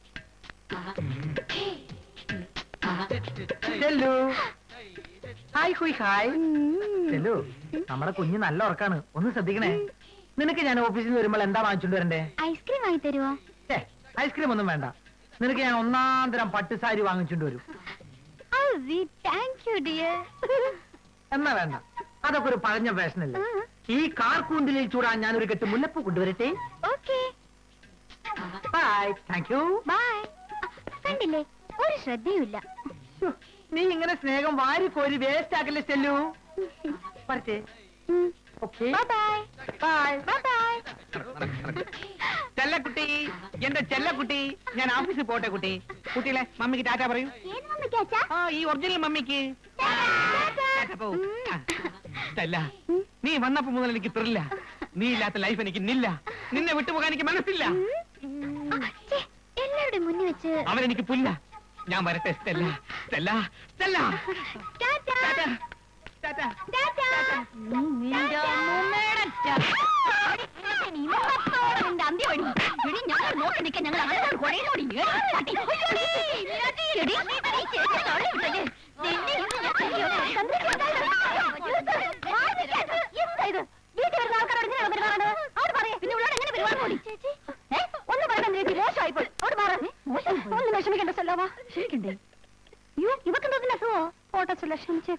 [SPEAKER 7] Chellu hi ഹുയ് ഹായ് ചെല്ലു നമ്മുടെ കുഞ്ഞ് നല്ല ഉറക്കാണ് ഒന്ന് ശ്രദ്ധിക്കണേ നിനക്ക് ഞാൻ ഓഫീസിൽ നിന്ന് വരുമ്പോൾ എന്താ വാങ്ങിച്ചോണ്ട് വരണ്ടേ
[SPEAKER 2] ഐസ്ക്രീം വാങ്ങി തരുമോ
[SPEAKER 7] ഏ ഐസ്ക്രീം ഒന്നും വേണ്ട നിനക്ക് ഞാൻ ഒന്നാം തരം പട്ട് സാരി വാങ്ങിച്ചോണ്ട് വരും
[SPEAKER 2] താങ്ക് യു ഡിയർ
[SPEAKER 7] എന്നാ വേണ്ട അതൊക്കെ ഒരു പഴഞ്ഞ ഫാഷനല്ലേ ഈ കാർ കൂണ്ടിലിൽ ചൂടാൻ ഞാൻ ഒരു കെട്ട് മുല്ലപ്പൂ കൊണ്ടുവരട്ടെ
[SPEAKER 2] okay
[SPEAKER 7] bye thank you
[SPEAKER 2] bye കണ്ടില്ലേ ഒരു ശ്രദ്ധയുമില്ല
[SPEAKER 7] നീ ഇങ്ങനെ സ്നേഹം വാരി കോരി വേസ്റ്റ് ആക്കല്ലേ ചെല്ലു പറ്റേ okay
[SPEAKER 2] bye
[SPEAKER 7] bye
[SPEAKER 2] bye bye
[SPEAKER 1] ചെല്ലക്കുട്ടി എന്റെ ചെല്ലക്കുട്ടി ഞാൻ ഓഫീസിൽ പോട്ടെ കുട്ടി കുട്ടികളെ മമ്മിക്ക് ടാറ്റ പറയൂ
[SPEAKER 2] ഏത് മമ്മിക്കാച്ചാ
[SPEAKER 1] ആ ഈ ഒറിജിനൽ മമ്മിക്ക് ടാറ്റ പോ. ആ. ചെല്ല നീ വന്നപ്പോ മുതൽ എനിക്ക് ത്രില്ല നീ ഇല്ലാത്ത ലൈഫ് എനിക്ക് നില്ല നിന്നെ വിട്ടുപോകാൻ എനിക്ക് മനസ്സില്ല
[SPEAKER 2] എല്ലാവരുടെയും മുന്നിൽ വെച്ച്
[SPEAKER 1] അവൻ എനിക്ക് പുല്ല ഞാൻ വരട്ടെ Stella Stella Stella
[SPEAKER 2] tata.
[SPEAKER 1] Tata. Tata.
[SPEAKER 2] Tata. നിന്റെ അമ്മൂമ്മയുടെ ച- നീ മൊത്തത്തോടെ നിന്റെ അന്ത്യം അടി. എടി, ഞങ്ങൾ നോക്കി നിൽക്കാൻ ഞങ്ങൾ ആളുകൾ കുഴയുന്നോടി. എടി, പട്ടി. അയ്യോടി, നിരത്തി. എടി, നീ ചേച്ചി തള്ളി വിട്ടല്ലേ. നിന്നെ ഇന്ന് ഞാൻ കല്യാണം ചന്ദ്രയ്ക്ക് എന്തായത്? മാറിനിൽക്കാൻ. എന്താ ഇത്? വീട്ടിൽ വരുന്ന ആൾക്കാരോട് ഇങ്ങനെയാണോ പെരുമാറേണ്ടത്? അങ്ങോട്ട് പറയ്. പിന്നെ ഉള്ളവരോട് എങ്ങനെ പെരുമാറും കൂടി? ഏ? ഒന്ന് പറയാൻ നിനക്ക് മോശമായിപ്പോയി. അങ്ങോട്ട് മാറ്. ഒന്ന് വിഷമിക്കണ്ട സല്ലാവാ ക്ഷമിക്കണ്ടേ അയ്യോ ഇവക്കെന്താ ഇതിന്റെ അസുഖോ പോട്ടെ സുല്ല ക്ഷമിച്ചേ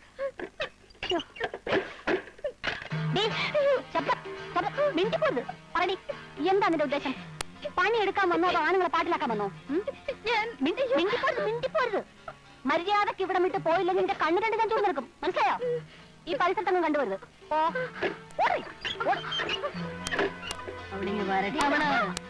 [SPEAKER 2] മിണ്ടിപ്പോരുത് പറടി എന്താ നിന്റെ ഉദ്ദേശം പണി എടുക്കാൻ വന്നോ അതോ ആണുങ്ങളെ പാട്ടിലാക്കാൻ വന്നോ ഉം? മിണ്ടിപ്പോരുത് മിണ്ടിപ്പോരുത് മര്യാദക്ക് ഇവിടെ വിട്ട് പോയില്ലെങ്കിൽ നിന്റെ കണ്ണു രണ്ട് ഞാൻ ചൂട് നിൽക്കും മനസ്സിലായോ ഈ പരിസരത്തങ്ങ് കണ്ടുവരുത് ഓ ഓടി ഓടി. അവിടെ ഇങ്ങ് വരട്ടെ അവള്.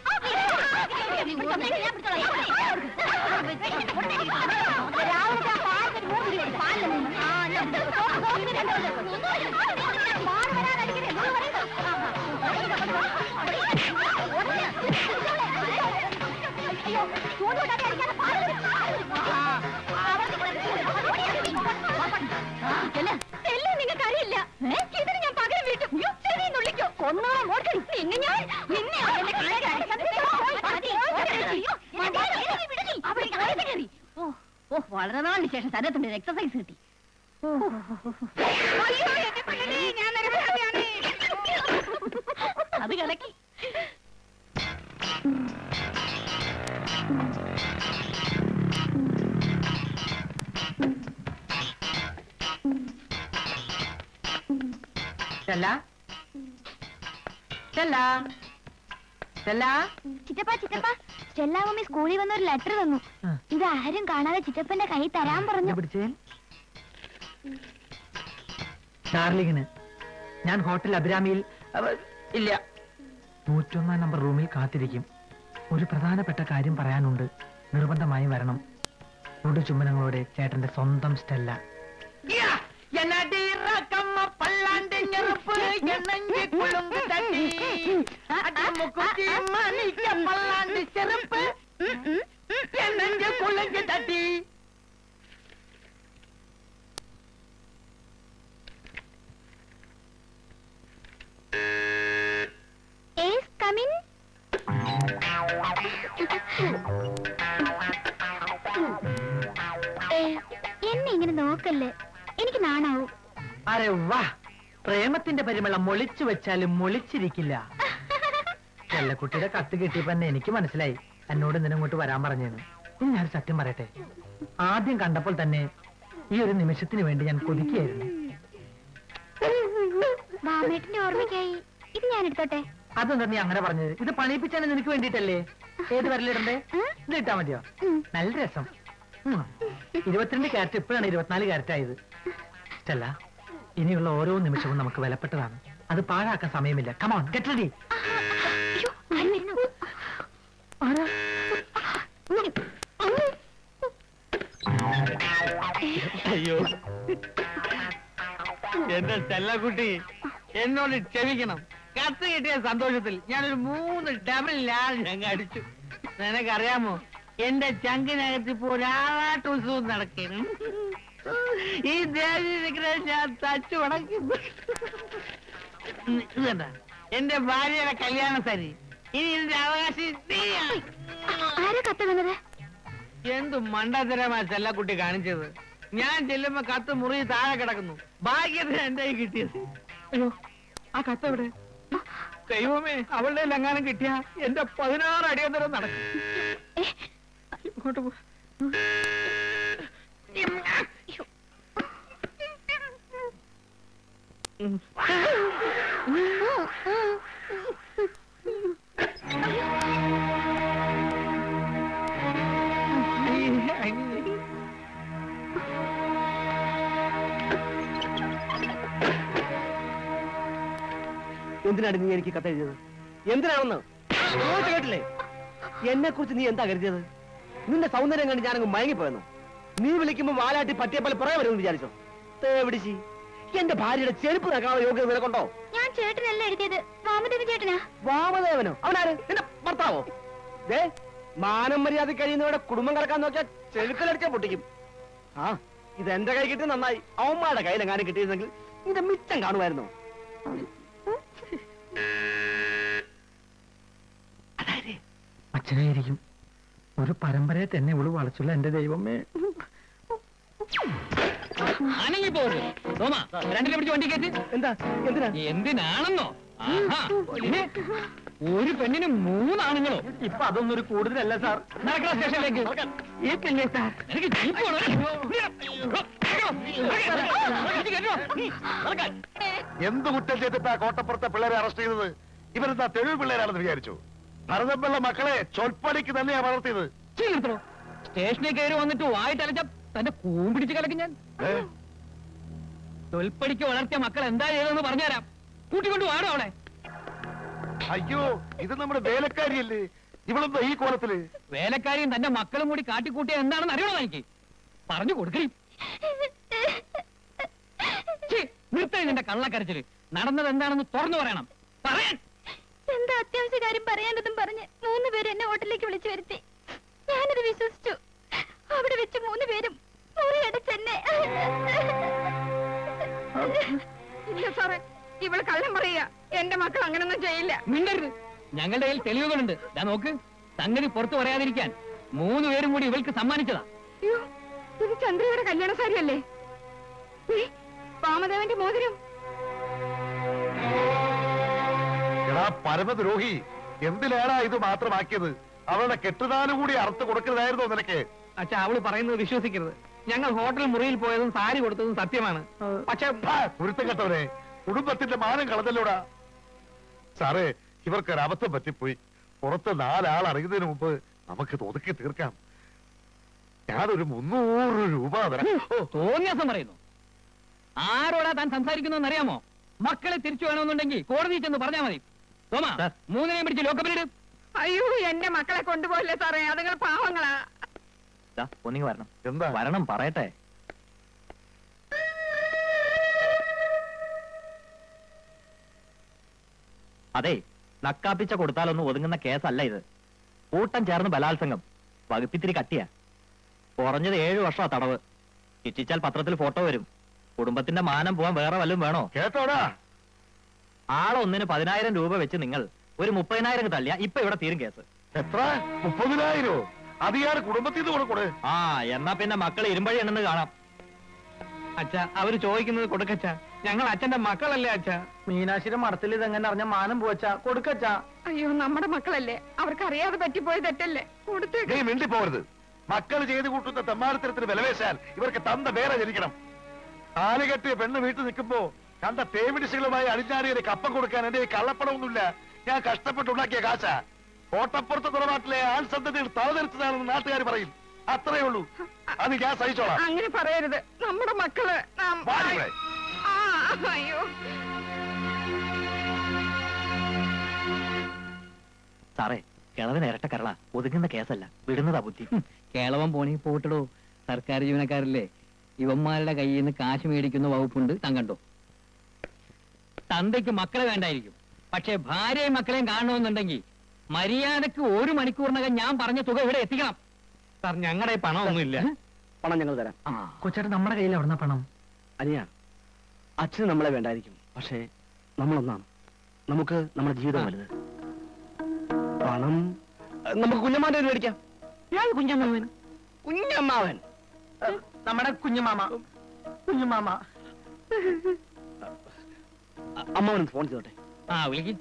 [SPEAKER 2] രാവിലത്തെ ആ പാലിന് ഒരു മൂന്ന് കിലോ പാലിന് മൂന്ന്. ആ, ഞാൻ ഒന്ന് രണ്ട് ഒന്ന് പാല് വരാൻ അടിക്കരുത്. ഒന്ന് പറയുന്നത്. ആ, ആ. അയ്യോ ചൂട് കൊണ്ടാടി അടിക്കാതെ പാല് വരും. എല്ലാം നിങ്ങൾക്ക് അറിയില്ല ഇതിന് ഞാൻ പകരം വീട്ടും നുള്ളിക്കോ ഒന്നോളം ഓർക്കടി നിന്നെ ഞാൻ നിന്നെ എന്നെ കിളകാടി. മതി, ഓടി. വിടടി. അവിടെ കാലത്ത് കയറി. ഓ ഓ വളരെ നാളിന് ശേഷം ശരീരത്തിന്റെ എക്സസൈസ് കിട്ടി
[SPEAKER 6] അയ്യോ, എന്റെ പെണ്ണേ, ഞാൻ നിരപരാധിയാണ്.
[SPEAKER 2] അത് കലക്കി
[SPEAKER 7] ചെല്ല ചെല്ല ചെല്ല
[SPEAKER 2] ചിറ്റപ്പ ചിറ്റപ്പ സ്റ്റെല്ല മമ്മി സ്കൂളിൽ വന്ന ഒരു ലെറ്റർ തന്നു
[SPEAKER 7] ആ.
[SPEAKER 2] ഇത് ആരും കാണാതെ ചിറ്റപ്പന്റെ കൈ തരാൻ പറഞ്ഞു
[SPEAKER 7] പിടിച്ചേ ഡാർലിങ്ങിന് ഞാൻ ഹോട്ടൽ അഭിരാമിയിൽ അവ- ഇല്ല നൂറ്റൊന്നാം നമ്പർ റൂമിൽ കാത്തിരിക്കും ഒരു പ്രധാനപ്പെട്ട കാര്യം പറയാനുണ്ട് നിർബന്ധമായും വരണം കൊടു ചുമ്മനങ്ങളോടെ ചേട്ടന്റെ സ്വന്തം സ്റ്റെല്ല
[SPEAKER 2] ഏസ് കമിൻ എന്നെ ഇങ്ങനെ നോക്കല്ലേ എനിക്ക് നാണാവും
[SPEAKER 7] അരെ വാ പ്രേമത്തിന്റെ പരിമളം മൊളിച്ചു വെച്ചാലും മൊളിച്ചിരിക്കില്ല ചെല്ലക്കുട്ടിയുടെ കത്ത് കിട്ടിയപ്പോ തന്നെ എനിക്ക് മനസ്സിലായി എന്നോട് ഇന്നലെ ഇങ്ങോട്ട് വരാൻ പറഞ്ഞെന്ന് ഇനി ഞാൻ സത്യം പറയട്ടെ ആദ്യം കണ്ടപ്പോൾ തന്നെ ഈ ഒരു നിമിഷത്തിന് വേണ്ടി ഞാൻ കൊതിക്കുകയായിരുന്നു
[SPEAKER 2] ബാമേട്ടിന്റെ ഓർമ്മയ്ക്കായി ഇത് ഞാൻ എടുത്തോട്ടെ
[SPEAKER 7] അതെന്താ നീ അങ്ങനെ പറഞ്ഞത് ഇത് പണിയിപ്പിച്ചാണ് നിനക്ക് വേണ്ടിയിട്ടല്ലേ ഏത് വരലിടണ്ടേ ഇത് ഇട്ടാ മതിയോ നല്ല രസം ഉം. ഇരുപത്തിരണ്ട് ക്യാരറ്റ് ഇപ്പോഴാണ് ഇരുപത്തിനാല് ക്യാരറ്റ് ആയത് സ്റ്റെല്ല ഇനിയുള്ള ഓരോ നിമിഷവും നമുക്ക് വിലപ്പെട്ടതാണ് അത് പാഴാക്കാൻ സമയമില്ല കമോൺ ഗെറ്റ് റെഡി
[SPEAKER 2] അയ്യോ, ആര് വരുന്നു?
[SPEAKER 1] അയ്യോ എന്റെ ചെല്ലക്കുട്ടി എന്നോട് ക്ഷമിക്കണം കത്ത് കിട്ടിയ സന്തോഷത്തിൽ ഞാനൊരു മൂന്ന് ഡബിൾ ലാൽ ഞങ്ങൾ അടിച്ചു നിനക്കറിയാമോ എന്റെ ചങ്കിനകത്ത് ഇപ്പോ ഒരാളാട്ട് ഉത്സവം നടക്കണം ഈ ദേവി വിഗ്രഹം ഞാൻ തച്ചു ഉടക്കുന്നു ഇത് കണ്ട എന്റെ ഭാര്യയുടെ കല്യാണ സരി ഇനി ഇതിന്റെ അവകാശി നീയാ
[SPEAKER 2] ആരാ കത്ത് വന്നത്
[SPEAKER 1] എന്തു മണ്ടത്തരമാ ചെല്ലക്കുട്ടി കാണിച്ചത് ഞാൻ ചെല്ലുമ്പോ കത്ത് മുറി താഴെ കിടക്കുന്നു ഭാഗ്യത്തിന് എന്റെ കയ്യിൽ കിട്ടിയത് അയ്യോ ആ കത്ത് എവിടെ ദൈവമേ അവളുടെ ലങ്ങാനം കിട്ടിയ എന്റെ പതിനാറ് അടിയന്തരം നടക്കും ഇങ്ങോട്ട് പോ ഉം.
[SPEAKER 11] എന്തിനാണ് നീ എനിക്ക് കത്തെഴുതിയത് എന്തിനാണെന്ന് ചോദിച്ചു കേട്ടില്ലേ എന്നെ കുറിച്ച് നീ എന്താ കരുതിയത് നിന്റെ സൗന്ദര്യം കണ്ട് ഞാനങ്ങ് മയങ്ങിപ്പോയെന്നു നീ വിളിക്കുമ്പോ വാലാട്ടി പട്ടിയെ പോലെ പുറകെ വരുമെന്ന് വിചാരിച്ചോ തേവിടിച്ചി എന്റെ ഭാര്യയുടെ ചെരുപ്പ് നക്കാനുള്ള യോഗ്യത നിനക്കുണ്ടോ
[SPEAKER 2] ഞാൻ ചേട്ടനല്ല എഴുതിയത് വാമദേവൻ ചേട്ടനാ
[SPEAKER 11] വാമദേവനോ അവനാര് നിന്റെ ഭർത്താവോ ദേ മാനം മര്യാദ കഴിയുന്നവരുടെ കുടുംബം കറക്കാൻ നോക്കിയാൽ ചെരുപ്പിലടിച്ചാ പൊട്ടിക്കും ആ ഇത് എന്റെ കൈ കിട്ടി നന്നായി അവന്മാരുടെ കയ്യിലെങ്ങാനും കിട്ടിയിരുന്നെങ്കിൽ നിന്റെ മിച്ചം കാണുമായിരുന്നു
[SPEAKER 7] അച്ഛനായിരിക്കും ഒരു പരമ്പരയെ തന്നെ ഇവള് വളച്ചുള്ള എന്റെ ദൈവമേ
[SPEAKER 5] അനങ്ങി പോകരുത് തോമ രണ്ടിനെ പിടിച്ച് വണ്ടി കയറ്റി
[SPEAKER 11] എന്താ എന്തിനാ
[SPEAKER 5] എന്തിനാണെന്നോ ആഹാ. ഇനി ഒരു പെണ്ണിന് മൂന്നാണുങ്ങളോ
[SPEAKER 7] ഇപ്പൊ അതൊന്നും ഒരു കൂടുതലല്ല സാർ
[SPEAKER 5] നടക്കണ സ്റ്റേഷനിലേക്ക്
[SPEAKER 1] ഈ പിന്നെ സാർ
[SPEAKER 5] എനിക്ക് ജീപ്പ്
[SPEAKER 4] എന്ത് കുറ്റം ചെയ്തിട്ടാ കോട്ടപ്പുറത്തെ പിള്ളേരെ അറസ്റ്റ് ചെയ്തത് ഇവരെന്താ തെളിവ് പിള്ളേരാണെന്ന് വിചാരിച്ചു ഭരതമ്പിള്ള മക്കളെ ചൊൽപ്പടിക്ക് തന്നെയാ വളർത്തിയത്
[SPEAKER 5] നിർത്തണോ സ്റ്റേഷനിൽ കയറി വന്നിട്ട് വായിട്ടലച്ച തന്റെ കൂമ്പിടിച്ച് കലക്കും ഞാൻ
[SPEAKER 4] ഏ?
[SPEAKER 5] തൊൽപ്പടിക്ക് വളർത്തിയ മക്കൾ എന്താ ചെയ്തതെന്ന് പറഞ്ഞുതരാം കൂട്ടിക്കൊണ്ട് വാടോ അവിടെ
[SPEAKER 4] അയ്യോ ഇത് നമ്മുടെ വേലക്കാരിയല്ലേ ഇവളെന്താ ഈ കോലത്തില്
[SPEAKER 5] വേലക്കാരിയും തന്റെ മക്കളും കൂടി കാട്ടിക്കൂട്ടിയ എന്താണെന്ന് അറിയണോ എനിക്ക് പറഞ്ഞു കൊടുക്കണേ നിർത്തേ നിന്റെ കള്ളക്കരച്ചില് നടന്നത് എന്താണെന്ന് തുറന്നു പറയണം പറയാൻ
[SPEAKER 2] എന്താ അത്യാവശ്യ കാര്യം പറയാനതും പറഞ്ഞ് മൂന്ന് പേര് എന്നെ ഹോട്ടലിലേക്ക് വിളിച്ചു വരുത്തി ഞാനത് വിശ്വസിച്ചു അവിടെ വെച്ച് മൂന്ന് പേരും മുറിയടച്ചെന്നെ
[SPEAKER 6] ഇല്ല സാറേ ഇവള് കള്ളം പറയുക എന്റെ മക്കൾ അങ്ങനൊന്നും ചെയ്യില്ല
[SPEAKER 5] മിണ്ടരുത് ഞങ്ങളുടെ കയ്യിൽ തെളിവുകളുണ്ട് ഞാൻ നോക്ക് സംഗതി പുറത്തു പറയാതിരിക്കാൻ മൂന്ന് പേരും കൂടി ഇവൾക്ക് സമ്മാനിച്ചതാ
[SPEAKER 6] അയ്യോ ഇത് ചന്ദ്രയുടെ കല്യാണ സാരിയല്ലേ ഏ, വാമദേവന്റെ മോതിരം
[SPEAKER 4] എടാ പരമദ്രോഹി എന്തിനാടാ ഇത് മാത്രമാക്കിയത് അവളുടെ കെട്ടുതാനും കൂടി അറുത്ത് കൊടുക്കുന്നതായിരുന്നോ നിനക്ക്
[SPEAKER 1] അച്ഛാ അവള് പറയുന്നത് വിശ്വസിക്കരുത് ഞങ്ങൾ ഹോട്ടൽ മുറിയിൽ പോയതും സാരി കൊടുത്തതും സത്യമാണ് പക്ഷെ
[SPEAKER 4] ആ, കുരുത്തം കെട്ടവനെ കുടുംബത്തിന്റെ മാനം കളഞ്ഞല്ലോടാ സാറേ ഇവർക്കൊരു അബദ്ധം പറ്റിപ്പോയി പുറത്ത് നാലാൾ അറിയുന്നതിന് മുമ്പ് നമുക്ക് ഒതുക്കി തീർക്കാം ഞാനൊരു മുന്നൂറ് രൂപ തരാം
[SPEAKER 5] ഓ തോന്നിയാസം പറയുന്നു ആരോടാ താൻ സംസാരിക്കുന്നതെന്ന് അറിയാമോ മക്കളെ തിരിച്ചു വേണമെന്നുണ്ടെങ്കിൽ കോടതി ചെന്ന് പറഞ്ഞാൽ മതി തോമാ മൂന്നിനെയും പിടിച്ച് ലോക്കപ്പിലിട്
[SPEAKER 6] അയ്യോ എന്റെ മക്കളെ കൊണ്ടുപോയില്ലേ സാറേ അതുങ്ങൾ പാവങ്ങളാ
[SPEAKER 5] ഒന്നിങ്ങ് വരണം
[SPEAKER 4] എന്താ
[SPEAKER 5] വരണം പറയട്ടെ അതെ നക്കാപ്പിച്ച കൊടുത്താലൊന്നും ഒതുങ്ങുന്ന കേസല്ല ഇത് കൂട്ടം ചേർന്ന് ബലാത്സംഗം വകുപ്പിത്തിരി കട്ടിയാ കുറഞ്ഞത് ഏഴു വർഷമാ തടവ് ശിക്ഷിച്ചാൽ പത്രത്തിൽ ഫോട്ടോ വരും കുടുംബത്തിന്റെ മാനം പോവാൻ വേറെ വല്ലതും വേണോ
[SPEAKER 4] കേട്ടോടാ
[SPEAKER 5] ആളൊന്നിന് പതിനായിരം രൂപ വെച്ച് നിങ്ങൾ ഒരു മുപ്പതിനായിരം തള്ളിയ ഇപ്പൊ ഇവിടെ തീരും കേസ്
[SPEAKER 4] എത്ര മുപ്പതിനായിരോ അത് ഞാൻ കുടുംബത്തിൽ നിന്ന് കൊടുക്കൂടെ
[SPEAKER 5] ആ എന്നാ പിന്നെ മക്കൾ ഇരുമ്പഴി എണ്ണെന്ന് കാണാം
[SPEAKER 1] അച്ഛ അവര് ചോദിക്കുന്നത് കൊടുക്കച്ച ഞങ്ങൾ അച്ഛന്റെ മക്കളല്ലേ അച്ഛ
[SPEAKER 7] മീനാശിയുടെ മടത്തിൽ ഇതെങ്ങനെ അറിഞ്ഞ മാനം പോവച്ചാ കൊടുക്കച്ചാ
[SPEAKER 6] അയ്യോ നമ്മുടെ മക്കളല്ലേ അവർക്ക് അറിയാതെ പറ്റിപ്പോയ തെറ്റല്ലേ കൊടുത്തേക്ക്
[SPEAKER 4] നീ മിണ്ടിപ്പോരുത് മക്കൾ ചെയ്തു കൂട്ടുന്ന തെമ്മാരത്തരത്തിന് വിലവേശാൻ ഇവർക്ക് തന്ത വേറെ ജനിക്കണം താലി കെട്ടിയ പെണ്ണ് വീട്ടിൽ നിൽക്കുമ്പോ കണ്ട തേവിടിശകളുമായി അഴിഞ്ഞാടിയൊരു കപ്പം കൊടുക്കാൻ എന്റെ കയ്യിൽ കള്ളപ്പണമൊന്നുമില്ല ഞാൻ കഷ്ടപ്പെട്ടുണ്ടാക്കിയ കാശ കോട്ടപ്പുറത്ത് തുറനാട്ടിലെ ആൺ സന്തതികൾ തലതെറിച്ചതാണെന്ന് നാട്ടുകാർ പറയും അത്രേ ഉള്ളൂ അത് ഞാൻ സഹിച്ചോളാം
[SPEAKER 6] അങ്ങനെ പറയരുത് നമ്മുടെ മക്കള് നാം-
[SPEAKER 4] വാ ഇവിടെ.
[SPEAKER 6] ആ, അയ്യോ
[SPEAKER 5] സാറേ കിളവിന് ഇരട്ട കരള ഒതുങ്ങുന്ന കേസല്ല വിടുന്നതാ ബുദ്ധി
[SPEAKER 9] കേളവൻ പോണി പോട്ടടോ സർക്കാർ ജീവനക്കാരല്ലേ ഇവന്മാരുടെ കയ്യിൽ നിന്ന് കാശ് മേടിക്കുന്ന വകുപ്പുണ്ട് താൻ കണ്ടോ
[SPEAKER 5] തന്തയ്ക്ക് മക്കളെ വേണ്ടായിരിക്കും പക്ഷെ ഭാര്യയും മക്കളെയും കാണണമെന്നുണ്ടെങ്കിൽ മര്യാദക്ക് ഒരു മണിക്കൂറിനകം ഞാൻ പറഞ്ഞ തുക ഇവിടെ എത്തിക്കണം
[SPEAKER 1] സാർ ഞങ്ങളുടെ പണമൊന്നുമില്ല
[SPEAKER 11] പണം ഞങ്ങൾ തരാം
[SPEAKER 7] കൊച്ചേട്ടൻ നമ്മുടെ കയ്യിൽ എവിടുന്ന പണം
[SPEAKER 11] അനിയ അച്ഛന് നമ്മളെ വേണ്ടായിരിക്കും പക്ഷേ നമ്മളൊന്നാണ് നമുക്ക് നമ്മുടെ ജീവിതം വലുത് പണം അഹ് നമുക്ക് കുഞ്ഞമ്മാന്റെ കയ്യിൽ മേടിക്കാം
[SPEAKER 1] ഞാൻ കുഞ്ഞമ്മാവൻ
[SPEAKER 11] കുഞ്ഞമ്മാവൻ
[SPEAKER 1] നമ്മുടെ കുഞ്ഞുമാമ കുഞ്ഞുമാമ
[SPEAKER 11] അ- അമ്മാവൻ ഫോൺ ചെയ്തോട്ടെ
[SPEAKER 1] ആ വിളിക്ക്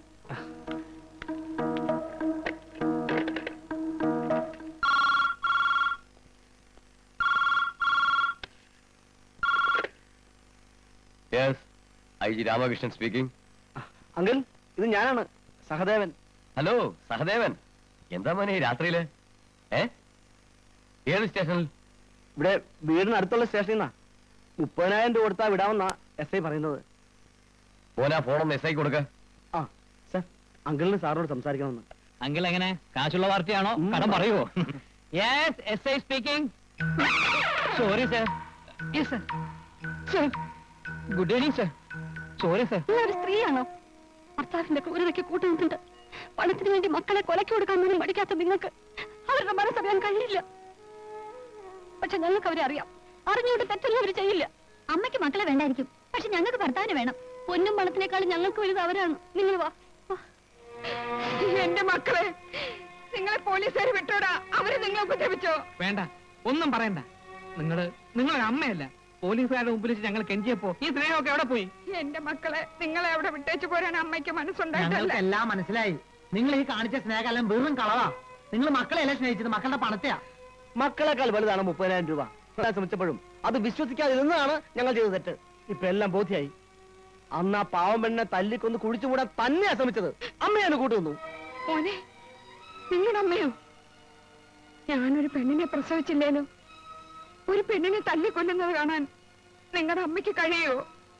[SPEAKER 8] yes I G Ramakrishnan speaking
[SPEAKER 11] uncle ഇത് ഞാനാണ് സഹദേവൻ
[SPEAKER 8] ഹലോ സഹദേവൻ എന്താ മോനെ ഈ രാത്രിയില് ഏ ഏത് സ്റ്റേഷനിൽ
[SPEAKER 11] ഇവിടെ വീടിന് അടുത്തുള്ള സ്റ്റേഷനിൽ നിന്നാ മുപ്പതിനായിരം രൂപ കൊടുത്താ വിടാമെന്നാ എസ് ഐ പറയുന്നത്
[SPEAKER 8] മോനാ ഫോണൊന്ന് എസ് ഐ കൊടുക്ക
[SPEAKER 11] ആ സർ അങ്കിളിന് സാറിനോട് സംസാരിക്കണമെന്ന്
[SPEAKER 5] അങ്കിൾ എങ്ങനെ കാശുള്ള പാർട്ടിയാണോ
[SPEAKER 11] ഉം.
[SPEAKER 5] കടം പറയുവോ yes S I speaking sorry sir yes sir sir good evening sir sorry sir
[SPEAKER 3] ഒരു സ്ത്രീയാണോ ഭർത്താവിന്റെ ക്രൂരതയ്ക്ക് കൂട്ടുനിന്നിട്ട് പണത്തിന് വേണ്ടി മക്കളെ കൊലയ്ക്ക് കൊടുക്കാൻ പോലും മടിക്കാത്ത നിങ്ങൾക്ക് അവരുടെ മനസ്സറിയാൻ കഴിയില്ല പക്ഷെ ഞങ്ങൾക്ക് അവരെ അറിയാം അറിഞ്ഞുകൊണ്ട് തെറ്റൊന്നും അവർ ചെയ്യില്ല
[SPEAKER 2] അമ്മയ്ക്ക് മക്കളെ വേണ്ടായിരിക്കും പക്ഷെ ഞങ്ങൾക്ക് ഭർത്താവിന് വേണം
[SPEAKER 3] പൊന്നും പണത്തിനേക്കാളും ഞങ്ങൾക്ക് വലുത് അവരാണ് നിങ്ങൾ വാ വാ.
[SPEAKER 6] എന്റെ മക്കളെ നിങ്ങളെ പോലീസുകാർ വിട്ടോടാ അവര് നിങ്ങളെ ഉപദ്രവിച്ചോ
[SPEAKER 1] വേണ്ട ഒന്നും പറയണ്ട നിങ്ങള് നിങ്ങളൊരു അമ്മയല്ല പോലീസുകാരുടെ മുമ്പിൽ വെച്ച് ഞങ്ങൾ കെഞ്ചിയപ്പോ ഈ സ്നേഹമൊക്കെ എവിടെ പോയി
[SPEAKER 6] എന്റെ മക്കളെ നിങ്ങളെ അവിടെ വിട്ടേച്ചു പോരാൻ അമ്മയ്ക്ക് മനസ്സുണ്ടായിട്ടല്ല
[SPEAKER 1] എല്ലാം മനസ്സിലായി നിങ്ങൾ ഈ കാണിച്ച സ്നേഹമെല്ലാം വെറും കളവാ നിങ്ങൾ മക്കളെയല്ല സ്നേഹിച്ചത് മക്കളുടെ പണത്തെയാ
[SPEAKER 11] മക്കളെക്കാൾ വലുതാണ് മുപ്പതിനായിരം രൂപ ഞാൻ ശ്രമിച്ചപ്പോഴും അത് വിശ്വസിക്കാതിരുന്നതാണ് ഞങ്ങൾ ചെയ്ത തെറ്റ് ഇപ്പൊ എല്ലാം ബോധ്യായി അന്ന് ആ പാവം പെണ്ണെ തല്ലിക്കൊന്ന് കുഴിച്ചുകൂടാൻ തന്നെയാ ശ്രമിച്ചത് അമ്മയാണ് കൂട്ടുന്നു
[SPEAKER 6] മോനെ നിങ്ങളുടെ അമ്മയോ ഞാനൊരു പെണ്ണിനെ പ്രസവിച്ചില്ലേനോ ഒരു പെണ്ണിനെ തല്ലിക്കൊല്ലുന്നത് കാണാൻ നിങ്ങളുടെ അമ്മയ്ക്ക് കഴിയോ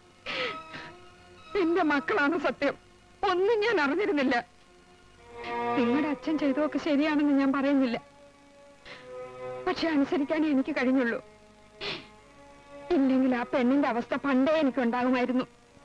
[SPEAKER 6] എന്റെ മക്കളാണ് സത്യം ഒന്നും ഞാൻ അറിഞ്ഞിരുന്നില്ല നിങ്ങളുടെ അച്ഛൻ ചെയ്തതൊക്കെ ശരിയാണെന്ന് ഞാൻ പറയുന്നില്ല പക്ഷെ അനുസരിക്കാനേ എനിക്ക് കഴിഞ്ഞുള്ളൂ ഇല്ലെങ്കിൽ ആ പെണ്ണിന്റെ അവസ്ഥ പണ്ടേ എനിക്കുണ്ടാകുമായിരുന്നു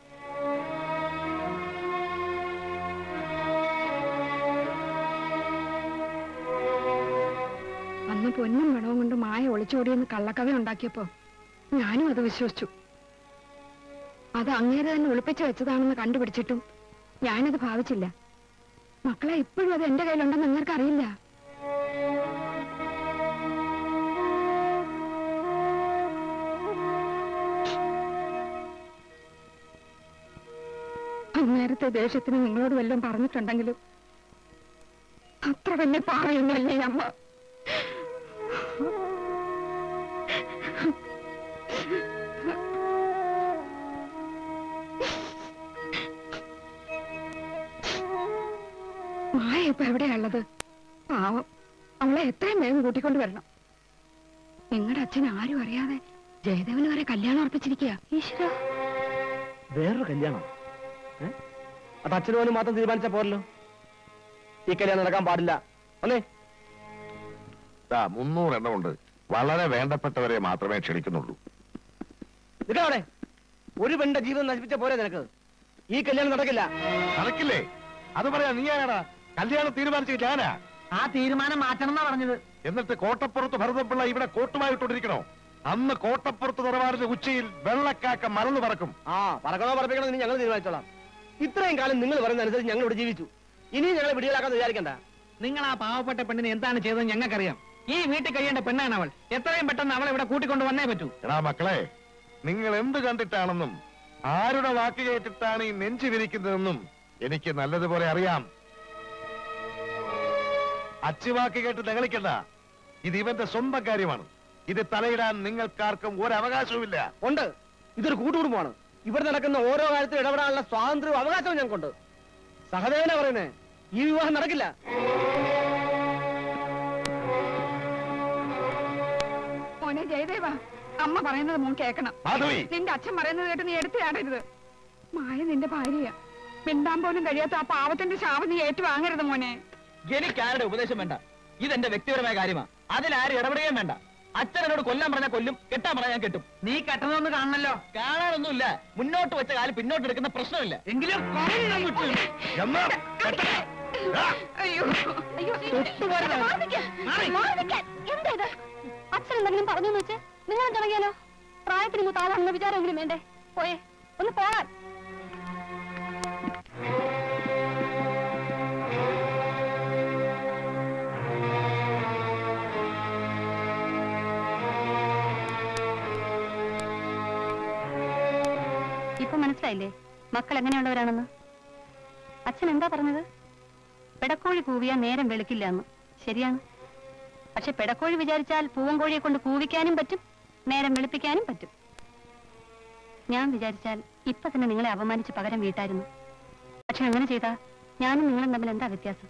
[SPEAKER 6] അന്ന് പൊന്നും പണവും കൊണ്ട് മായ ഒളിച്ചോടിയെന്ന് കള്ളക്കഥ ഉണ്ടാക്കിയപ്പോ ഞാനും അത് വിശ്വസിച്ചു അത് അങ്ങേരെ തന്നെ ഒളിപ്പിച്ചു വെച്ചതാണെന്ന് കണ്ടുപിടിച്ചിട്ടും ഞാനത് ഭാവിച്ചില്ല മക്കളെ ഇപ്പോഴും അത് എന്റെ കയ്യിലുണ്ടെന്ന് നിങ്ങൾക്ക് അറിയില്ല അന്നേരത്തെ ദേഷ്യത്തിന് നിങ്ങളോട് വല്ലതും പറഞ്ഞിട്ടുണ്ടെങ്കിലും അത്ര വലിയ പാറയൊന്നുമല്ലേ ഈ അമ്മ മായ ഇപ്പൊ എവിടെയുള്ളത് പാവം അവളെ എത്രയും വേഗം കൂട്ടിക്കൊണ്ട് വരണം നിങ്ങളുടെ അച്ഛൻ ആരും അറിയാതെ ജയദേവന് വരെ കല്യാണം ഉറപ്പിച്ചിരിക്കുക ഈശ്വര
[SPEAKER 11] വേറൊരു കല്യാണം ഏ? അത് അച്ഛനും മോനും മാത്രം തീരുമാനിച്ച പോരല്ലോ ഈ കല്യാണം നടക്കാൻ പാടില്ല അല്ലേ
[SPEAKER 4] ദാ മുന്നൂറ് എണ്ണമുണ്ട് വളരെ വേണ്ടപ്പെട്ടവരെ മാത്രമേ ക്ഷണിക്കുന്നുള്ളൂ
[SPEAKER 11] നിൽക്കവിടെ ഒരു പെണ്ണിന്റെ ജീവിതം നശിപ്പിച്ച പോരെ നിനക്ക് ഈ കല്യാണം നടക്കില്ല
[SPEAKER 4] നടക്കില്ലേ അത് പറയാ നീ ആരാടാ കല്യാണം തീരുമാനിച്ചത് ഞാനാ
[SPEAKER 1] ആ തീരുമാനം മാറ്റണം എന്നാ പറഞ്ഞത്
[SPEAKER 4] എന്നിട്ട് കോട്ടപ്പുറത്ത് ഭരതപ്പിള്ള ഇവിടെ കോട്ടുമായിട്ടോണ്ടിരിക്കണോ അന്ന് കോട്ടപ്പുറത്ത് നിറവാടിന്റെ ഉച്ചയിൽ വെള്ളക്കാക്ക മറന്നു പറക്കും
[SPEAKER 11] ആ പറക്കണോ പറപ്പിക്കണോ ഇനി ഞങ്ങൾ തീരുമാനിച്ചോളാം ഇത്രയും കാലം നിങ്ങൾ പറയുന്ന അനുസരിച്ച് ഞങ്ങൾ ഇവിടെ ജീവിച്ചു ഇനിയും ഞങ്ങളെ വിടികളാക്കാന്ന് വിചാരിക്കണ്ട
[SPEAKER 1] നിങ്ങൾ ആ പാവപ്പെട്ട പെണ്ണിന് എന്താണ് ചെയ്തത് ഞങ്ങൾക്കറിയാം ഈ വീട്ടിൽ കഴിയേണ്ട പെണ്ണാണ് അവൾ എത്രയും പെട്ടെന്ന് അവളെ ഇവിടെ കൂട്ടിക്കൊണ്ട് വന്നേ പറ്റൂ
[SPEAKER 4] എടാ മക്കളെ നിങ്ങൾ എന്ത് കണ്ടിട്ടാണെന്നും ആരുടെ വാക്ക് കേട്ടിട്ടാണ് ഈ നെഞ്ചു വിരിക്കുന്നതെന്നും എനിക്ക് നല്ലതുപോലെ അറിയാം അച്ചുവാക്ക് കേട്ട് നിങ്ങളിക്കണ്ട ഇത് ഇവന്റെ സ്വന്തം കാര്യമാണ് ഇത് തലയിടാൻ നിങ്ങൾക്കാർക്കും ഒരു അവകാശവുമില്ല
[SPEAKER 11] ഉണ്ട് ഇതൊരു കൂട്ടുകുടുംബമാണ് ഇവിടെ നടക്കുന്ന ഓരോ കാര്യത്തിലും ഇടപെടാനുള്ള സ്വാതന്ത്ര്യവും അവകാശവും ഞങ്ങൾക്കുണ്ട് സഹദേവന പറയുന്നേ ഈ വിവാഹം നടക്കില്ല
[SPEAKER 6] മോനെ ജയദേവ അമ്മ പറയുന്നത് മോൻ കേൾക്കണം
[SPEAKER 4] മാധവി
[SPEAKER 6] നിന്റെ അച്ഛൻ പറയുന്നത് കേട്ട് നീ എടുത്തിയാടരുത് മായ നിന്റെ ഭാര്യയാ മിണ്ടാൻ പോലും കഴിയാത്ത ആ പാവത്തിന്റെ ശാപം നീ ഏറ്റുവാങ്ങരുത് മോനെ
[SPEAKER 5] എനിക്ക് ആരുടെ ഉപദേശം വേണ്ട ഇതെന്റെ വ്യക്തിപരമായ കാര്യമാണ് അതിലാരും ഇടപെടുകയും വേണ്ട അച്ഛനോട് കൊല്ലാൻ പറഞ്ഞാൽ കൊല്ലും കെട്ടാൻ പറഞ്ഞാൽ ഞാൻ കെട്ടും
[SPEAKER 1] നീ കെട്ടണമെന്ന് കാണണല്ലോ
[SPEAKER 5] കാണാനൊന്നുമില്ല മുന്നോട്ട് വെച്ച കാലം പിന്നോട്ട് എടുക്കുന്ന പ്രശ്നമില്ല
[SPEAKER 1] എങ്കിലും കൊറേ കിട്ടും.
[SPEAKER 4] എന്നാ കെട്ടടാ. ആ.
[SPEAKER 6] അയ്യോ
[SPEAKER 3] അയ്യോ മാറി നിൽക്ക്. മാറി നിൽക്ക്. എന്താ ഇത് അച്ഛൻ എന്തെങ്കിലും പറഞ്ഞു വെച്ച് നിങ്ങൾ തുടങ്ങിയാലോ പ്രായത്തിന് മൂത്ത ആളാണെന്ന വിചാരമെങ്കിലും വേണ്ടേ പോയേ ഒന്ന് പോകാൻ മനസ്സിലായില്ലേ മക്കൾ എങ്ങനെയുള്ളവരാണെന്ന് അച്ഛൻ എന്താ പറഞ്ഞത് പെടക്കോഴി കൂവിയാ നേരം വെളുക്കില്ല എന്ന് ശരിയാണ് പക്ഷെ പെടക്കോഴി വിചാരിച്ചാൽ പൂവൻകോഴിയെ കൊണ്ട് കൂവിക്കാനും പറ്റും നേരം വെളുപ്പിക്കാനും പറ്റും ഞാൻ വിചാരിച്ചാൽ ഇപ്പൊ തന്നെ നിങ്ങളെ അപമാനിച്ച് പകരം വീട്ടായിരുന്നു പക്ഷെ അങ്ങനെ ചെയ്താ ഞാനും നിങ്ങളും തമ്മിൽ എന്താ വ്യത്യാസം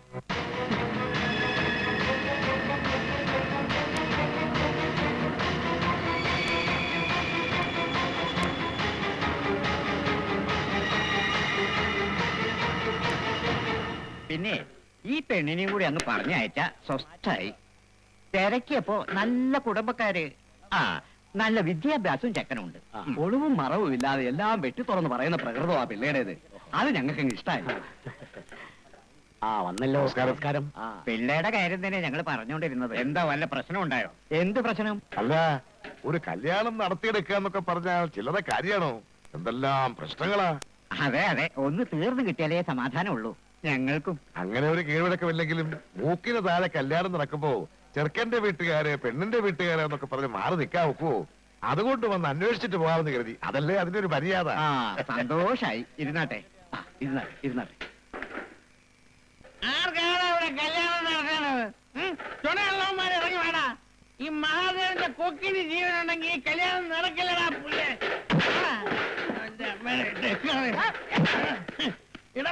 [SPEAKER 1] പിന്നെ ഈ പെണ്ണിനെയും കൂടി അങ്ങ് പറഞ്ഞയച്ച സ്വസ്ഥായി തിരക്കിയപ്പോ നല്ല കുടുംബക്കാര് ആ നല്ല വിദ്യാഭ്യാസവും ചെക്കനുണ്ട്
[SPEAKER 10] ഒളിവും മറവും ഇല്ലാതെ എല്ലാം വെട്ടി തുറന്ന് പറയുന്ന പ്രകൃതമാ പിള്ളേടേത് അത് ഞങ്ങൾക്ക് ഇഷ്ടമായി ആ വന്നല്ലോ നമസ്കാരം ആ
[SPEAKER 1] പിള്ളേരുടെ കാര്യം തന്നെ ഞങ്ങൾ പറഞ്ഞുകൊണ്ടിരുന്നത് എന്താ വല്ല പ്രശ്നം ഉണ്ടായോ എന്ത് പ്രശ്നം
[SPEAKER 4] അല്ല ഒരു കല്യാണം നടത്തിയെടുക്കുക എന്നൊക്കെ പറഞ്ഞാൽ ചിലത കാര്യാണോ എന്തെല്ലാം പ്രശ്നങ്ങളാ
[SPEAKER 1] അതെ അതെ ഒന്ന് തീർന്നു കിട്ടിയാലേ സമാധാനമുള്ളൂ ഞങ്ങൾക്കും
[SPEAKER 4] അങ്ങനെ ഒരു കീഴ്വഴക്കമില്ലെങ്കിലും മൂക്കിന് താഴെ കല്യാണം നടക്കുമ്പോ ചെറുക്കന്റെ വീട്ടുകാര് പെണ്ണിന്റെ വീട്ടുകാര് എന്നൊക്കെ പറഞ്ഞ് മാറി നിൽക്കാൻ ഒക്കുവോ അതുകൊണ്ട് വന്ന് അന്വേഷിച്ചിട്ട് പോകാമെന്ന് കരുതി അതല്ലേ അതിന്റെ ഒരു മര്യാദ
[SPEAKER 1] ആ സന്തോഷായി ഇരുന്നാട്ടെ
[SPEAKER 10] ആ, ഇരുന്നാട്ടെ ഇരുന്നാട്ടെ
[SPEAKER 7] ആർക്കാണ് ഇവിടെ കല്യാണം നടത്തണത് ചുണയുള്ളവന്മാർ ഇറങ്ങി വേണ ഈ മഹാദേവന്റെ കൊക്കിന് ജീവനുണ്ടെങ്കിൽ ഈ കല്യാണം നടക്കില്ലടാ പുല്ലേ ആ, അവന്റെ അമ്മേടെ ഇട്ടേക്കാണ്. എടാ,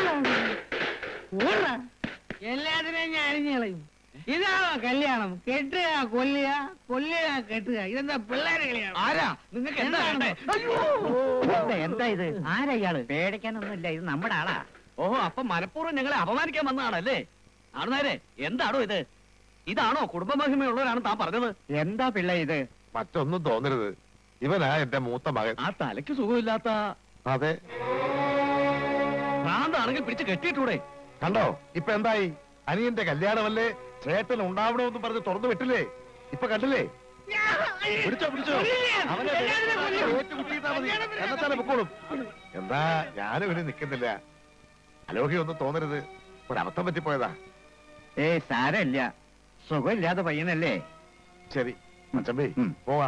[SPEAKER 7] ഓടാ. എല്ലാത്തിനെയും ഞാൻ അരിഞ്ഞു കളയും ഇതാണോ കല്യാണം കെട്ടുക കൊല്ലുക കൊല്ലുക കെട്ടുക ഇതെന്താ പിള്ളേരെ കളിയാണ്
[SPEAKER 10] ആരാ നിങ്ങൾക്ക് എന്താ വേണ്ടേ
[SPEAKER 1] എന്താ എന്താ ഇത് ആരാ ഇയാള് പേടിക്കാനൊന്നുമില്ല ഇത് നമ്മുടെ ആളാ
[SPEAKER 10] ഓഹോ അപ്പൊ മനഃപൂർവ്വം ഞങ്ങളെ അപമാനിക്കാൻ വന്നതാണല്ലേ ആണുനേരെ എന്താണോ ഇത് ഇതാണോ കുടുംബമഹിമയുള്ളവരാണ് താൻ പറഞ്ഞത്
[SPEAKER 1] എന്താ പിള്ള ഇത്
[SPEAKER 4] മറ്റൊന്നും തോന്നരുത് ഇവനാ എന്റെ മൂത്ത മകൻ
[SPEAKER 10] ആ തലയ്ക്ക് സുഖമില്ലാത്ത
[SPEAKER 4] അതെ
[SPEAKER 10] ഭ്രാന്താണെങ്കിൽ പിടിച്ച് കെട്ടിയിട്ടൂടെ
[SPEAKER 4] കണ്ടോ ഇപ്പൊ എന്തായി അനിയന്റെ കല്യാണമല്ലേ ചേട്ടൻ ഉണ്ടാവണമെന്ന് പറഞ്ഞ് തുറന്നു വിട്ടില്ലേ ഇപ്പൊ കണ്ടില്ലേ പിടിച്ചോ പിടിച്ചോ അവനെ ഏറ്റുമുട്ടിയിട്ടാ മതി. എന്നെത്താനെ പൊക്കോളും എന്താ ഞാനും ഇനി നിൽക്കുന്നില്ല അലോഹ്യൊന്നും തോന്നരുത് ഒരബദ്ധം പറ്റിപ്പോയതാ
[SPEAKER 1] ഏയ് സാരമില്ല സുഖമില്ലാതെ പയ്യനല്ലേ
[SPEAKER 4] ശരി മച്ചമ്പി
[SPEAKER 1] ഉം.
[SPEAKER 4] പോവാ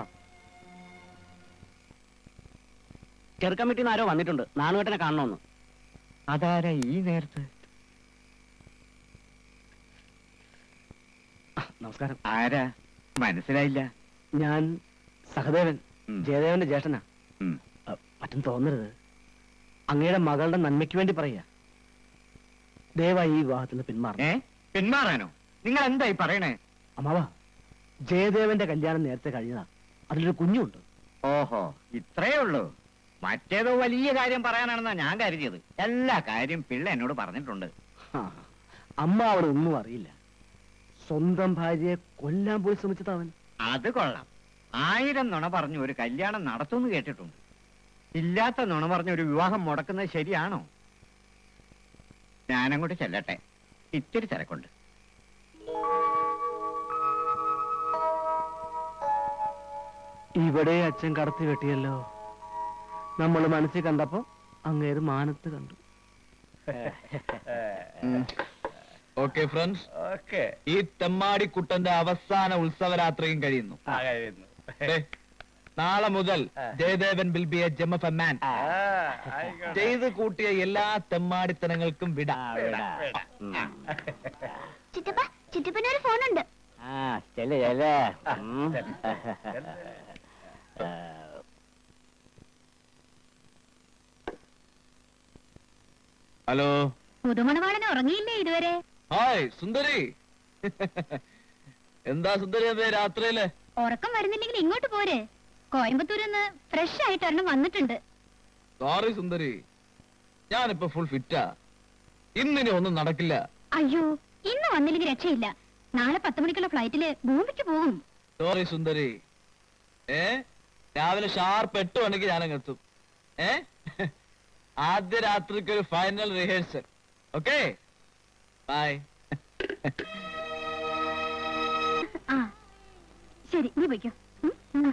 [SPEAKER 11] ചെറുക്കമ്മിറ്റിന്ന് ആരോ വന്നിട്ടുണ്ട് നാണുവേട്ടനെ കാണണമെന്ന്
[SPEAKER 1] അതാരാ ഈ നേരത്ത്
[SPEAKER 11] നമസ്കാരം
[SPEAKER 1] ആരാ മനസ്സിലായില്ല
[SPEAKER 11] ഞാൻ സഹദേവൻ
[SPEAKER 1] ഉം.
[SPEAKER 11] ജയദേവന്റെ ജ്യേഷ്ഠനാ
[SPEAKER 1] ഉം.
[SPEAKER 11] അ, മറ്റും തോന്നരുത് അങ്ങയുടെ മകളുടെ നന്മയ്ക്ക് വേണ്ടി പറയാ ദയവായി ഈ വിവാഹത്തിന് പിന്മാറണം
[SPEAKER 1] ഏ പിന്മാറാനോ നിങ്ങൾ എന്തായി പറയണേ
[SPEAKER 11] അമ്മാവ ജയദേവന്റെ കല്യാണം നേരത്തെ കഴിഞ്ഞതാ അതിലൊരു കുഞ്ഞുണ്ട്
[SPEAKER 1] ഓഹോ ഇത്രേ ഉള്ളൂ മറ്റേതോ വലിയ കാര്യം പറയാനാണെന്നാ ഞാൻ കരുതിയത് എല്ലാ കാര്യം പിള്ള എന്നോട് പറഞ്ഞിട്ടുണ്ട്
[SPEAKER 11] ആ, അമ്മ അവിടെ ഒന്നും അറിയില്ല സ്വന്തം ഭാര്യയെ കൊല്ലാൻ പോയി ശ്രമിച്ചത് അവൻ
[SPEAKER 1] അത് കൊള്ളാം ആയിരം നുണ പറഞ്ഞു ഒരു കല്യാണം നടത്തുമെന്ന് കേട്ടിട്ടുണ്ട് ഇല്ലാത്ത നുണ പറഞ്ഞ് ഒരു വിവാഹം മുടക്കുന്നത് ശരിയാണോ ഞാനങ്ങോട്ട് ചെല്ലട്ടെ ഇത്തിരി തിരക്കുണ്ട്
[SPEAKER 11] ഇവിടെ അച്ഛൻ കടത്തി വെട്ടിയല്ലോ നമ്മൾ മനസ്സിൽ കണ്ടപ്പോ അങ്ങേര് മാനത്ത് കണ്ടു
[SPEAKER 5] ഓക്കെ ഫ്രണ്ട്സ് ഈ തെമ്മാടിക്കുട്ടന്റെ അവസാന ഉത്സവരാത്രിയും കഴിയുന്നു ദേ, നാളെ മുതൽ Jayadevan will be a gem of a man ചെയ്ത് കൂട്ടിയ എല്ലാ തെമ്മാടിത്തനങ്ങൾക്കും വിട
[SPEAKER 2] ചിറ്റപ്പ ചിറ്റപ്പനൊരു ഫോണുണ്ട്
[SPEAKER 11] ആ ചെല്ലേ ചെല്ലേ
[SPEAKER 5] ഹലോ
[SPEAKER 2] പുതുമണവാളനെ ഉറങ്ങിയില്ലേ ഇതുവരെ
[SPEAKER 5] ഹായ് സുന്ദരി എന്താ സുന്ദരി അതെ രാത്രിയില്
[SPEAKER 2] ഉറക്കം വരുന്നില്ലെങ്കിൽ ഇങ്ങോട്ട് പോരെ കോയമ്പത്തൂരിൽ നിന്ന് ഫ്രഷ് ആയിട്ട് ഒരെണ്ണം വന്നിട്ടുണ്ട്
[SPEAKER 5] സോറി സുന്ദരി ഞാനിപ്പോ ഫുൾ ഫിറ്റാ ഇന്നിനി ഒന്നും നടക്കില്ല
[SPEAKER 2] അയ്യോ ഇന്ന് വന്നില്ലെങ്കിൽ രക്ഷയില്ല നാളെ പത്ത് മണിക്കുള്ള ഫ്ലൈറ്റില് ഭൂമിക്ക് പോകും
[SPEAKER 5] സോറി സുന്ദരി ഏ രാവിലെ ഷാർപ്പ് എട്ട് മണിക്ക് ഞാനങ്ങ് എത്തും ഏ ആദ്യ രാത്രിക്ക് ഒരു ഫൈനൽ റിഹേഴ്സൽ ഓക്കെ ബൈ
[SPEAKER 2] ആ ശരി നീ പോയിക്കോ ഉം.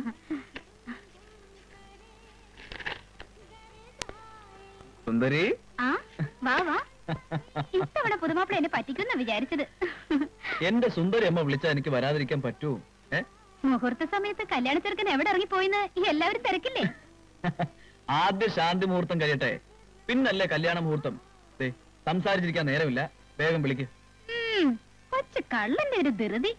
[SPEAKER 5] സുന്ദരി
[SPEAKER 2] ആ വാ വാ ഇത്തവണ പുതുമാപ്പിള എന്നെ പറ്റിക്കുന്ന വിചാരിച്ചത്
[SPEAKER 5] എന്റെ സുന്ദരി അമ്മ വിളിച്ചാ എനിക്ക് വരാതിരിക്കാൻ പറ്റൂ ഏ
[SPEAKER 2] മുഹൂർത്ത സമയത്ത് കല്യാണ ചെറുക്കൻ എവിടെ ഇറങ്ങിപ്പോയിന്ന് ഈ എല്ലാവരും തിരക്കില്ലേ
[SPEAKER 5] ആദ്യ ശാന്തി മുഹൂർത്തം കഴിയട്ടെ പിന്നല്ലേ കല്യാണ മുഹൂർത്തം ദേ, സംസാരിച്ചിരിക്കാൻ നേരമില്ല വേഗം വിളിക്ക്
[SPEAKER 2] ഉം, കൊച്ചു കള്ളന്റെ ഒരു ധൃതി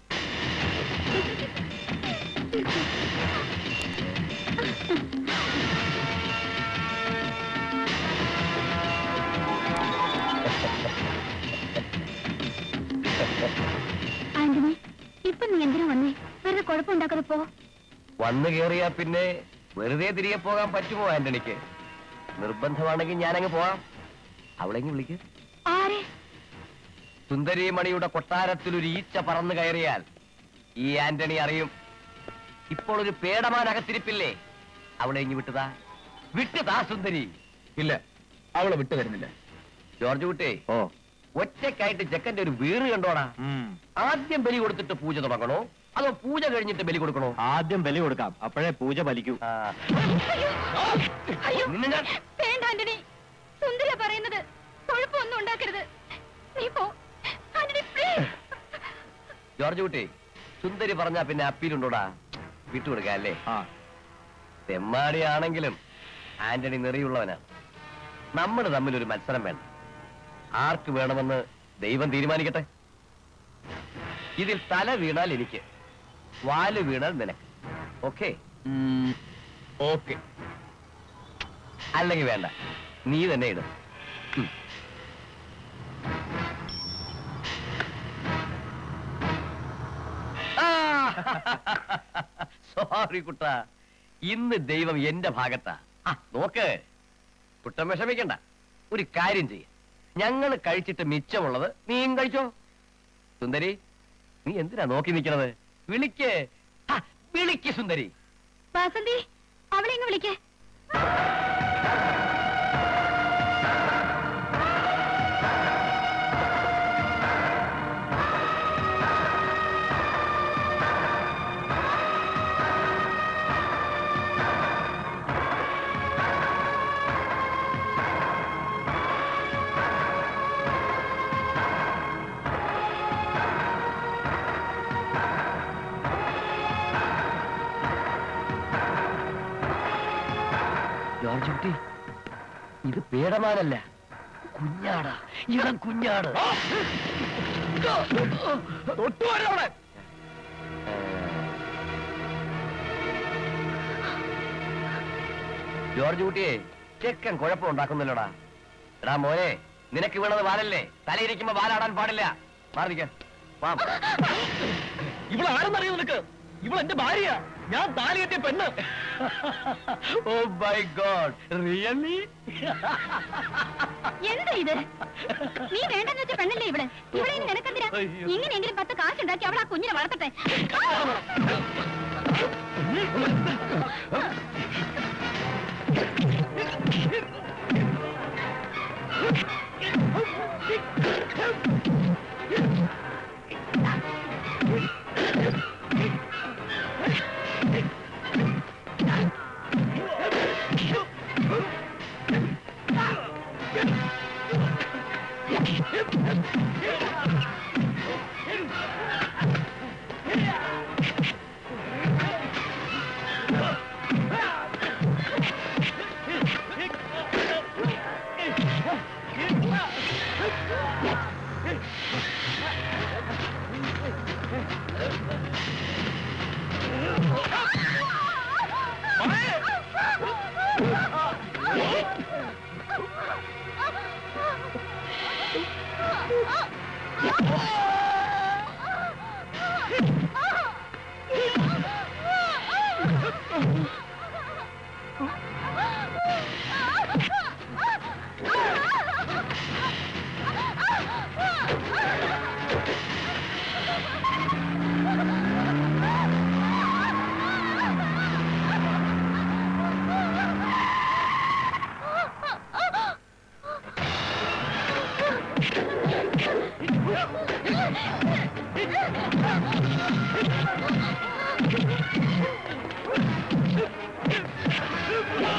[SPEAKER 2] ആന്റണി ഇപ്പൊ നീ എന്തിനാ വന്നേ വെറുതെ കുഴപ്പമുണ്ടാക്കാതെ പോ
[SPEAKER 8] വന്നു കേറിയാ പിന്നെ വെറുതെ തിരികെ പോകാൻ പറ്റുമോ ആന്റണിക്ക് നിർബന്ധമാണെങ്കിൽ ഞാനങ്ങ് പോവാം അവളെങ്ങ് വിളിക്ക്
[SPEAKER 2] ആരെ
[SPEAKER 8] സുന്ദരിമണിയുടെ കൊട്ടാരത്തിൽ ഒരു ഈച്ച പറന്നു കയറിയാൽ ഈ ആന്റണി അറിയും ഇപ്പോൾ ഒരു പേടമാൻ അകത്തിരിപ്പില്ലേ അവളെ ഇങ്ങ് വിട്ടുതാ വിട്ടുതാ സുന്ദരി
[SPEAKER 5] ഇല്ല അവളെ വിട്ടു തരുന്നില്ല
[SPEAKER 8] ജോർജ് കുട്ടി
[SPEAKER 5] ഓ
[SPEAKER 8] ഒറ്റക്കായിട്ട് ചെക്കന്റെ ഒരു വീറ് കണ്ടോടാ
[SPEAKER 5] ഉം.
[SPEAKER 8] ആദ്യം ബലി കൊടുത്തിട്ട് പൂജ തുടങ്ങണോ അതോ പൂജ കഴിഞ്ഞിട്ട് ബലി കൊടുക്കണോ
[SPEAKER 5] ആദ്യം ബലി കൊടുക്കാം അപ്പോഴേ പൂജ ഫലിക്കൂ
[SPEAKER 8] ആ. നിന്നെ ഞാൻ-
[SPEAKER 2] വേണ്ട ആന്റണി സുന്ദര പറയുന്നത് കുഴപ്പമൊന്നും ഉണ്ടാക്കരുത് നീ പോ ആന്റണി please.
[SPEAKER 8] ജോർജ് കുട്ടി സുന്ദരി പറഞ്ഞാ പിന്നെ അപ്പീലുണ്ടോടാ വിട്ടുകൊടുക്കാം അല്ലേ
[SPEAKER 5] ആ
[SPEAKER 8] തെമ്മാടിയാണെങ്കിലും ആന്റണി നെറിയുള്ളവനാണ് നമ്മൾ തമ്മിൽ ഒരു മത്സരം വേണ്ട ആർക്ക് വേണമെന്ന് ദൈവം തീരുമാനിക്കട്ടെ ഇതിൽ തല വീണാൽ എനിക്ക് വാല് വീണാൽ നിനക്ക് ഓക്കെ
[SPEAKER 5] ഓക്കെ
[SPEAKER 8] അല്ലെങ്കിൽ വേണ്ട നീ തന്നെ ഇടും ഉം. സോറി കുട്ട ഇന്ന് ദൈവം എന്റെ ഭാഗത്താ ആ, നോക്ക് കുട്ടം വിഷമിക്കണ്ട ഒരു കാര്യം ചെയ്യ ഞങ്ങൾ കഴിച്ചിട്ട് മിച്ചമുള്ളത് നീയും കഴിച്ചോ സുന്ദരി നീ എന്തിനാ നോക്കി നിൽക്കണത് വിളിക്ക് ആ, വിളിക്ക് സുന്ദരി
[SPEAKER 2] വാസന്തി അവളെ ഇങ്ങ് വിളിക്കേ
[SPEAKER 8] ജോർജ് കുട്ടി ഇത് പേടമാനല്ല കുഞ്ഞാടാ ഇളം കുഞ്ഞാട് ജോർജ് കുട്ടിയെ ചെക്കൻ കുഴപ്പമുണ്ടാക്കുന്നില്ലടാ എടാ മോനെ നിനക്ക് വീണത് വാലല്ലേ തലയിരിക്കുമ്പോ വാലാടാൻ പാടില്ല മാറിക്ക വാ
[SPEAKER 5] ഇവൾ ആരെന്നറിയോ നിനക്ക് ഇവൾ എന്റെ ഭാര്യ ഞാൻ താലി കെട്ടിയ പെണ്ണ്
[SPEAKER 8] ഓ മൈ ഗോഡ് റിയലി
[SPEAKER 2] എന്താ ഇത് നീ വേണ്ടെന്ന് വെച്ച പെണ്ണല്ലേ ഇവിടെ ഇവിടെ ഇനി നിനക്കെന്തിനാ
[SPEAKER 8] അയ്യോ.
[SPEAKER 2] ഇങ്ങനെയെങ്കിലും പത്ത് കാശുണ്ടാക്കി അവൾ ആ കുഞ്ഞിനെ വളർത്തട്ടെ
[SPEAKER 8] ആ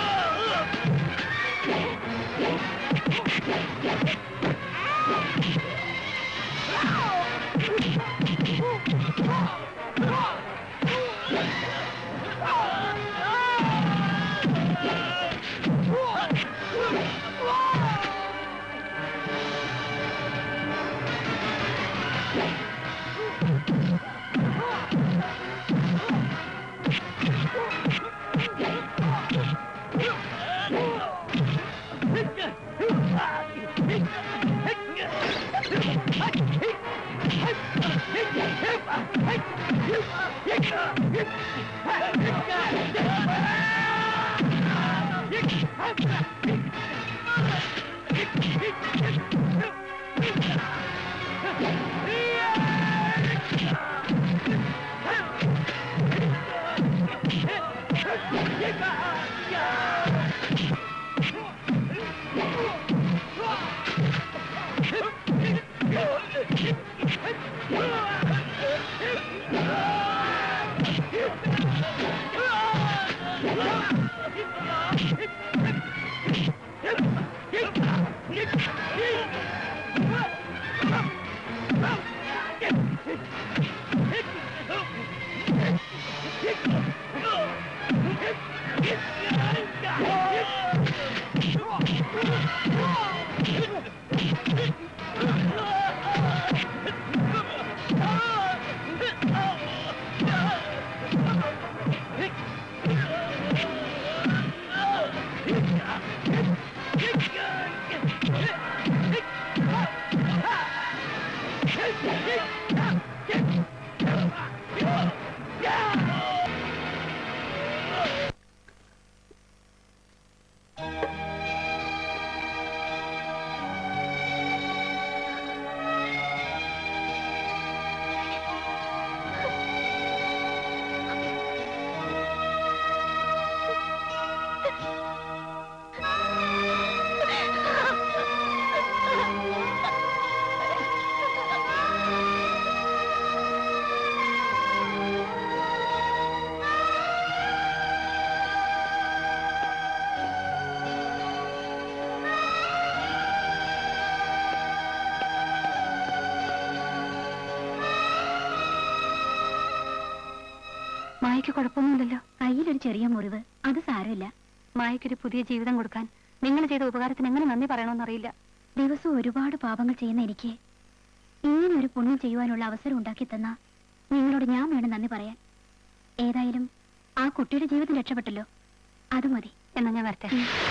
[SPEAKER 3] മായയ്ക്ക് കുഴപ്പമൊന്നുമില്ലല്ലോ കയ്യിലൊരു ചെറിയ മുറിവ് അത് സാരമില്ല മായയ്ക്കൊരു പുതിയ ജീവിതം കൊടുക്കാൻ നിങ്ങൾ ചെയ്ത ഉപകാരത്തിന് എങ്ങനെ നന്ദി പറയണമെന്നറിയില്ല
[SPEAKER 2] ദിവസവും ഒരുപാട് പാപങ്ങൾ ചെയ്യുന്ന എനിക്ക് ഇങ്ങനെ ഒരു പുണ്യം ചെയ്യുവാനുള്ള അവസരം ഉണ്ടാക്കി തന്ന നിങ്ങളോട് ഞാൻ വേണം നന്ദി പറയാൻ ഏതായാലും ആ കുട്ടിയുടെ ജീവിതം രക്ഷപ്പെട്ടല്ലോ അത് മതി
[SPEAKER 3] എന്നാ ഞാൻ വരട്ടെ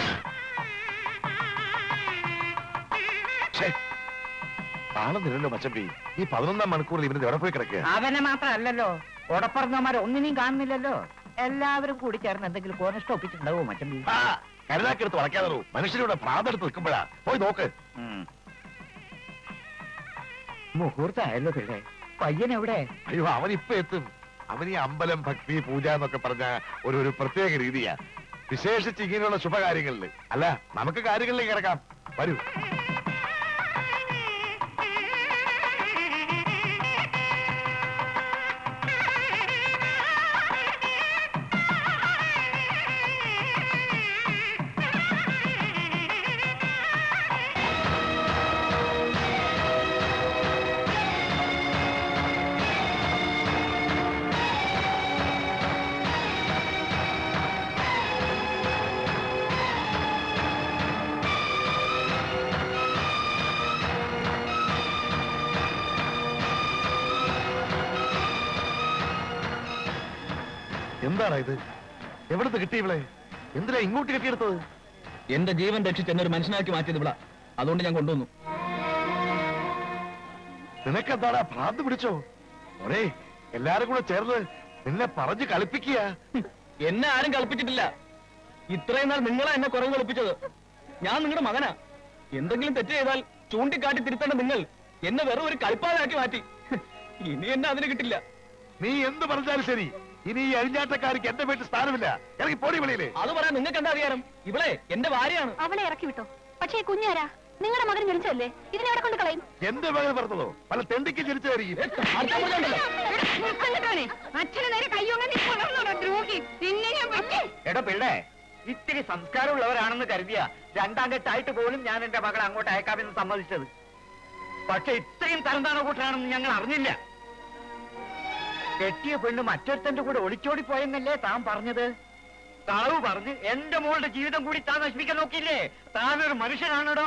[SPEAKER 4] ഛേ, കാണുന്നില്ലല്ലോ മച്ചമ്പി ഈ പതിനൊന്നാം മണിക്കൂറിൽ ഇവന് എവിടെ പോയി കിടക്കുക
[SPEAKER 1] അവനെ മാത്രമല്ലല്ലോ ഓടപ്പറന്നവന്മാരെ ഒന്നിനെയും കാണുന്നില്ലല്ലോ എല്ലാവരും കൂടി ചേർന്ന് എന്തെങ്കിലും കോനിഷ്ടം ഒപ്പിച്ചിട്ടുണ്ടാവോ മച്ചമ്പി
[SPEAKER 4] ആ, കരുതാക്കെടുത്ത് വളയ്ക്കാതെ മനുഷ്യരുടെ പ്രാന്തെടുത്ത് നിൽക്കുമ്പോഴാ പോയി നോക്ക്
[SPEAKER 1] മുഹൂർത്തമായല്ലോ പിള്ളേ പയ്യൻ എവിടെ
[SPEAKER 4] അയ്യോ അവൻ ഇപ്പൊ എത്തും അവൻ ഈ അമ്പലം ഭക്തി പൂജ എന്നൊക്കെ പറഞ്ഞ ഒരു ഒരു പ്രത്യേക രീതിയാ വിശേഷിച്ച് ഇങ്ങനെയുള്ള ശുഭകാര്യങ്ങളിൽ അല്ല നമുക്ക് കാര്യങ്ങളിലേക്ക് കിടക്കാം വരൂ എന്താണ് ഇത് എവിടുന്ന് കിട്ടി ഇവളെ എന്തിനാ ഇങ്ങോട്ട് കെട്ടിയെടുത്തത്
[SPEAKER 5] എന്റെ ജീവൻ രക്ഷിച്ച് എന്നെ ഒരു മനുഷ്യനാക്കി മാറ്റിയത് ഇവിടെ അതുകൊണ്ട് ഞാൻ കൊണ്ടുവന്നു
[SPEAKER 4] നിനക്കെന്താടാ ഭ്രാന്ത് പിടിച്ചോ ഒരേ എല്ലാരും കൂടെ ചേർന്ന് നിന്നെ പറഞ്ഞു കളിപ്പിക്കുക
[SPEAKER 5] എന്നെ ആരും കളിപ്പിച്ചിട്ടില്ല ഇത്രയും നാൾ നിങ്ങളാ എന്നെ കുറവ് കളിപ്പിച്ചത് ഞാൻ നിങ്ങളുടെ മകനാ എന്തെങ്കിലും തെറ്റ് ചെയ്താൽ ചൂണ്ടിക്കാട്ടി തിരുത്തേണ്ട നിങ്ങൾ എന്നെ വെറും ഒരു കളിപ്പാതാക്കി മാറ്റി ഇനി എന്നെ അതിന് കിട്ടില്ല
[SPEAKER 4] നീ എന്ത് പറഞ്ഞാലും ശരി ഇനി ഈ അഴിഞ്ഞാട്ടക്കാർക്ക് എന്റെ വീട്ടിൽ സ്ഥാനമില്ല ഇറങ്ങി പോടി വെളിയിലേ
[SPEAKER 5] അത് പറയാൻ നിങ്ങൾക്ക് എന്താ അധികാരം ഇവളെ എന്റെ ഭാര്യയാണ്
[SPEAKER 3] അവളെ ഇറക്കി വിട്ടോ പക്ഷേ ഈ കുഞ്ഞാരാ നിങ്ങളുടെ മകൻ ജനിച്ചല്ലേ ഇതിനെ എവിടെ കൊണ്ട് കളയും
[SPEAKER 4] എന്റെ മകൻ പറഞ്ഞതോ പല തെണ്ടിക്ക് ജനിച്ചതായിരിക്കും
[SPEAKER 6] അച്ഛന് നേരെ കയ്യൊങ്ങനെ നീ വളർന്നോടോ ദ്രോഹി നിന്നെ ഞാൻ വെട്ടി
[SPEAKER 1] എടാ പിള്ളേ ഇത്തിരി സംസ്കാരമുള്ളവരാണെന്ന് കരുതിയ രണ്ടാം കെട്ടായിട്ട് പോലും ഞാൻ എന്റെ മകളെ അങ്ങോട്ട് അയക്കാമെന്ന് സമ്മതിച്ചത് പക്ഷെ ഇത്രയും തരംതാണ കൂട്ടരാണെന്ന് ഞങ്ങൾ അറിഞ്ഞില്ല കെട്ടിയ പെണ്ണ് മറ്റൊരുത്തന്റെ കൂടെ ഒളിച്ചോടി പോയെന്നല്ലേ താൻ പറഞ്ഞത് താവ് പറഞ്ഞ് എന്റെ മോളുടെ ജീവിതം കൂടി താൻ നശിപ്പിക്കാൻ നോക്കിയില്ലേ താനൊരു മനുഷ്യനാണോടോ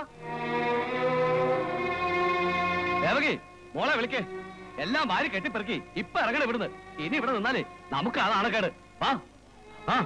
[SPEAKER 5] ദേവകി മോളെ വിളിക്കേ എല്ലാം വാരി കെട്ടിപ്പെറുക്കി ഇപ്പൊ ഇറങ്ങണ ഇവിടുന്ന് ഇനി ഇവിടെ നിന്നാലേ നമുക്ക് ആ നാണക്കേട് വാ ആ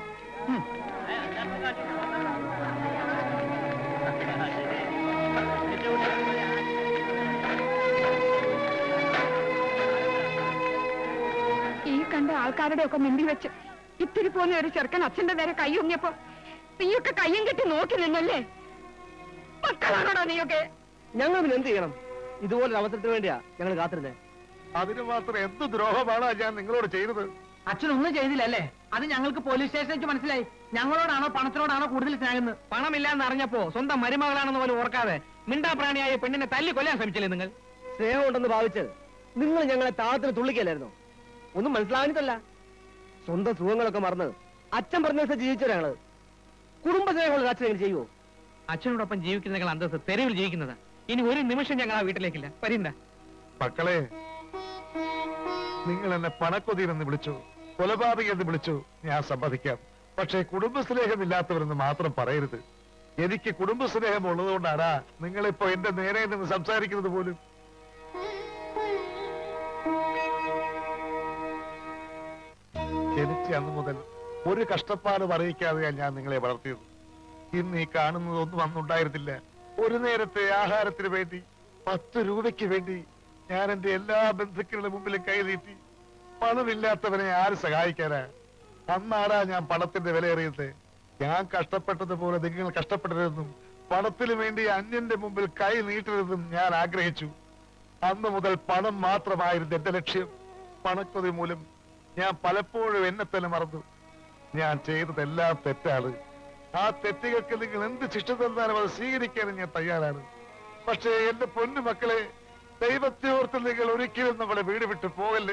[SPEAKER 6] ഈ കണ്ട ആൾക്കാരുടെ ഒക്കെ മുമ്പിൽ വെച്ച് ഇത്തിരി പോന്ന ഒരു ചെറുക്കൻ അച്ഛന്റെ നേരെ കൈ ഉങ്ങിയപ്പോ നീയൊക്കെ കയ്യും കെട്ടി നോക്കി നിന്നല്ലേ മക്കളാണോടാ നീയൊക്കെ
[SPEAKER 11] ഞങ്ങൾ പിന്നെ എന്ത് ചെയ്യണം ഇതുപോലൊരു അവസരത്തിന് വേണ്ടിയാ ഞങ്ങൾ കാത്തിരുന്നേ
[SPEAKER 4] അതിന് മാത്രം എന്ത് ദ്രോഹമാണ് ഞാൻ നിങ്ങളോട് ചെയ്തത്
[SPEAKER 1] അച്ഛനൊന്നും ചെയ്തില്ലല്ലേ അത് ഞങ്ങൾക്ക് പോലീസ് സ്റ്റേഷനിൽ മനസ്സിലായി ഞങ്ങളോടാണോ പണത്തിനോടാണോ കൂടുതൽ സ്നേഹം പണമില്ലാന്ന് അറിഞ്ഞപ്പോ സ്വന്തം മരുമകളാണെന്ന് പോലും ഓർക്കാതെ മിണ്ടാപ്രാണിയായ പെണ്ണിനെ തല്ലി കൊല്ലാൻ ശ്രമിച്ചില്ലേ നിങ്ങൾ
[SPEAKER 11] സ്നേഹം ഉണ്ടെന്ന് ഭാവിച്ച് നിങ്ങൾ ഞങ്ങളെ താഴത്തിന് തുള്ളിക്കല്ലായിരുന്നോ ഒന്നും മനസ്സിലാവാനിട്ടല്ല സ്വന്തം സുഖങ്ങളൊക്കെ മറന്ന് അച്ഛൻ പറഞ്ഞ ദിവസം ജീവിച്ചവരാ ഞങ്ങള് കുടുംബ സ്നേഹമുള്ള അച്ഛൻ എങ്ങനെ ചെയ്യുവോ
[SPEAKER 1] അച്ഛനോടൊപ്പം ജീവിക്കുന്ന ഞങ്ങൾ അന്തസ് തെരുവിൽ ജീവിക്കുന്നതാ ഇനി ഒരു നിമിഷം ഞങ്ങൾ ആ വീട്ടിലേക്കില്ല വരിണ്ട
[SPEAKER 4] മക്കളെ നിങ്ങൾ എന്നെ പണക്കൊതിയെന്ന് വിളിച്ചു കൊലപാതകി എന്ന് വിളിച്ചു ഞാൻ സമ്മതിക്കാം പക്ഷേ കുടുംബസ്നേഹമില്ലാത്തവരെന്ന് മാത്രം പറയരുത് എനിക്ക് കുടുംബസ്നേഹം ഉള്ളതുകൊണ്ടാണ് നിങ്ങളിപ്പോ എന്റെ നേരെ നിന്ന് സംസാരിക്കുന്നത് പോലും ജനിച്ച അന്ന് മുതൽ ഒരു കഷ്ടപ്പാടും അറിയിക്കാതെയാണ് ഞാൻ നിങ്ങളെ വളർത്തിയത് ഇന്ന് ഈ കാണുന്നതൊന്നും അന്നുണ്ടായിരുന്നില്ല ഒരു നേരത്തെ ആഹാരത്തിന് വേണ്ടി പത്ത് രൂപയ്ക്ക് വേണ്ടി ഞാൻ എന്റെ എല്ലാ ബന്ധുക്കളുടെ മുമ്പിലും കൈനീട്ടി പണമില്ലാത്തവനെ ആര് സഹായിക്കാനാ അന്നാടാ ഞാൻ പണത്തിന്റെ വിലയേറിയത് ഞാൻ കഷ്ടപ്പെട്ടതുപോലെ നിങ്ങൾ കഷ്ടപ്പെടരുതെന്നും പണത്തിന് വേണ്ടി അന്യന്റെ മുമ്പിൽ കൈ നീട്ടരുതെന്നും ഞാൻ ആഗ്രഹിച്ചു അന്ന് മുതൽ പണം മാത്രമായിരുന്നു എന്റെ ലക്ഷ്യം പണക്കൊതി മൂലം ഞാൻ പലപ്പോഴും എന്നെ തന്നെ മറന്നു ഞാൻ ചെയ്തതെല്ലാം തെറ്റാണ് ആ തെറ്റുകൾക്ക് നിങ്ങൾ എന്ത് ശിക്ഷ തന്നാലും അത് സ്വീകരിക്കാനും ഞാൻ തയ്യാറാണ് പക്ഷേ എന്റെ പൊന്നു മക്കളെ ദൈവത്തെ ഓർത്ത് നിങ്ങൾ ഒരിക്കലും നമ്മുടെ വീട് വിട്ടു പോകല്ലേ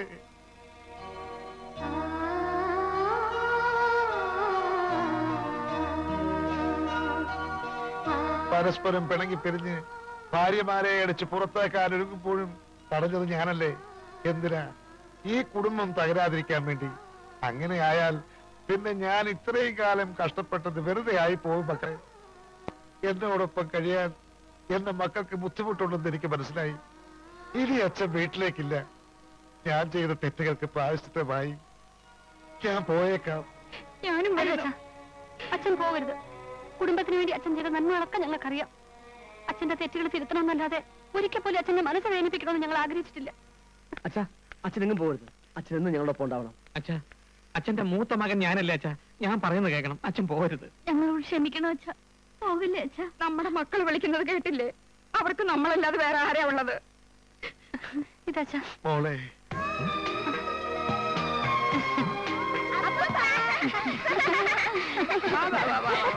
[SPEAKER 4] പരസ്പരം പിണങ്ങി പിരിഞ്ഞ് ഭാര്യമാരെ അടിച്ച് പുറത്തേക്കാൻ ഒരുങ്ങുമ്പോഴും തടഞ്ഞത് ഞാനല്ലേ എന്തിനാ ഈ കുടുംബം തകരാതിരിക്കാൻ വേണ്ടി അങ്ങനെ ആയാൽ പിന്നെ ഞാൻ ഇത്രയും കാലം കഷ്ടപ്പെട്ടത് വെറുതെ ആയി പോകും മക്കളെ എന്നോടൊപ്പം കഴിയാൻ എന്റെ മക്കൾക്ക് ബുദ്ധിമുട്ടുണ്ടെന്ന് എനിക്ക് മനസ്സിലായി ഇനി അച്ഛൻ വീട്ടിലേക്കില്ല ഞാൻ ചെയ്ത തെറ്റുകൾക്ക് പ്രായശ്ചിത്തമായി ഞാൻ പോയേക്കാം
[SPEAKER 3] ഞാനും വരും അച്ഛൻ പോകരുത് കുടുംബത്തിന് വേണ്ടി അച്ഛൻ ചെയ്ത നന്മകളൊക്കെ ഞങ്ങൾക്കറിയാം അച്ഛന്റെ തെറ്റുകൾ തിരുത്തണമെന്നല്ലാതെ ഒരിക്കൽ പോലും അച്ഛന്റെ മനസ്സ് വേദനിപ്പിക്കണമെന്ന് ഞങ്ങൾ ആഗ്രഹിച്ചിട്ടില്ല
[SPEAKER 11] അച്ഛാ അച്ഛനെങ്ങും പോകരുത് അച്ഛൻ എന്നും ഞങ്ങളൊപ്പം ഉണ്ടാവണം
[SPEAKER 7] അച്ഛാ അച്ഛന്റെ മൂത്ത മകൻ ഞാനല്ലേ അച്ഛാ ഞാൻ പറയുന്നത് കേൾക്കണം അച്ഛൻ പോകരുത്
[SPEAKER 3] ഞങ്ങളോട് ക്ഷമിക്കണോ അച്ഛ പോകില്ലേ അച്ഛ
[SPEAKER 6] നമ്മുടെ മക്കൾ വിളിക്കുന്നത് കേട്ടില്ലേ അവർക്ക് നമ്മളല്ലാതെ വേറെ ആരാ ഉള്ളത്
[SPEAKER 3] ഇതച്ഛാ
[SPEAKER 4] മോളെ
[SPEAKER 6] വാ, വാ, വാ, വാ.